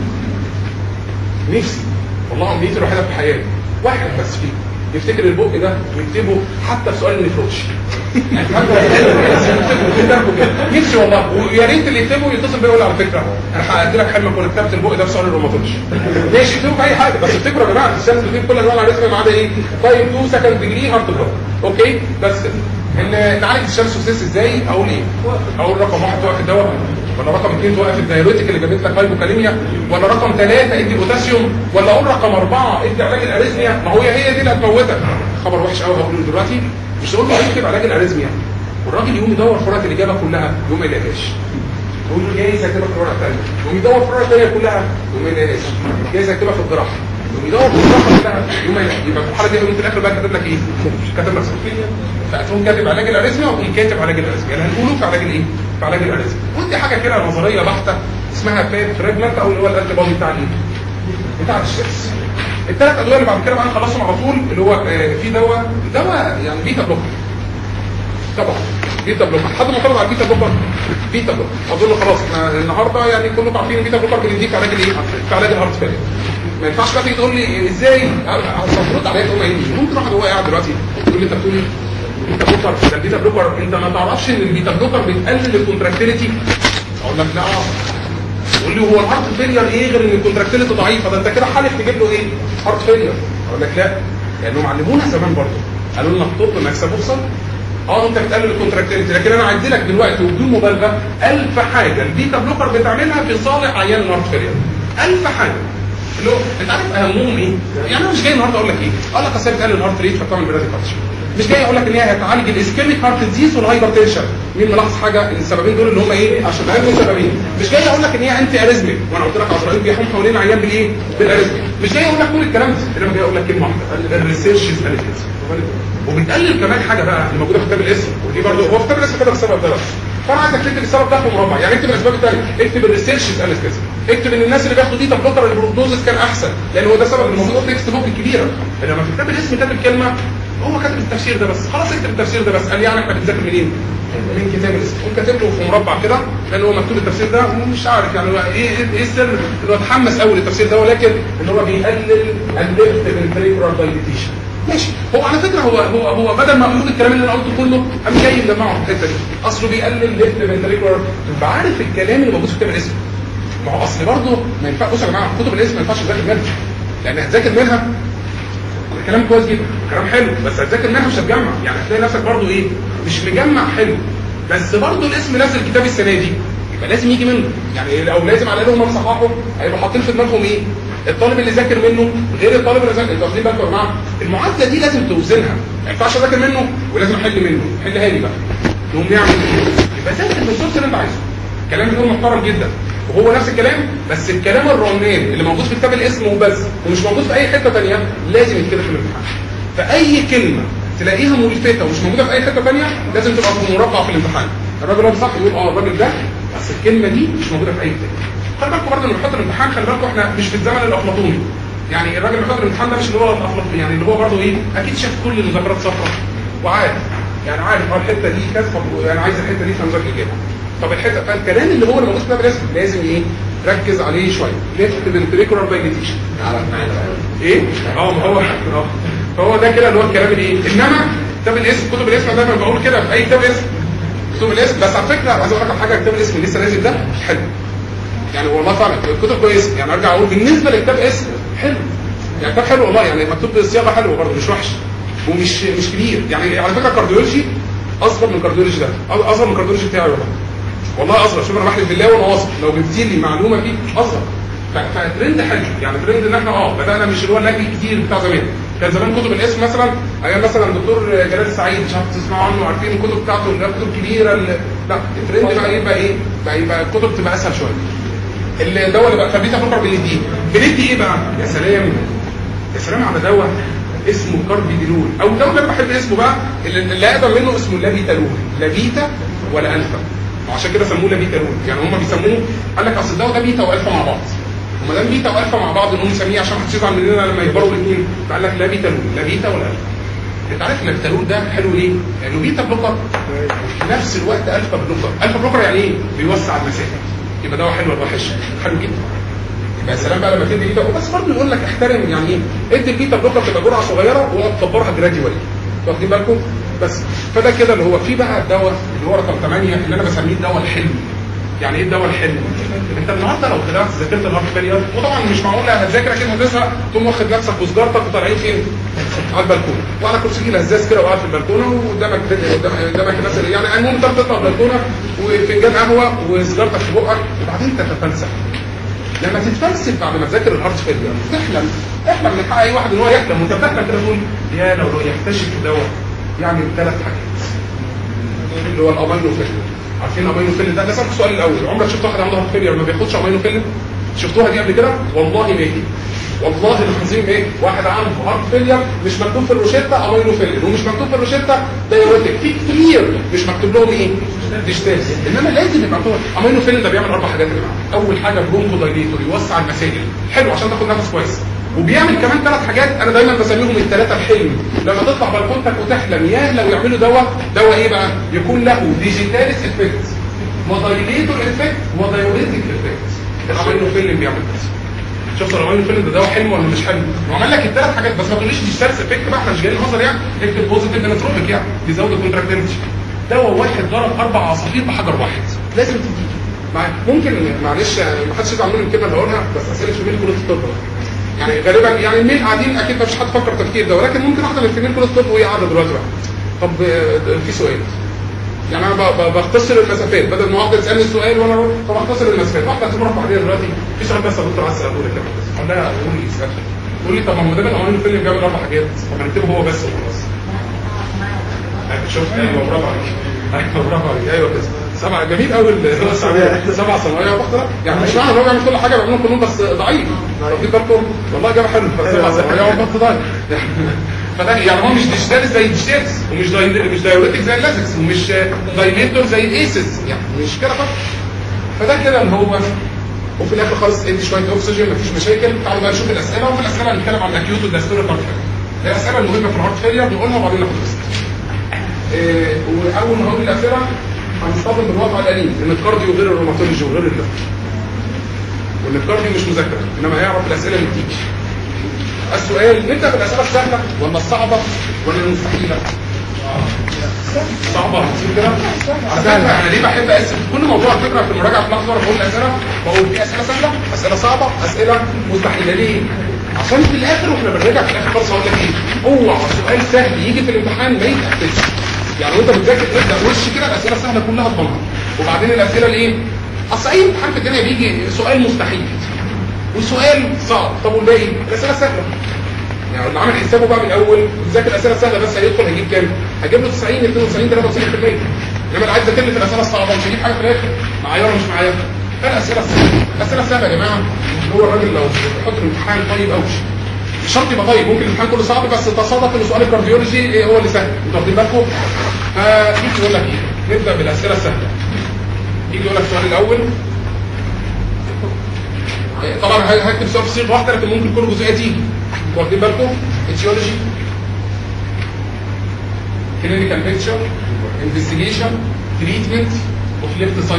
نفسي والله امنيتي الوحيده في حياتي واحد بس فيه يفتكر البق ده ويكتبه حتى في سؤال النفروش نفسي والله ويا ريت اللي يكتبه يتصل بيا يقول لي على فكره انا حققت لك حلمك وانا كتبت البق ده في سؤال الروماتولوجي ماشي اكتبه في اي حاجه بس افتكروا يا جماعه السيلز بتجيب كل انواع الاريثميا ما عدا ايه؟ تايب 2 سكند ديجري هارت بلوك اوكي بس ان نعالج الشمس سوسيس ازاي اقول ايه اقول رقم واحد توقف الدواء ولا رقم اثنين توقف الدايوريتك اللي جابت لك هايبوكاليميا ولا رقم ثلاثة ادي بوتاسيوم ولا اقول رقم أربعة ادي علاج الاريزميا ما هو هي دي اللي هتموتك خبر وحش قوي هقوله دلوقتي مش تقول له اكتب علاج الاريزميا والراجل يقوم يدور في ورقه الاجابه كلها يقوم ما يلاقيهاش تقول له جايز اكتبها في الورقه الثانيه يقوم يدور في الورقه الثانيه كلها يقوم ما يلاقيهاش جايز اكتبها في الجراحه يقوم يدور في الجراحه كلها يقوم ما يلاقيهاش يبقى في الحاله دي يقوم في الاخر بقى كاتب لك ايه؟ كاتب لك سكوفينيا فتقوم كاتب علاج الاريزميا وتقوم كاتب علاج الاريزميا اللي هنقوله في علاج الايه؟ في علاج الاريزميا ودي حاجه كده نظريه بحته اسمها فات فراجمنت او اللي هو الانتي بودي بتاع الايه؟ بتاع الشمس الثلاث ادويه اللي بعد كده بقى نخلصهم على طول اللي هو آه، في دواء دواء يعني بيتا بلوكر طبعا بيتا بلوكر حد معترض على البيتا بلوكر بيتا بلوكر اظن خلاص احنا النهارده يعني كلكم عارفين البيتا بلوكر بنديك علاج الايه؟ في علاج الهارت فيلير ما ينفعش بقى تيجي تقول لي ازاي هترد عليا تقول ايه ممكن واحد هو قاعد دلوقتي تقول لي انت بتقول ايه؟ البيتا بلوكر ده البيتا بلوكر انت ما تعرفش ان البيتا بلوكر بتقلل الكونتراكتيليتي اقول لك لا يقول لي هو الهارت فيلير ايه غير ان الكونتراكتيليتي ضعيفه ده انت كده حالف تجيب له ايه؟ هارت فيلير اقول لك لا لانهم علمونا زمان برضه قالوا لنا الطب ما يكسبوش اه انت بتقلل الكونتراكتيليتي لكن انا عندي لك دلوقتي وبدون مبالغه 1000 حاجه البيتا بلوكر بتعملها في صالح عيان الهارت فيلير 1000 حاجه اللي هو انت عارف اهمهم ايه؟ يعني انا مش جاي النهارده اقول لك ايه؟ اقول لك اصل هي بتقلل الهارت ريت فبتعمل براديك مش جاي اقول لك ان هي هتعالج الاسكيميك هارت ديزيز والهايبر تنشن مين ملاحظ حاجه ان السببين دول اللي هم ايه عشان اهم سببين مش جاي اقول لك ان هي انتي اريزميك وانا قلت لك عزرائيل بيحوم حوالين عيان بالايه بالاريزميك مش جاي اقول لك كل الكلام ده انما جاي اقول لك كلمه واحده الريسيرش از وبتقلل كمان حاجه بقى اللي موجوده في كتاب الاسم ودي برضه هو في كتاب الاسم كده السبب ده بس فانا عايزك تكتب السبب ده في مربع يعني اكتب الاسباب الثانيه اكتب الريسيرش قالت كده اكتب ان الناس اللي بياخدوا دي بلوكر البروجنوزس كان احسن لان هو ده سبب الموضوع تكست بوك الكبيره انما في كتاب الاسم كاتب كلمه هو كاتب التفسير ده بس خلاص اكتب التفسير ده بس قال يعني احنا بنذاكر منين؟ من كتاب الاسم قوم كاتب له في مربع كده لان هو مكتوب التفسير ده ومش عارف يعني هو ايه ايه ايه السر اللي هو اتحمس قوي للتفسير ده ولكن ان هو بيقلل الليفت بالبريكولار دايليتيشن ماشي هو على فكره هو هو هو بدل ما يقول الكلام اللي انا قلته كله قام جاي مجمعه في الحته دي اصله بيقلل ليفت بالبريكولار تبقى عارف الكلام اللي موجود في كتاب الاسم ما هو اصل برضه ما ينفع بصوا يا جماعه كتب الاسم ما ينفعش تذاكر منها لان هتذاكر منها كلام كويس جدا كلام حلو بس هتذاكر منها مش هتجمع يعني هتلاقي نفسك برضه ايه مش مجمع حلو بس برضه الاسم نزل كتاب السنه دي يبقى لازم يجي منه يعني او لازم على الاقل هم صححوا هيبقوا حاطين في دماغهم ايه الطالب اللي ذاكر منه غير الطالب اللي ذاكر انتوا واخدين بالكم يا جماعه المعادله دي لازم توزنها ما ينفعش اذاكر منه ولازم احل منه حلها لي بقى نقوم نعمل يبقى ذاكر بالظبط اللي انت عايزه كلام بيقول محترم جدا وهو نفس الكلام بس الكلام الرنان اللي موجود في كتاب الاسم وبس ومش موجود في اي حته ثانيه لازم يتكتب في الامتحان فاي كلمه تلاقيها ملفته ومش موجوده في اي حته ثانيه لازم تبقى في مربع في الامتحان الراجل هو صح يقول اه الراجل ده بس الكلمه دي مش موجوده في اي كتاب خلي بالكم برضه لما بنحط الامتحان خلي بالكم احنا مش في الزمن الافلاطوني يعني الراجل اللي بيحط الامتحان ده مش اللي هو الافلاطوني يعني اللي هو برضه ايه اكيد شاف كل المذكرات صفراء وعارف يعني عارف اه الحته دي كذا انا عايز الحته دي فمذاكر اجابه طب الحته فالكلام اللي هو اللي موجود في كتاب الاسم لازم ايه ركز عليه شويه ليفت بالتريكولار بايليتيشن ايه اه ما هو اه فهو ده كده اللي هو الكلام الايه انما كتاب الاسم كتب الاسم دايما بقول كده في اي كتاب اسم كتب الاسم بس على فكره عايز اقول لك على حاجه كتاب الاسم اللي لسه نازل ده حلو يعني والله فعلا الكتب كويسه يعني ارجع اقول بالنسبه لكتاب اسم حلو يعني كتاب حلو والله يعني مكتوب بصياغه حلوه برضه مش وحش ومش مش كبير يعني على فكره الكارديولوجي اصغر من الكارديولوجي ده اصغر من الكارديولوجي بتاعي والله والله اصغر شوف انا بحلف بالله وانا واثق لو جبت لي معلومه فيه اصغر ف- فترند حلو يعني ترند ان احنا اه بدانا مش اللي هو النجم الكتير بتاع زمان كان زمان كتب الاسم مثلا ايام مثلا دكتور جلال السعيد مش عارف تسمعوا عنه عارفين الكتب بتاعته اللي هي كتب كبيره اللي لا الترند بقى يبقى ايه بقى يبقى الكتب تبقى اسهل شويه اللي دواء اللي بقى خليته افكر بنديه بندي ايه بقى يا سلام يا سلام على دواء اسمه كاربيديلول او دواء اللي انا بحب اسمه بقى اللي اللي اقدم منه اسمه لافيتالول لا بيتا ولا الفا وعشان كده سموه لافيتالول يعني هم بيسموه قال لك اصل الدواء ده بيتا والفا مع بعض وما دام بيتا والفا مع بعض انهم نسميه عشان محدش يزعل مننا لما يكبروا الاثنين فقال لك لا بيتالول لا بيتا ولا الفا انت عارف اللافيتالول ده حلو ليه؟ لانه بيتا بلوكر في نفس الوقت الفا بلوكر الفا بلوكر يعني ايه؟ بيوسع المسافه يبقى دواء حلو ولا وحش؟ حلو جدا يبقى سلام بقى لما تدي بيتا بس برضه يقول لك احترم يعني ايه ادي البيتا بلوكر تبقى جرعه صغيره وتكبرها جراديوالي واخدين بالكم بس فده كده اللي هو في بقى الدواء اللي هو رقم 8 اللي انا بسميه الدواء الحلمي يعني ايه الدواء الحلمي انت النهارده لو طلعت ذاكرت الهارت فيلير وطبعا مش معقول هتذاكر اكيد هتزهق تقوم واخد نفسك وسجارتك وطالعين فين على البلكونه وعلى كرسي الهزاز كده وقاعد في البلكونه وقدامك قدامك الناس اللي يعني المهم انت تطلع البلكونه وفنجان قهوه وسجارتك في بقك وبعدين تتفلسف لما تتفلسف بعد ما تذاكر الهارت فيلير تحلم احلم من حق اي واحد ان هو يحلم وانت بتحلم كده تقول يا لو لو يكتشف دواء يعمل ثلاث حاجات اللي هو الامينو فيلر عارفين امينو فيلر ده نسألك السؤال الاول عمرك شفت واحد عنده هارت فيلير ما بياخدش امينو فيلر شفتوها دي قبل كده والله ما يجي والله العظيم ايه واحد عنده هارت فيلير مش مكتوب في الروشته امينو فيلر ومش مكتوب في الروشته دايوريتك في كتير مش مكتوب لهم ايه ديجيتال انما لازم يبقى مكتوب امينو فيلر ده بيعمل اربع حاجات يا جماعه اول حاجه برونكو دايليتور يوسع المسائل حلو عشان تاخد نفس كويس وبيعمل كمان ثلاث حاجات انا دايما بسميهم الثلاثه الحلم لما تطلع بلكونتك وتحلم يا لو يعملوا دواء دواء ايه بقى يكون له ديجيتاليس افكت ودايليتور افكت ودايوريتك افكت الامينو فيلم بيعمل كده شفت الامينو فيلم ده دواء حلم ولا مش حلم وعمل لك الثلاث حاجات بس ما تقوليش ديجيتاليس افكت بقى احنا مش جايين نهزر يعني اكتب بوزيتيف انتروبيك يعني بيزود الكونتراكتيلتي دواء واحد ضرب اربع عصافير بحجر واحد لازم تديه مع- ممكن معلش ما حدش يزعل مني من الكلمه اللي هقولها بس اسئله في ميل كليه الطب يعني غالبا يعني الميل قاعدين اكيد مفيش حد فكر التفكير ده ولكن ممكن واحده من الفيميل كليه الطب وهي قاعده دلوقتي بقى طب آه، في سؤال يعني انا ب- ب- بختصر المسافات بدل ما واحده تسالني السؤال وانا أقول طب اختصر المسافات واحده هتمر بعدين دلوقتي في سؤال بس يا دكتور عايز اساله لك كده اقول لها قولي لي اسال تقول لي طب ما هو ده الاماني فيلم بيعمل اربع حاجات طب ما نكتبه هو بس وخلاص أيوة، شفت ايوه برافو عليك ايوه برافو عليك ايوه كده سبعه جميل قوي سبع ثانويه واحده يعني مش معنى ان هو بيعمل كل حاجه بيعملهم كلهم بس ضعيف واخدين بالكم والله اجابه حلوه بس سبع ثانويه وبط ضعيف فده يعني هو مش ديجيتاليس زي الديجيتاليس ومش داي مش دايوريتك زي اللازكس ومش دايليتور زي الايسز يعني مش كده خالص فده كده اللي هو وفي الاخر خالص ادي شويه اكسجين مفيش مشاكل تعالوا بقى نشوف الاسئله وفي الاسئله هنتكلم عن الاكيوت والداستوري كارت الاسئله المهمه في الهارت فيلير نقولها وبعدين ناخد ريست إيه، واول ما هقول الاسئله هنصطدم بالواقع الاليم ان الكارديو غير الروماتولوجي وغير الليفر وان الكارديو مش مذاكره انما هيعرف الاسئله اللي بتيجي السؤال نبدا بالاسئله السهله ولا الصعبه ولا المستحيله؟ صعبه هتصير كده على فكره انا ليه بحب اقسم كل موضوع على فكره في المراجعه في لحظه وانا بقول الاسئله بقول في اسئله سهله اسئله صعبه اسئله مستحيله ليه؟ عشان في الاخر واحنا بنراجع في الاخر خالص هقول لك ايه؟ اوعى سؤال سهل يجي في الامتحان ما يتقفلش يعني وانت بتذاكر ابدا وش كده الاسئله السهله كلها تضمنها وبعدين الاسئله الايه؟ اصل اي امتحان في الدنيا بيجي سؤال مستحيل وسؤال صعب طب والباقي الاسئله سهله يعني اللي عامل حسابه بقى من الاول ذاكر الاسئله السهله بس هيدخل هيجيب كام؟ هيجيب له 90 92 93% انما اللي عايز يذاكر لي في الاسئله الصعبه مش هيجيب حاجه في الاخر معايا ولا مش معايا؟ فالاسئله السهله الاسئله السهله يا جماعه هو الراجل لو بيحط الامتحان طيب قوي مش شرط يبقى طيب ممكن الامتحان كله صعب بس تصادف ان سؤال الكارديولوجي إيه هو اللي سهل انتوا واخدين بالكم؟ فيجي يقول لك ايه؟ نبدا بالاسئله السهله يجي يقول لك السؤال الاول طبعا هكتب سؤال في صيغه واحده لكن ممكن كل جزئيه تيجي واخدين بالكم اتيولوجي كلينيكال بيكتشر انفستيجيشن تريتمنت اوف ليفت سايد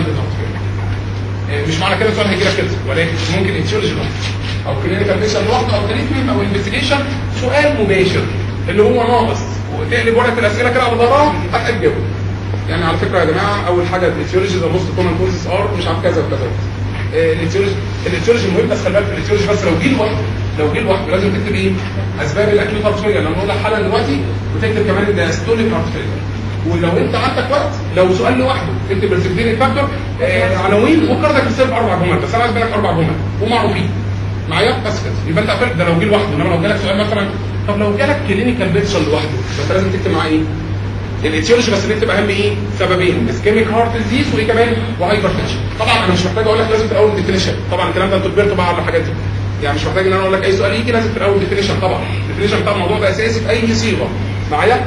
مش معنى كده السؤال هيجي لك كده ولكن ممكن اتيولوجي لوحده او كلينيكال بيكتشر لوحده او تريتمنت او انفستيجيشن سؤال مباشر اللي هو ناقص وتقلب ورقه الاسئله كده على ظهرها هتجاوب يعني على فكره يا جماعه اول حاجه الاتيولوجي ذا موست كومن كوزز ار مش عارف كذا وكذا الاتيولوجي الاتيولوجي مهم بس خلي بالك الاتيولوجي بس لو جه لوحده لو جه لوحده لازم تكتب ايه؟ اسباب الاكيوت هارت فيلير لما نقول لك حالا دلوقتي وتكتب كمان الدايستوليك هارت فيلير ولو انت عندك وقت لو سؤال لوحده اكتب السبتين فاكتور آه عناوين وكردك رساله اربع جمل بس انا عايز منك اربع جمل ومعروفين معايا بس كده يبقى انت قفلت ده لو جه لوحده انما لو جالك سؤال مثلا طب لو جالك كلينيكال بيكشر لوحده بس لازم تكتب معاه ايه؟ الاتيولوجي بس نكتب اهم ايه سببين اسكيميك هارت ديزيز وايه كمان وهايبر تنشن طبعا انا مش محتاج اقول لك لازم في الاول ديفينيشن طبعا الكلام ده انتوا كبرتوا بقى على الحاجات دي يعني مش محتاج ان انا اقول لك اي سؤال يجي لازم في الاول ديفينيشن طبعا الديفينيشن بتاع الموضوع ده اساسي في اي صيغه معايا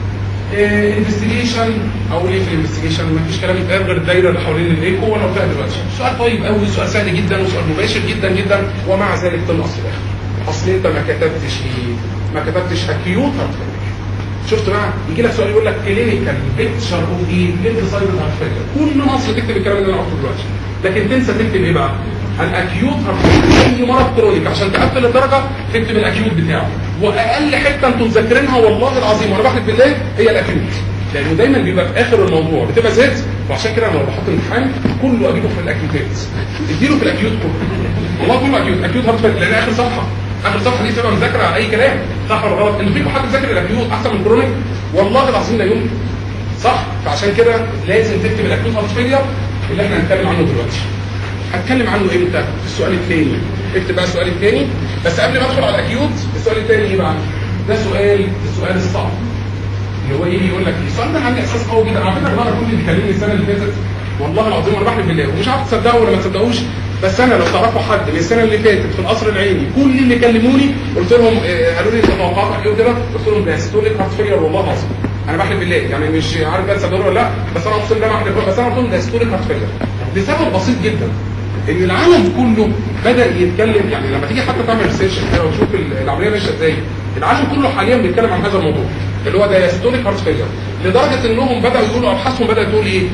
انفستيجيشن او ايه في الانفستيجيشن مفيش كلام يتقال غير الدايره اللي حوالين الايكو وانا قلتها دلوقتي سؤال طيب قوي سؤال سهل جدا وسؤال مباشر جدا جدا ومع ذلك تنقص في الاخر اصل انت ما كتبتش ايه ما كتبتش اكيوت هارت شفت بقى يجي لك سؤال يقول لك كلينيكال بيكتشر اوف ايه ليفت سايد هارت فيلير كل مصر تكتب الكلام اللي انا قلته دلوقتي لكن تنسى تكتب ايه بقى الاكيوت هارت اي مرض كرونيك عشان تقفل الدرجه تكتب الاكيوت بتاعه واقل حته انتوا مذاكرينها والله العظيم وانا بحلف بالله هي الاكيوت لانه دايما بيبقى في اخر الموضوع بتبقى زهقت وعشان كده انا لما بحط امتحان كله اجيبه في الاكيوتات اديله في الاكيوت كله والله كله اكيوت اكيوت هارت فيلير لان اخر صفحه اخر صفحه دي تبقى مذاكره اي كلام صح ولا غلط ان فيكم حد ذاكر الاكيوت احسن من الكرونيك والله العظيم لا يمكن صح فعشان كده لازم تكتب الاكيوت هارت فيلير اللي احنا هنتكلم عنه دلوقتي هتكلم عنه امتى في السؤال الثاني اكتب بقى السؤال الثاني بس قبل ما ادخل على الاكيوت السؤال الثاني ايه بقى ده سؤال السؤال الصعب اللي هو ايه يقول لك السؤال ده عندي احساس قوي جدا على فكره انا كل اللي بيكلمني السنه اللي فاتت والله العظيم انا بحلف بالله ومش عارف تصدقوا ولا ما تصدقوش بس انا لو تعرفوا حد من السنه اللي فاتت في القصر العيني كل اللي كلموني قلت لهم آه، قالوا لي انت توقعاتك ايه وكده قلت لهم ده هيستوليك هارت فيلير والله العظيم انا بحلف بالله يعني مش عارف بقى تصدقوا ولا لا بس انا اقسم بالله ما احلف بس انا قلت لهم ده هيستوليك هارت فيلير لسبب بسيط جدا ان العالم كله بدا يتكلم يعني لما تيجي حتى تعمل ريسيرش كده وتشوف العمليه ماشيه ازاي العالم كله حاليا بيتكلم عن هذا الموضوع اللي هو دايستوليك هارت فيلير لدرجه انهم بداوا يقولوا ابحاثهم بدات تقول ايه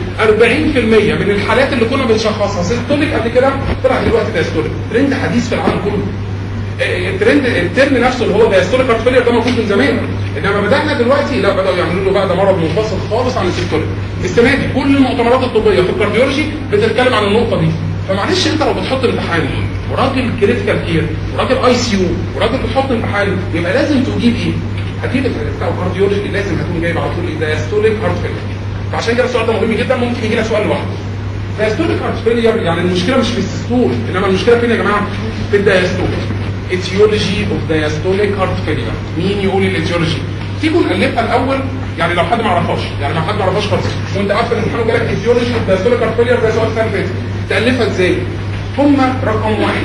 40% من الحالات اللي كنا بنشخصها سيستوليك قبل كده طلع دلوقتي دايستوليك ترند حديث في العالم كله آه، الترند الترم نفسه اللي هو دايستوليك هارت فيلير ده موجود من زمان انما بدانا دلوقتي لا بداوا يعملوا له بقى ده مرض منفصل خالص عن السيستوليك السنه دي كل المؤتمرات الطبيه في الكارديولوجي بتتكلم عن النقطه دي فمعلش انت لو بتحط امتحان وراجل كريتيكال كير وراجل اي سي يو وراجل بتحط امتحان يبقى لازم تجيب ايه؟ هتجيب بتاع كارديولوجي لازم هتكون جايب على طول دايستوليك هارت فيلير فعشان كده السؤال ده مهم جدا ممكن يجي لك سؤال لوحده دايستوليك هارت فيلير يعني المشكله مش في السيستول انما المشكله فين يا جماعه؟ في الدايستول etiology of diastolic heart failure مين يقول الاتيولوجي تيجوا نألفها الاول يعني لو حد ما عرفهاش يعني لو حد ما عرفهاش خالص وانت عارف ان الامتحان جالك etiology of diastolic heart failure ده سؤال السنه اللي فاتت تألفها ازاي؟ هما رقم واحد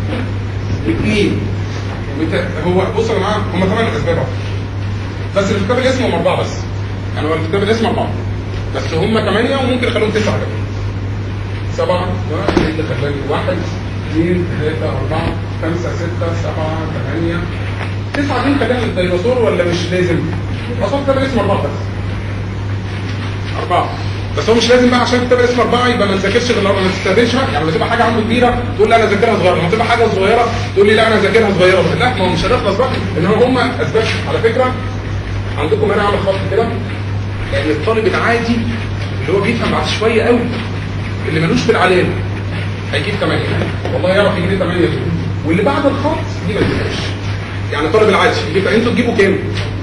اثنين بت- هو بصوا يا جماعه هما ثمان اسباب أهو. بس اللي في كتاب الاسم هم اربعه بس يعني هو اللي في كتاب الاسم اربعه بس هم ثمانيه وممكن اخليهم تسعه كمان سبعه واحد اللي خلاني واحد اثنين ثلاثه اربعه خمسه سته سبعه ثمانيه تسعه دي خليها للديناصور ولا مش لازم؟ اصلا كتاب اسم اربعه بس اربعه بس هو مش لازم بقى عشان كتاب اسم اربعه يبقى ما نذاكرش غير الاربعه ما تستخدمش يعني لما تبقى حاجه عنده كبيره تقول لي انا ذاكرها صغيره لما تبقى حاجه صغيره تقول لي لا انا ذاكرها صغيره لا ما هو مش هنخلص بقى ان هم اسباب على فكره عندكم هنا عامل خط كده لان الطالب العادي اللي هو بيفهم بعد شويه قوي اللي ملوش في العلامه هيجيب 8 والله يعرف يجيب 8 دول واللي بعد الخط دي ما تجيبهاش يعني الطالب العادي يجيب انتوا تجيبوا كام؟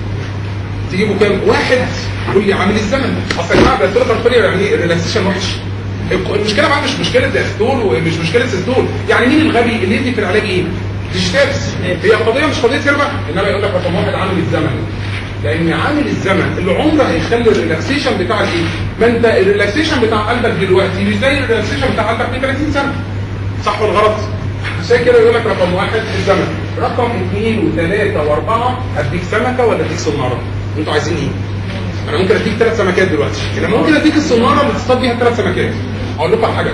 تجيبوا كام؟ واحد يقول لي عامل الزمن اصل يا جماعه ده الثلاث الفريق يعني ايه الريلاكسيشن وحش المشكله بقى مش مشكله استول ومش مشكله استول يعني مين الغبي اللي يدي في العلاج ايه؟ ديجيتالز هي قضيه مش قضيه كلمه انما يقول لك رقم واحد عامل الزمن لان عامل الزمن اللي عمره هيخلي الريلاكسيشن بتاع الايه؟ ما انت الريلاكسيشن بتاع قلبك دلوقتي مش زي الريلاكسيشن بتاع قلبك من 30 سنه صح ولا غلط؟ عشان كده يقول لك رقم واحد الزمن رقم اثنين وثلاثه واربعه اديك سمكه ولا اديك صناره؟ انتوا عايزين ايه؟ انا ممكن اديك ثلاث سمكات دلوقتي انما ممكن اديك الصناره اللي تصطاد بيها ثلاث سمكات اقول لكم على حاجه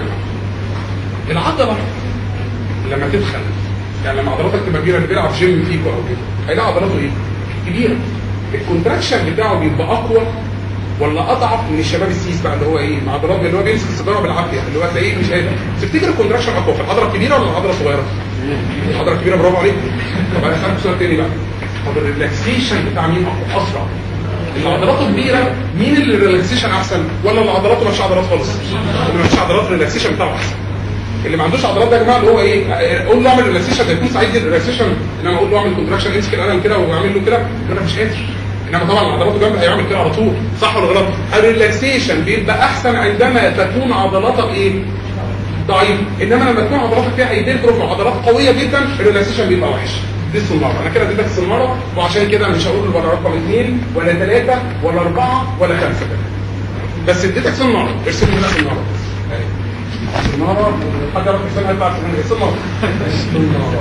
العضله لما تدخل يعني لما عضلاتك تبقى كبيره اللي بيلعب جيم فيكو او كده هيلاقي عضلاته ايه؟ كبيره الكونتراكشن بتاعه بيبقى اقوى ولا اضعف من الشباب السيس بقى اللي هو ايه مع عضلات اللي هو بيمسك السيجاره بالعافيه اللي هو تلاقيه مش قادر تفتكر الكونتراكشن اقوى في العضله الكبيره ولا العضله الصغيره؟ العضله الكبيره برافو عليك طب انا هسالك سؤال تاني بقى طب الريلاكسيشن بتاع مين اقوى اسرع؟ اللي عضلاته كبيره مين اللي الريلاكسيشن احسن ولا اللي عضلاته ما فيش عضلات خالص؟ اللي ما فيش عضلات الريلاكسيشن بتاعه احسن اللي ما عندوش عضلات ده يا جماعه اللي هو ايه قول له اعمل ريلاكسيشن ده يكون سعيد جدا الريلاكسيشن انما اقول له اعمل كونتراكشن امسك القلم كده واعمل له كده انا مش قادر انما طبعا عضلاته جنبه هيعمل كده على طول صح ولا غلط الريلاكسيشن بيبقى احسن عندما تكون عضلاتك ايه ضعيف انما لما تكون عضلاتك فيها هيديفرم وعضلات قويه جدا الريلاكسيشن بيبقى وحش دي الصناره انا كده اديتك الصناره وعشان كده مش هقول ولا رقم اثنين ولا ثلاثه ولا اربعه ولا خمسه بس اديتك صناره ارسم لنا صناره صناره حد يعرف يرسمها يطلع صناره صناره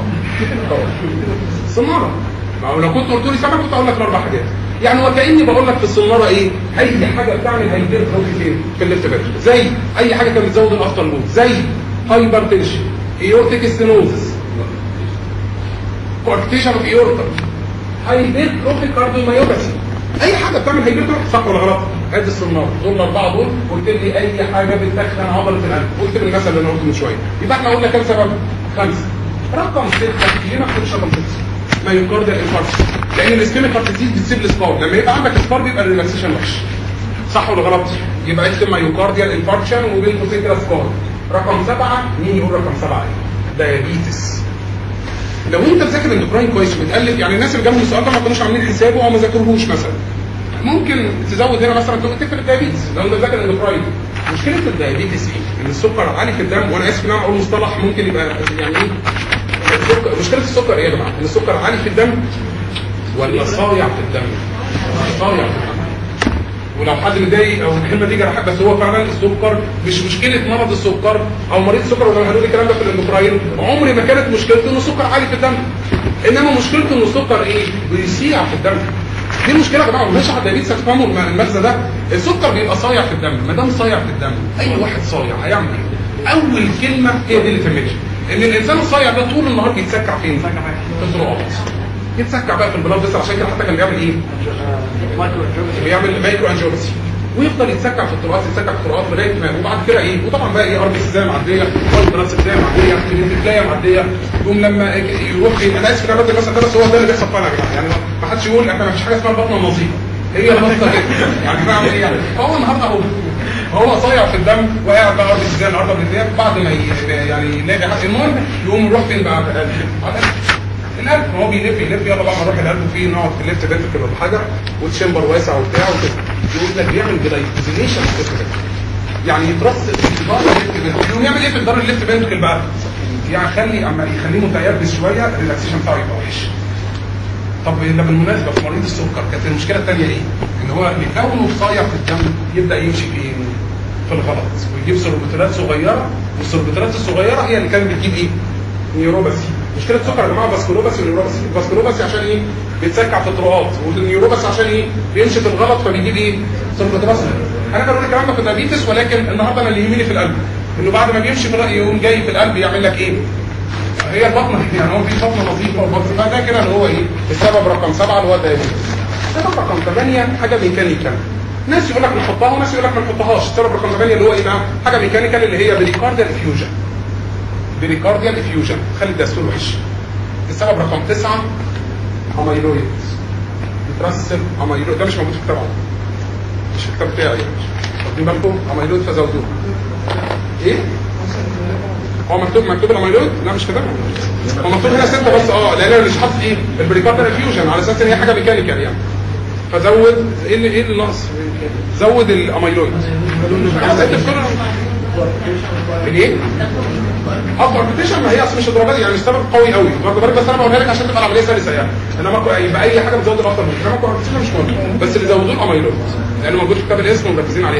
صناره ما هو لو كنت قلت لي سمك كنت اقول لك الاربع حاجات يعني وكاني بقول لك في الصناره ايه اي حاجه بتعمل هيدير فوق فين في الليفت باك زي اي حاجه كانت بتزود الافتر لود زي هايبر تنشن ايورتيك ستينوزس كوارتيشن اوف ايورتا هايبر تروفيك كارديوميوباثي اي حاجه بتعمل هايبر صح ولا غلط ادي الصناره دول الاربعه دول قلت لي اي حاجه بتدخن عضله القلب قلت لي المثل اللي انا قلته من شويه يبقى احنا قلنا كام سبب خمسه رقم سته ليه ما بتقولش رقم سته مايوكارديال انفاركت لان الاسكيميك هارت ديزيز بتسيب السكار لما يبقى عندك سكار بيبقى الريلاكسيشن وحش صح ولا غلط يبقى اكتب مايوكارديال انفاركشن وبين قوسين كده سكار رقم سبعه مين يقول رقم سبعه ايه دايابيتس لو انت مذاكر اندوكراين كويس وبتالف يعني الناس اللي جابوا السؤال ده ما كانوش عاملين حسابه او ما ذاكروهوش مثلا ممكن تزود هنا مثلا تكتب الدايابيتس لو انت مذاكر اندوكراين مشكله الدايابيتس ايه؟ ان السكر عالي في الدم وانا اسف ان انا اقول مصطلح ممكن يبقى يعني ايه السكر مشكله السكر ايه يا جماعه؟ ان السكر عالي في الدم ولا صايع في الدم؟ صايع في الدم ولو حد متضايق او الكلمه دي جرحت بس هو فعلا السكر مش مشكله مرض السكر او مريض السكر ولا هنقول الكلام ده في الاندوكراين عمري ما كانت مشكلته ان السكر عالي في الدم انما مشكلته ان السكر ايه؟ بيسيع في الدم دي المشكله يا جماعه مش على الدايبيتس هتفهموا المغزى ده السكر بيبقى صايع في الدم ما دام صايع في الدم اي واحد صايع هيعمل ايه؟ اول كلمه هي دي اللي تهمني ان الانسان الصايع ده طول النهار بيتسكع فين؟ في الطرقات يتسكع بقى في البلاد بس عشان كده حتى كان بيعمل ايه؟ بيعمل مايكرو انجيوباسي ويفضل يتسكع في الطرقات يتسكع في الطرقات لغايه ما وبعد كده ايه وطبعا بقى ايه ار بي سي معديه وايت بلاد سي معديه بليتلايه معديه يقوم لما يروح فين انا اسف ان انا بدي مثلا ده بس هو ده اللي بيحصل فعلا يا جماعه يعني ما حدش يقول احنا ما فيش حاجه اسمها البطن النظيفه هي البطه كده يعني بعمل ايه يعني فهو النهارده اهو هو صايع في الدم وقاعد بقى ار بي سي النهارده بالليل بعد ما يعني يلاقي حق المهم يقوم يروح فين بقى؟ على القلب القلب هو بيلف يلف يلا بقى نروح القلب وفيه نقعد في الليفت فينتركل ولا حاجه وتشامبر واسع وبتاع وكده يقول لك بيعمل جلايكوزينيشن في الليفت فينتركل يعني يترص في جدار الليفت فينتركل يقوم يعمل ايه في جدار الليفت فينتركل بقى؟ يعني خلي اما يخليه متيبس شويه الريلاكسيشن بتاعه يبقى وحش طب ده بالمناسبه في مريض السكر كانت المشكله الثانيه ايه؟ ان هو لكونه صايع في الدم يبدا يمشي في ايه؟ في الغلط ويجيب سربترات صغيره والسربترات الصغيره هي اللي كانت بتجيب ايه؟ نيوروباثي مشكله السكر يا جماعه فاسكولوباثي ونيوروباثي الفاسكولوباثي عشان ايه بيتسكع في الطرقات والنيوروباثي عشان ايه بيمشي في الغلط فبيجيب ايه سربترات انا بقول الكلام ده في الدايابيتس ولكن النهارده انا اللي يهمني في القلب انه بعد ما بيمشي في الرأي يقوم جاي في القلب يعمل لك ايه هي البطنه دي يعني هو في بطنه لطيفه وبطنه فده كده اللي هو ايه السبب رقم سبعه اللي هو الدايابيتس السبب رقم ثمانيه حاجه ميكانيكال ناس يقول لك نحطها وناس يقول لك ما نحطهاش السبب رقم ثمانيه اللي هو ايه بقى حاجه ميكانيكال اللي هي بريكارديال افيوجن بريكارديال افيوجن خلي الدستور وحش السبب رقم تسعه اميلويد بترسب اميلويد ده مش موجود في الكتاب عندي. مش في الكتاب بتاعي واخدين بالكم اميلويد فزودوه ايه هو مكتوب مكتوب الاميلويد لا مش كده هو مكتوب هنا ستة بس اه لان انا مش حاطط ايه البريكارديال افيوجن على اساس ان هي حاجه ميكانيكال يعني فزود ايه اللي ايه اللي ناقص زود الاميلويد ست في كل الايه اه كومبيتيشن ما هي اصل مش الدرجات دي يعني مش سبب قوي قوي واخد بالك بس انا بقولها لك عشان تبقى العمليه سلسه يعني انما كو- يبقى اي حاجه بتزود اكتر من كده انما كومبيتيشن مش مهم بس اللي زودوه الاميلويد لانه موجود في كتاب الاسم ومركزين عليها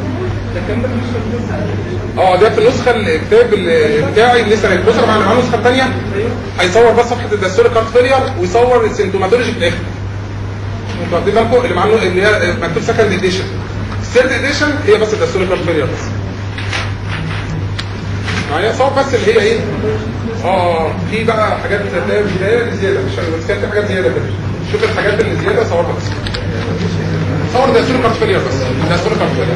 اه ده في النسخه الكتاب ال- بتاعي اللي لسه بص انا معايا النسخه الثانيه هيصور بس صفحه الدستور كارت فيلير ويصور السيمتوماتولوجي في الاخر انتوا واخدين بالكم اللي معاه اللي هي مكتوب سكند اديشن الثيرد اديشن هي بس الدستور كارت فيلير بس معايا صور بس اللي هي ايه اه في بقى حاجات هتلاقيها بدايه زياده مش بس كان في حاجات زياده كده شوف الحاجات اللي زياده صورها بس صور دستور كارت فيلير بس دستور كارت فيلير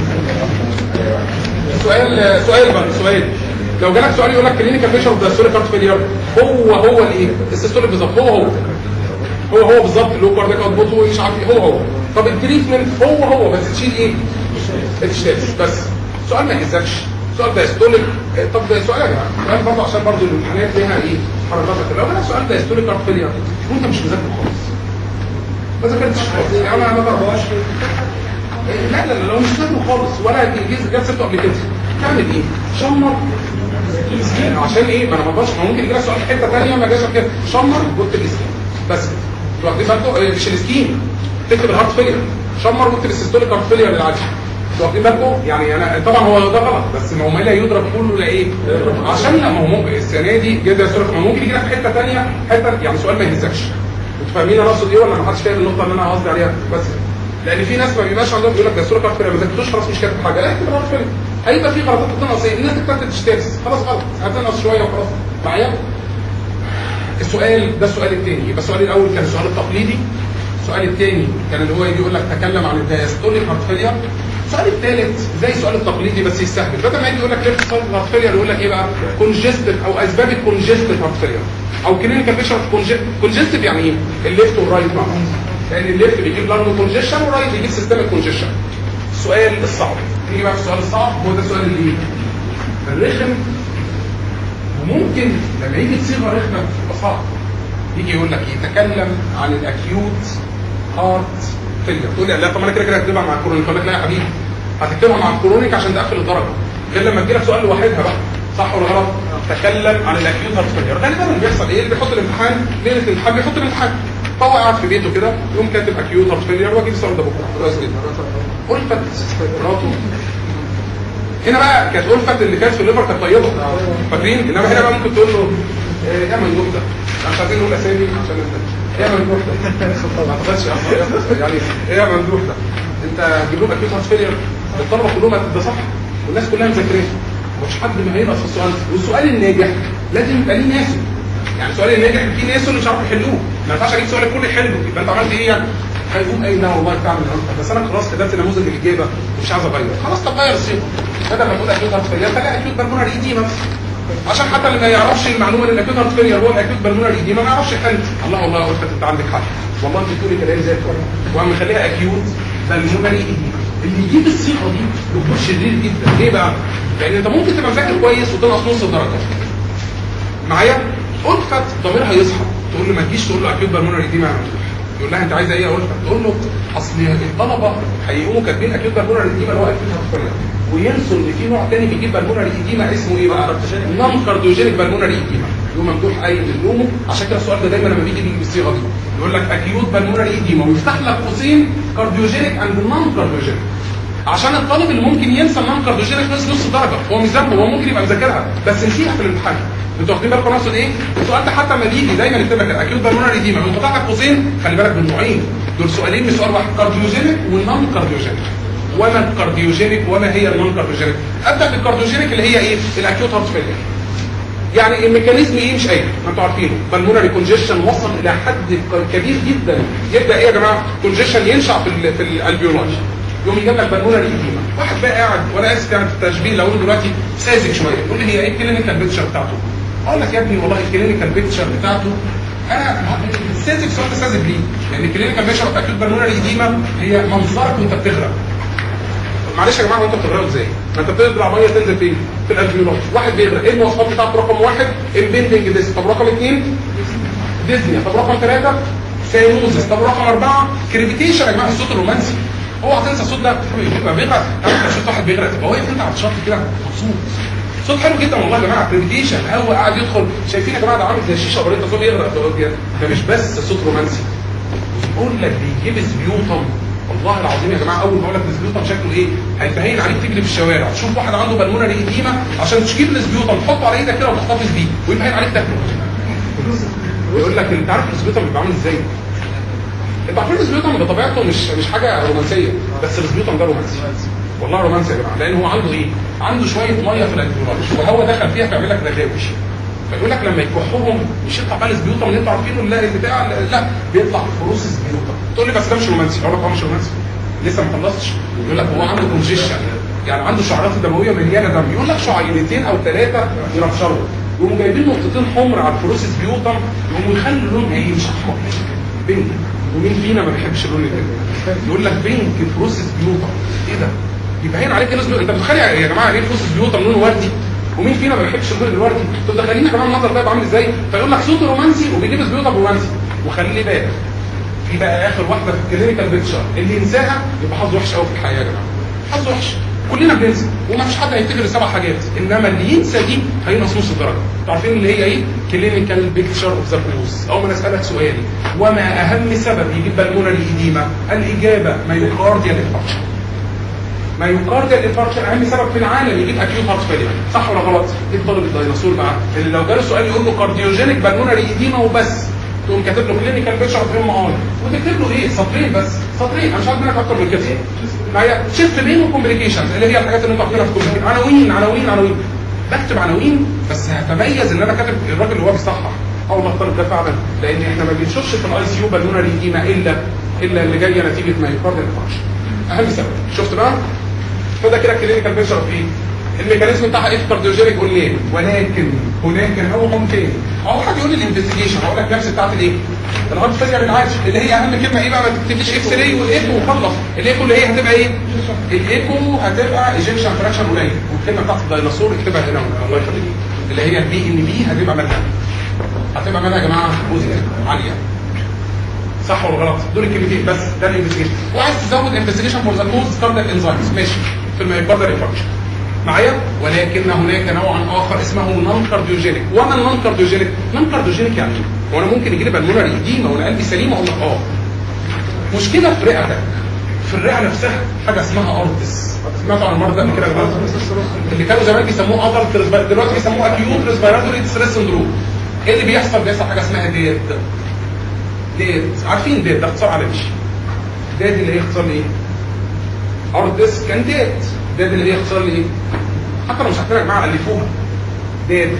سؤال سؤال بقى سؤال لو جالك سؤال يقول لك كلينيكال بيشر اوف دايستوليك هارت فيلير هو هو الايه السيستوليك بالظبط هو هو هو هو بالظبط اللي هو كاردياك اوتبوت ومش عارف ايه هو هو طب التريتمنت هو هو بس تشيل ايه الشتاتس بس سؤال ما يهزكش سؤال دايستوليك طب ده سؤال يا جماعه سؤال برضه عشان برضه الامتحانات ليها ايه حركات كده. لو جالك سؤال دايستوليك هارت فيلير وانت مش مذاكر خالص ما ذاكرتش خالص يعني انا ما بعرفش لا لا لا لو مش فاهمه خالص ولا جيز جاب سيرته قبل كده تعمل ايه؟ شمر عشان ايه؟ ما انا ما اقدرش ما ممكن يجي لك سؤال في حته ثانيه ما جاش كده شمر واكتب السكين بس انتوا واخدين بالكم إيه، مش السكين تكتب الهارت فيلير شمر واكتب السيستوليك هارت فيلير للعادي انتوا واخدين بالكم؟ يعني انا طبعا هو ده غلط بس ما هو ما لا يدرك كله لا ايه؟ عشان لا ما هو ممكن السنه دي جدا سؤال ما ممكن يجي لك في حته ثانيه حته يعني سؤال ما يهزكش انتوا فاهمين انا اقصد ايه ولا ما حدش فاهم النقطه اللي انا قصدي عليها بس لان في ناس ما بيبقاش عندهم يقول لك ده صوره كارت ما ذاكرتوش خلاص مش كاتب حاجه لا اكتب غلط فيلم هيبقى في غلطات بتنقص ايه الناس تكتب تشترس خلاص غلط هتنقص شويه وخلاص معايا السؤال ده السؤال الثاني يبقى السؤال الاول كان السؤال التقليدي السؤال الثاني كان اللي هو يجي يقول لك تكلم عن الدايستوليك هارت فيلير السؤال الثالث زي السؤال التقليدي بس يستهبل بدل ما يجي يقول لك ليفت سايد هارت فيلير يقول لك ايه بقى كونجستيف او اسباب الكونجستيف هارت فيلير او كلينيكال بيشر كونجستيف يعني ايه الليفت والرايت مع بعض لان الليفت بيجيب لارنو كونجيشن والرايت بيجيب سيستمك كونجيشن السؤال الصعب نيجي بقى في السؤال الصعب هو ده السؤال اللي الرخم وممكن لما يجي تصيغه رخمه تبقى صعب يجي يقول لك يتكلم عن الاكيوت هارت فيلير تقول لي لا طب انا كده كده هكتبها مع الكرونيك اقول لك لا يا حبيبي هتكتبها مع الكرونيك عشان تقفل الدرجه غير لما تجي لك سؤال لوحدها بقى صح ولا غلط؟ تكلم عن الاكيوت هارت فيلير غالبا اللي بيحصل ايه اللي بيحط الامتحان ليله الامتحان بيحط الامتحان فهو قاعد في بيته كده يقوم كاتب اكيوت هارت فيلير واجيب السؤال ده بكره كويس جدا ألفت مراته هنا بقى كانت ألفت اللي كانت في الليفر كانت طيبه فاكرين انما هنا بقى ممكن تقول له إيه يا ممدوح ده احنا مش عايزين نقول اسامي عشان انت ايه يا ممدوح ده ما اعتقدش يعني ايه يا ممدوح ده انت هتجيب لهم اكيوت هارت فيلير الطلبه كلهم ده صح والناس كلها مذاكرين مش حد ما هينقص في السؤال والسؤال الناجح لازم يبقى ليه ناسه يعني سؤال الناجح في ناس اللي مش عارفوا يحلوه ما ينفعش اجيب سؤال الكل يحله يبقى انت عملت ايه يعني هيقوم ايه لا والله بتعمل غلطه بس انا خلاص كتبت نموذج الاجابه ومش عايز اغير خلاص طب غير الصيغه بدل ما تقول اكيوت هارت فيلير خليها اكيوت بالمونري ايديما بس عشان حتى اللي ما يعرفش المعلومه ان الاكيوت هارت فيلير هو الاكيوت بالمونري ايديما ما يعرفش يحل الله والله قلت انت عندك حق والله انت بتقولي كلام زي الفل وعم خليها اكيوت بالمونري ايديما اللي يجيب الصيغه دي دكتور شرير جدا ليه بقى؟ لان انت ممكن تبقى مذاكر كويس وتنقص نص درجه معايا ألفت ضميرها يصحى تقول له ما تجيش تقول له اكيد بالمونري دي ما يقول لها انت عايزه ايه يا ألفت تقول له اصل الطلبه هيقوموا كاتبين اكيد بالمونري دي اللي هو اكيد هتفرق وينسوا ان في نوع تاني بيجيب بالمونري ايديما اسمه ايه بقى؟ نون كارديوجينيك بالمونري ايديما يقوم ممدوح قايل لنومه عشان كده السؤال ده دايما لما بيجي بيجي بالصيغه دي يقول لك اكيوت بالمونري ايديما ويفتح لك قوسين كارديوجينيك اند نون كارديوجينيك عشان الطالب اللي ممكن ينسى النون كارديوجينيك نص نص درجه هو مش ذنبه هو ممكن يبقى مذاكرها بس نسيها في الامتحان انتوا واخدين بالكم اقصد ايه؟ السؤال ده حتى لما بيجي دايما يكتب لك اكيوت بالمونري ديما من فتح لك قوسين خلي بالك من نوعين دول سؤالين من سؤال واحد كارديوجينيك والنون كارديوجينيك وما الكارديوجينيك وما هي النون كارديوجينيك ابدا بالكارديوجينيك اللي هي ايه؟ الاكيوت هارت فيلير يعني الميكانيزم ايه مش قايل ما انتوا عارفينه بالمونري كونجيشن وصل الى حد ك- كبير جدا يبدا ايه يا جماعه كونجيشن ينشا في ال في الالبيولاج يقوم يجيب لك بالمونري ايديما واحد بقى قاعد وانا اسف يعني في التشبيه لو أنا دلوقتي ساذج شويه يقول لي هي ايه الكلينيكال بيكتشر بتاعته اقول لك يا ابني والله الكلينيكال بيكتشر بتاعته انا ساذج سؤال ساذج ليه؟ لان الكلينيكال بيكتشر بتاعت بالمونري ايديما هي منظرك وانت بتغرق معلش يا جماعه هو انت بتغرقوا ازاي؟ ما انت بتطلع ميه تنزل فين؟ في الالفيولات، واحد بيغرق، ايه المواصفات بتاعته رقم واحد؟ امبندنج ديسك، طب رقم اثنين؟ ديزني، طب رقم ثلاثه؟ ساينوزس، طب رقم اربعه؟ كريبيتيشن يا جماعه الصوت الرومانسي اوعى تنسى الصوت ده بيبقى بيغرق انا شفت واحد بيغرق تبقى واقف انت على الشط كده مبسوط صوت حلو جدا والله يا جماعه كريبيتيشن هو قاعد يدخل شايفين يا جماعه ده عامل زي الشيشه بريطه صوت يغرق ده مش بس صوت رومانسي بيقول لك بيجيب سبيوتم والله العظيم يا جماعه اول ما اقول لك السبيوتم شكله ايه هيبين عليك تجري في الشوارع تشوف واحد عنده بالمونري ايديما عشان تجيب السبيوتم تحطه على ايدك كده وتحتفظ بيه ويبين عليك تاكله يقول لك انت عارف السبيوتم بيبقى عامل ازاي انت عارفين السبيوتم بطبيعته مش مش حاجه رومانسيه بس السبيوتم ده رومانسي والله رومانسي يا جماعه لان هو عنده ايه عنده شويه ميه في الانتيوراج وهو دخل فيها فيعمل لك رغاوش فيقول لك لما يكحوهم مش يطلع بقى السبيوتم اللي انتوا عارفينه لا البتاع لا بيطلع فروس السبيوتم تقول لي بس ده مش رومانسي اقول لك هو مش رومانسي لسه ما خلصتش يقول لك هو عنده كونجيشن يعني عنده شعرات دمويه مليانه دم يقول لك شعيرتين او ثلاثه يرفشروا يقوموا جايبين نقطتين حمر على الفروس السبيوتم يقوموا يخلوا لونها ايه مش احمر بينك ومين فينا ما بيحبش اللون ده يقول لك بينك فروس سبيوتم ايه ده يبين عليك الناس انت متخيل يا جماعه ايه فروس سبيوتم لونه وردي ومين فينا ما بيحبش اللون الوردي طب ده خلينا كمان المنظر ده يبقى عامل ازاي فيقول لك صوته رومانسي وبيجيب سبيوتم رومانسي وخلي بالك في بقى اخر واحده في الكلينيكال بيكتشر اللي ينساها يبقى حظه وحش قوي في الحياه يا جماعه حظه وحش كلنا بننسى وما فيش حد هيفتكر السبع حاجات انما اللي ينسى دي هينقص نص الدرجه انتوا عارفين اللي هي ايه كلينيكال بيكتشر اوف ذا كوز او ما اسالك سؤال وما اهم سبب يجيب بالمونري ايديما الاجابه مايوكارديال انفاركشن مايوكارديال انفاركشن اهم سبب في العالم يجيب اكيوت هارت فيلير صح ولا غلط ايه طالب الديناصور بقى اللي لو جاله سؤال يقول له كارديوجينيك بالمونري ايديما وبس تقوم كاتب له كلينيكال بيكتشر اوف ام ار وتكتب له ايه سطرين بس سطرين انا مش عارف منك اكتر من كده ما هي شيفت بين وكومبليكيشنز اللي هي الحاجات اللي انتوا عارفينها في الكمبيوتر عناوين عناوين عناوين بكتب عناوين بس هتميز ان انا كاتب الراجل اللي هو بيصحح او الطالب ده فعلا لان احنا ما بنشوفش في الاي سي يو بالونري ايديما الا الا اللي جايه نتيجه مايوكارديال انفاركشن اهم سبب شفت بقى فده كده كلينيكال بيكتشر اوف ايه الميكانيزم بتاعها ايه في كارديوجينيك قلنا ولكن هناك نوع تاني او حد يقول لي الانفستيجيشن هقول لك نفس بتاعت الايه الهارت فيلير العادي اللي هي اهم كلمه ايه بقى ما تكتبليش اكس راي والايكو وخلص الايكو اللي هي هتبقى ايه الايكو هتبقى ايجكشن فراكشن قليل والكلمه بتاعت الديناصور اكتبها هنا الله يخليك اللي هي البي ان بي هتبقى منها هتبقى منها يا جماعه جزء عاليه صح ولا غلط دول الكلمتين بس ده الانفستيجيشن وعايز تزود انفستيجيشن فور ذا كوز كاردياك انزايمز ماشي في المايوكارديال انفاركشن معايا ولكن هناك نوع اخر اسمه نون كارديوجينيك وما النون كارديوجينيك نون كارديوجينيك يعني ايه وانا ممكن يجي لي بالمونري ايديما وانا قلبي سليم اقول لك اه مشكله في رئتك في الرئه نفسها حاجه اسمها ارتس سمعتوا عن المرض ده قبل كده يا جماعه اللي كانوا زمان بيسموه ادلت دلوقتي بيسموه اكيوت ريسبيراتوري ستريس سندروم ايه اللي بيحصل بيحصل حاجه اسمها ديد ديد عارفين ديد ده اختصار على مش ديد اللي هي اختصار لايه ارتس كان ديد ديد اللي هي اختصار لايه حتى لو مش عارفين يا جماعه الفوها ديد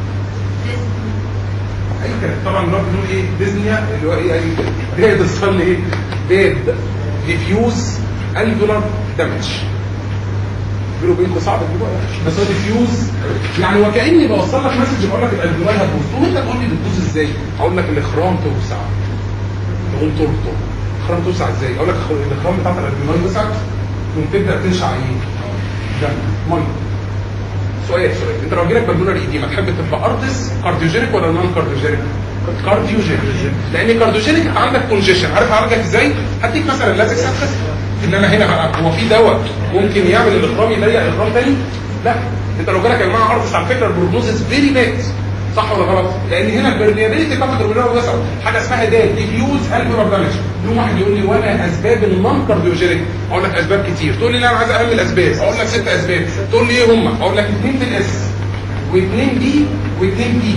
اي كلام طبعا اللي هو بنقول ايه ديزنيا اللي هو ايه اي ديد اختصار لايه ديد ديفيوز الفولار دامج بينه وبينكم صعب تجيبوها بس هو ديفيوز يعني وكاني بوصل لك مسج بقول لك الالفولار هتبوظ تقوم انت تقول لي بتبوظ ازاي؟ اقول لك الاخرام توسع تقوم ترطب الاخرام توسع ازاي؟ اقول لك الاخرام بتاعت الالفولار وسعت تقوم تبدا تنشع ايه؟ دم ميه سؤال سؤال انت لو جالك بالمونري ايديما تحب تبقى ارتس كارديوجينيك ولا نون كارديوجينيك؟ كارديوجينيك لان كارديوجينيك انت عندك كونجيشن عارف اعالجك ازاي؟ هديك مثلا لازك ساتخس ان انا هنا بقى هو في دواء ممكن يعمل الاخرام يضيق الاخرام تاني؟ لا انت لو جالك يا جماعه ارتس على فكره البروجنوزس فيري باد صح ولا غلط؟ لان هنا البرميابيلتي بتاعت الجلوبولار وسع حاجه اسمها دال ديفيوز الفيولار دامج يوم واحد يقول لي وما اسباب النون كارديوجينيك اقول لك اسباب كتير تقول لي لا انا عايز اهم الاسباب اقول لك ست اسباب تقول لي ايه هم؟ اقول لك اثنين في الاس واثنين بي واثنين بي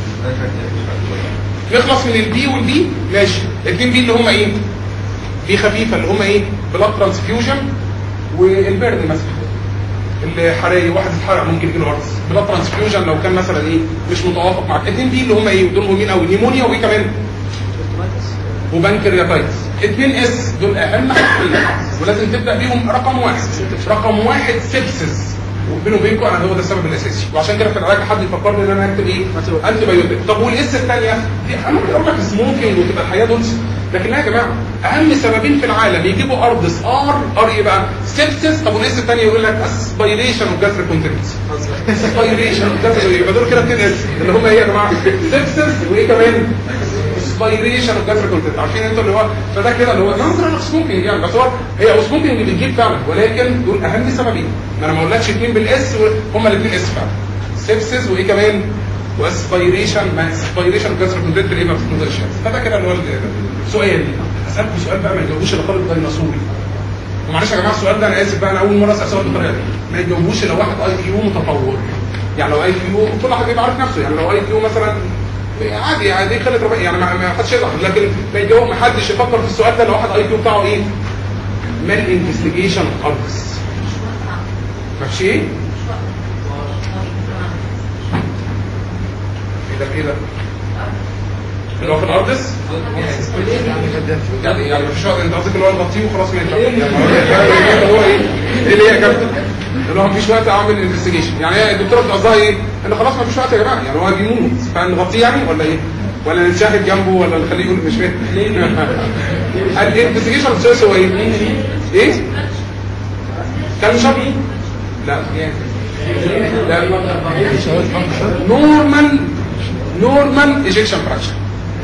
نخلص من البي والبي ماشي الاثنين بي اللي هم ايه؟ بي خفيفه اللي هم ايه؟ بلاد ترانسفيوجن والبرد مثلا الحراري واحد اتحرق ممكن يجي له ارض بلاد ترانسفيوجن لو كان مثلا ايه مش متوافق مع الاثنين دي اللي هم ايه دول مهمين قوي نيمونيا وايه كمان وبنكرياتايتس اثنين اس دول اهم حاجتين ولازم تبدا بيهم رقم واحد رقم واحد سيبسس وبيني وبينكم انا هو ده السبب الاساسي وعشان كده في العلاج حد يفكرني ان انا اكتب ايه انتي بايوتيك طب والاس الثانيه دي انا ممكن اقول لك سموكينج وتبقى الحياه دول لكن لا يا جماعه اهم سببين في العالم يجيبوا اردس ار ار ايه بقى سيبسس طب والاس الثانيه يقول لك اسبيريشن اوف جاستريك كونتنتس اسبيريشن اوف جاستريك يبقى دول كده اثنين اس اللي هم ايه يا جماعه سيبسس وايه كمان اسبيريشن اوف جاستريك كونتنت عارفين انتوا اللي هو فده كده اللي هو نظرا سموكينج يعني بس هو هي سموكينج بتجيب فعلا ولكن دول اهم سببين ما انا ما اقولكش اثنين بالاس هم الاثنين اس فعلا سيبسس وايه كمان واسبيريشن ما اسبيريشن اوف جاستريك كونتنت ايه ما بتنزلش فده كده اللي هو سؤال اسالكم سؤال بقى ما يجاوبوش الا طالب ديناصوري ومعلش يا جماعه السؤال ده انا اسف بقى انا اول مره اسال سؤال بالطريقه دي ما يجاوبوش الا واحد اي كيو متطور يعني لو اي كيو كل واحد بيبقى عارف نفسه يعني لو اي كيو مثلا عادي عادي خلت ربع يعني ما ما حدش يزعل لكن ما يجاوب ما حدش يفكر في السؤال ده لو واحد اي كيو بتاعه ايه؟ مال انفستيجيشن اركس ماشي ايه؟ ايه ده ايه ده؟ اللي هو في الارضس يعني يعني مفيش وقت انت قصدك اللي هو نغطيه وخلاص ماشي يعني هو ايه ايه اللي هي يا كابتن اللي هو مفيش وقت اعمل انفستيجيشن يعني هي الدكتوره بتبقى قصدها ايه ان خلاص مفيش وقت يا جماعه يعني هو بيموت فنغطيه يعني ولا ايه ولا نتشاهد جنبه ولا نخليه يقول مش فاهم الانفستيجيشن السيرس هو ايه ايه كان شبي لا لا نورمال نورمال ايجكشن فراكشن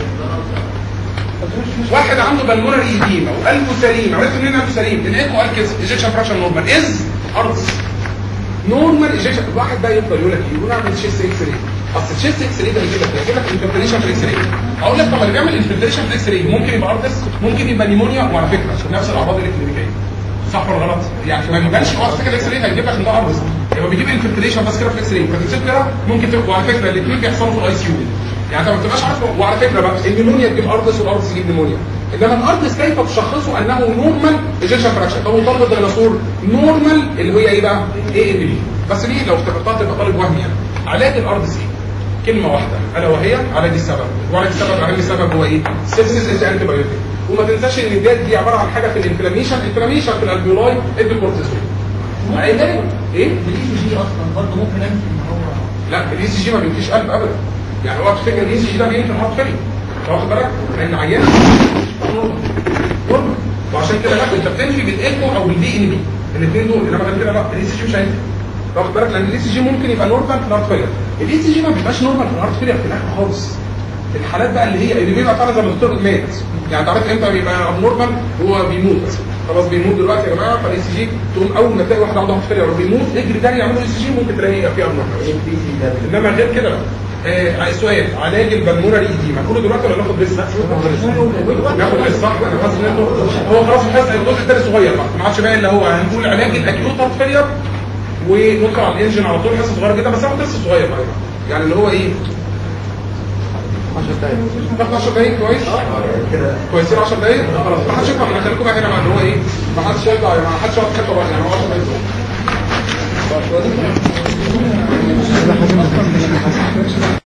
واحد عنده بالمونري ايديما وقلبه سليم عرفت منين قلبه سليم الايكو قال كده ايجكشن فراكشن نورمال از ارض نورمال ايجكشن الواحد ده يفضل يقول لك يقول اعمل تشيست اكس راي اصل التشيست اكس راي ده هيجيب لك هيجيب لك انفلتريشن في الاكس راي اقول لك طب اللي بيعمل انفلتريشن في الاكس راي ممكن يبقى ارضس ممكن يبقى نيمونيا وعلى فكره نفس الاعراض الاكلينيكيه صح ولا غلط؟ يعني ما يبانش هو فكره الاكس راي هيجيب لك ان ده ارضس يبقى بيجيب انفلتريشن بس كده في الاكس راي فتمسك كده ممكن تبقى وعلى فكره الاثنين بيحصلوا في الاي سي يو يعني انت ما بتبقاش عارف وعلى فكره بقى النيمونيا تجيب ارضس والارضس تجيب نيمونيا انما الارضس كيف تشخصه انه نورمال ايجكشن فراكشن طب وطالب الديناصور نورمال اللي هي ايه بقى؟ اي ان بي بس ليه لو افتكرتها تبقى طالب وهمي يعني علاج الارضس ايه؟ كلمه واحده الا وهي علاج السبب وعلاج السبب اهم السبب هو ايه؟ سيبسيس انت انتي بايوتيك وما تنساش ان الديت دي عباره عن حاجه في الانفلاميشن انفلاميشن في الالبيولاي ادي كورتيزون علاج ايه؟ الاي جي اصلا برضه ممكن انفي ان هو لا الاي سي جي ما بيمشيش قلب ابدا يعني هو تفتكر الاي سي جي ده بينفع هارت فيلير واخد بالك لان عيان نورمال وعشان كده لا انت بتنفي بالايكو او بالدي ان بي الاثنين دول انما غير كده لا الاي سي جي مش هينفع واخد بالك لان الاي سي جي ممكن يبقى نورمال في الهارت فيلير الاي سي جي ما بيبقاش نورمال في الهارت فيلير في الاخر خالص الحالات بقى اللي هي اللي بيبقى فعلا زي ما الدكتور مات يعني تعرف امتى بيبقى ابنورمال هو بيموت خلاص بيموت دلوقتي يا جماعه فالاي سي جي تقوم اول ما تلاقي واحد عنده هارت فيلير وبيموت اجري تاني يعملوا اي سي جي ممكن تلاقي فيه ابنورمال انما غير كده لا آه سؤال علاج البلمونري ايديما كله دلوقتي ولا ناخد لسه؟ ناخد لسه صح انا حاسس ان انتوا هو خلاص حاسس الجزء الثاني صغير بقى ما عادش بقى اللي هو هنقول علاج الاكيوت هارت فيلير وندخل على الانجن على طول حاسس صغير جدا بس هاخد لسه صغير بقى يعني اللي هو ايه 10 دقايق ناخد 10 دقايق كويس كويسين 10 دقايق خلاص ما حدش يطلع احنا خليكم بقى هنا بقى اللي هو ايه ما حدش يطلع ما حدش يقعد حته بقى يعني هو 10 دقايق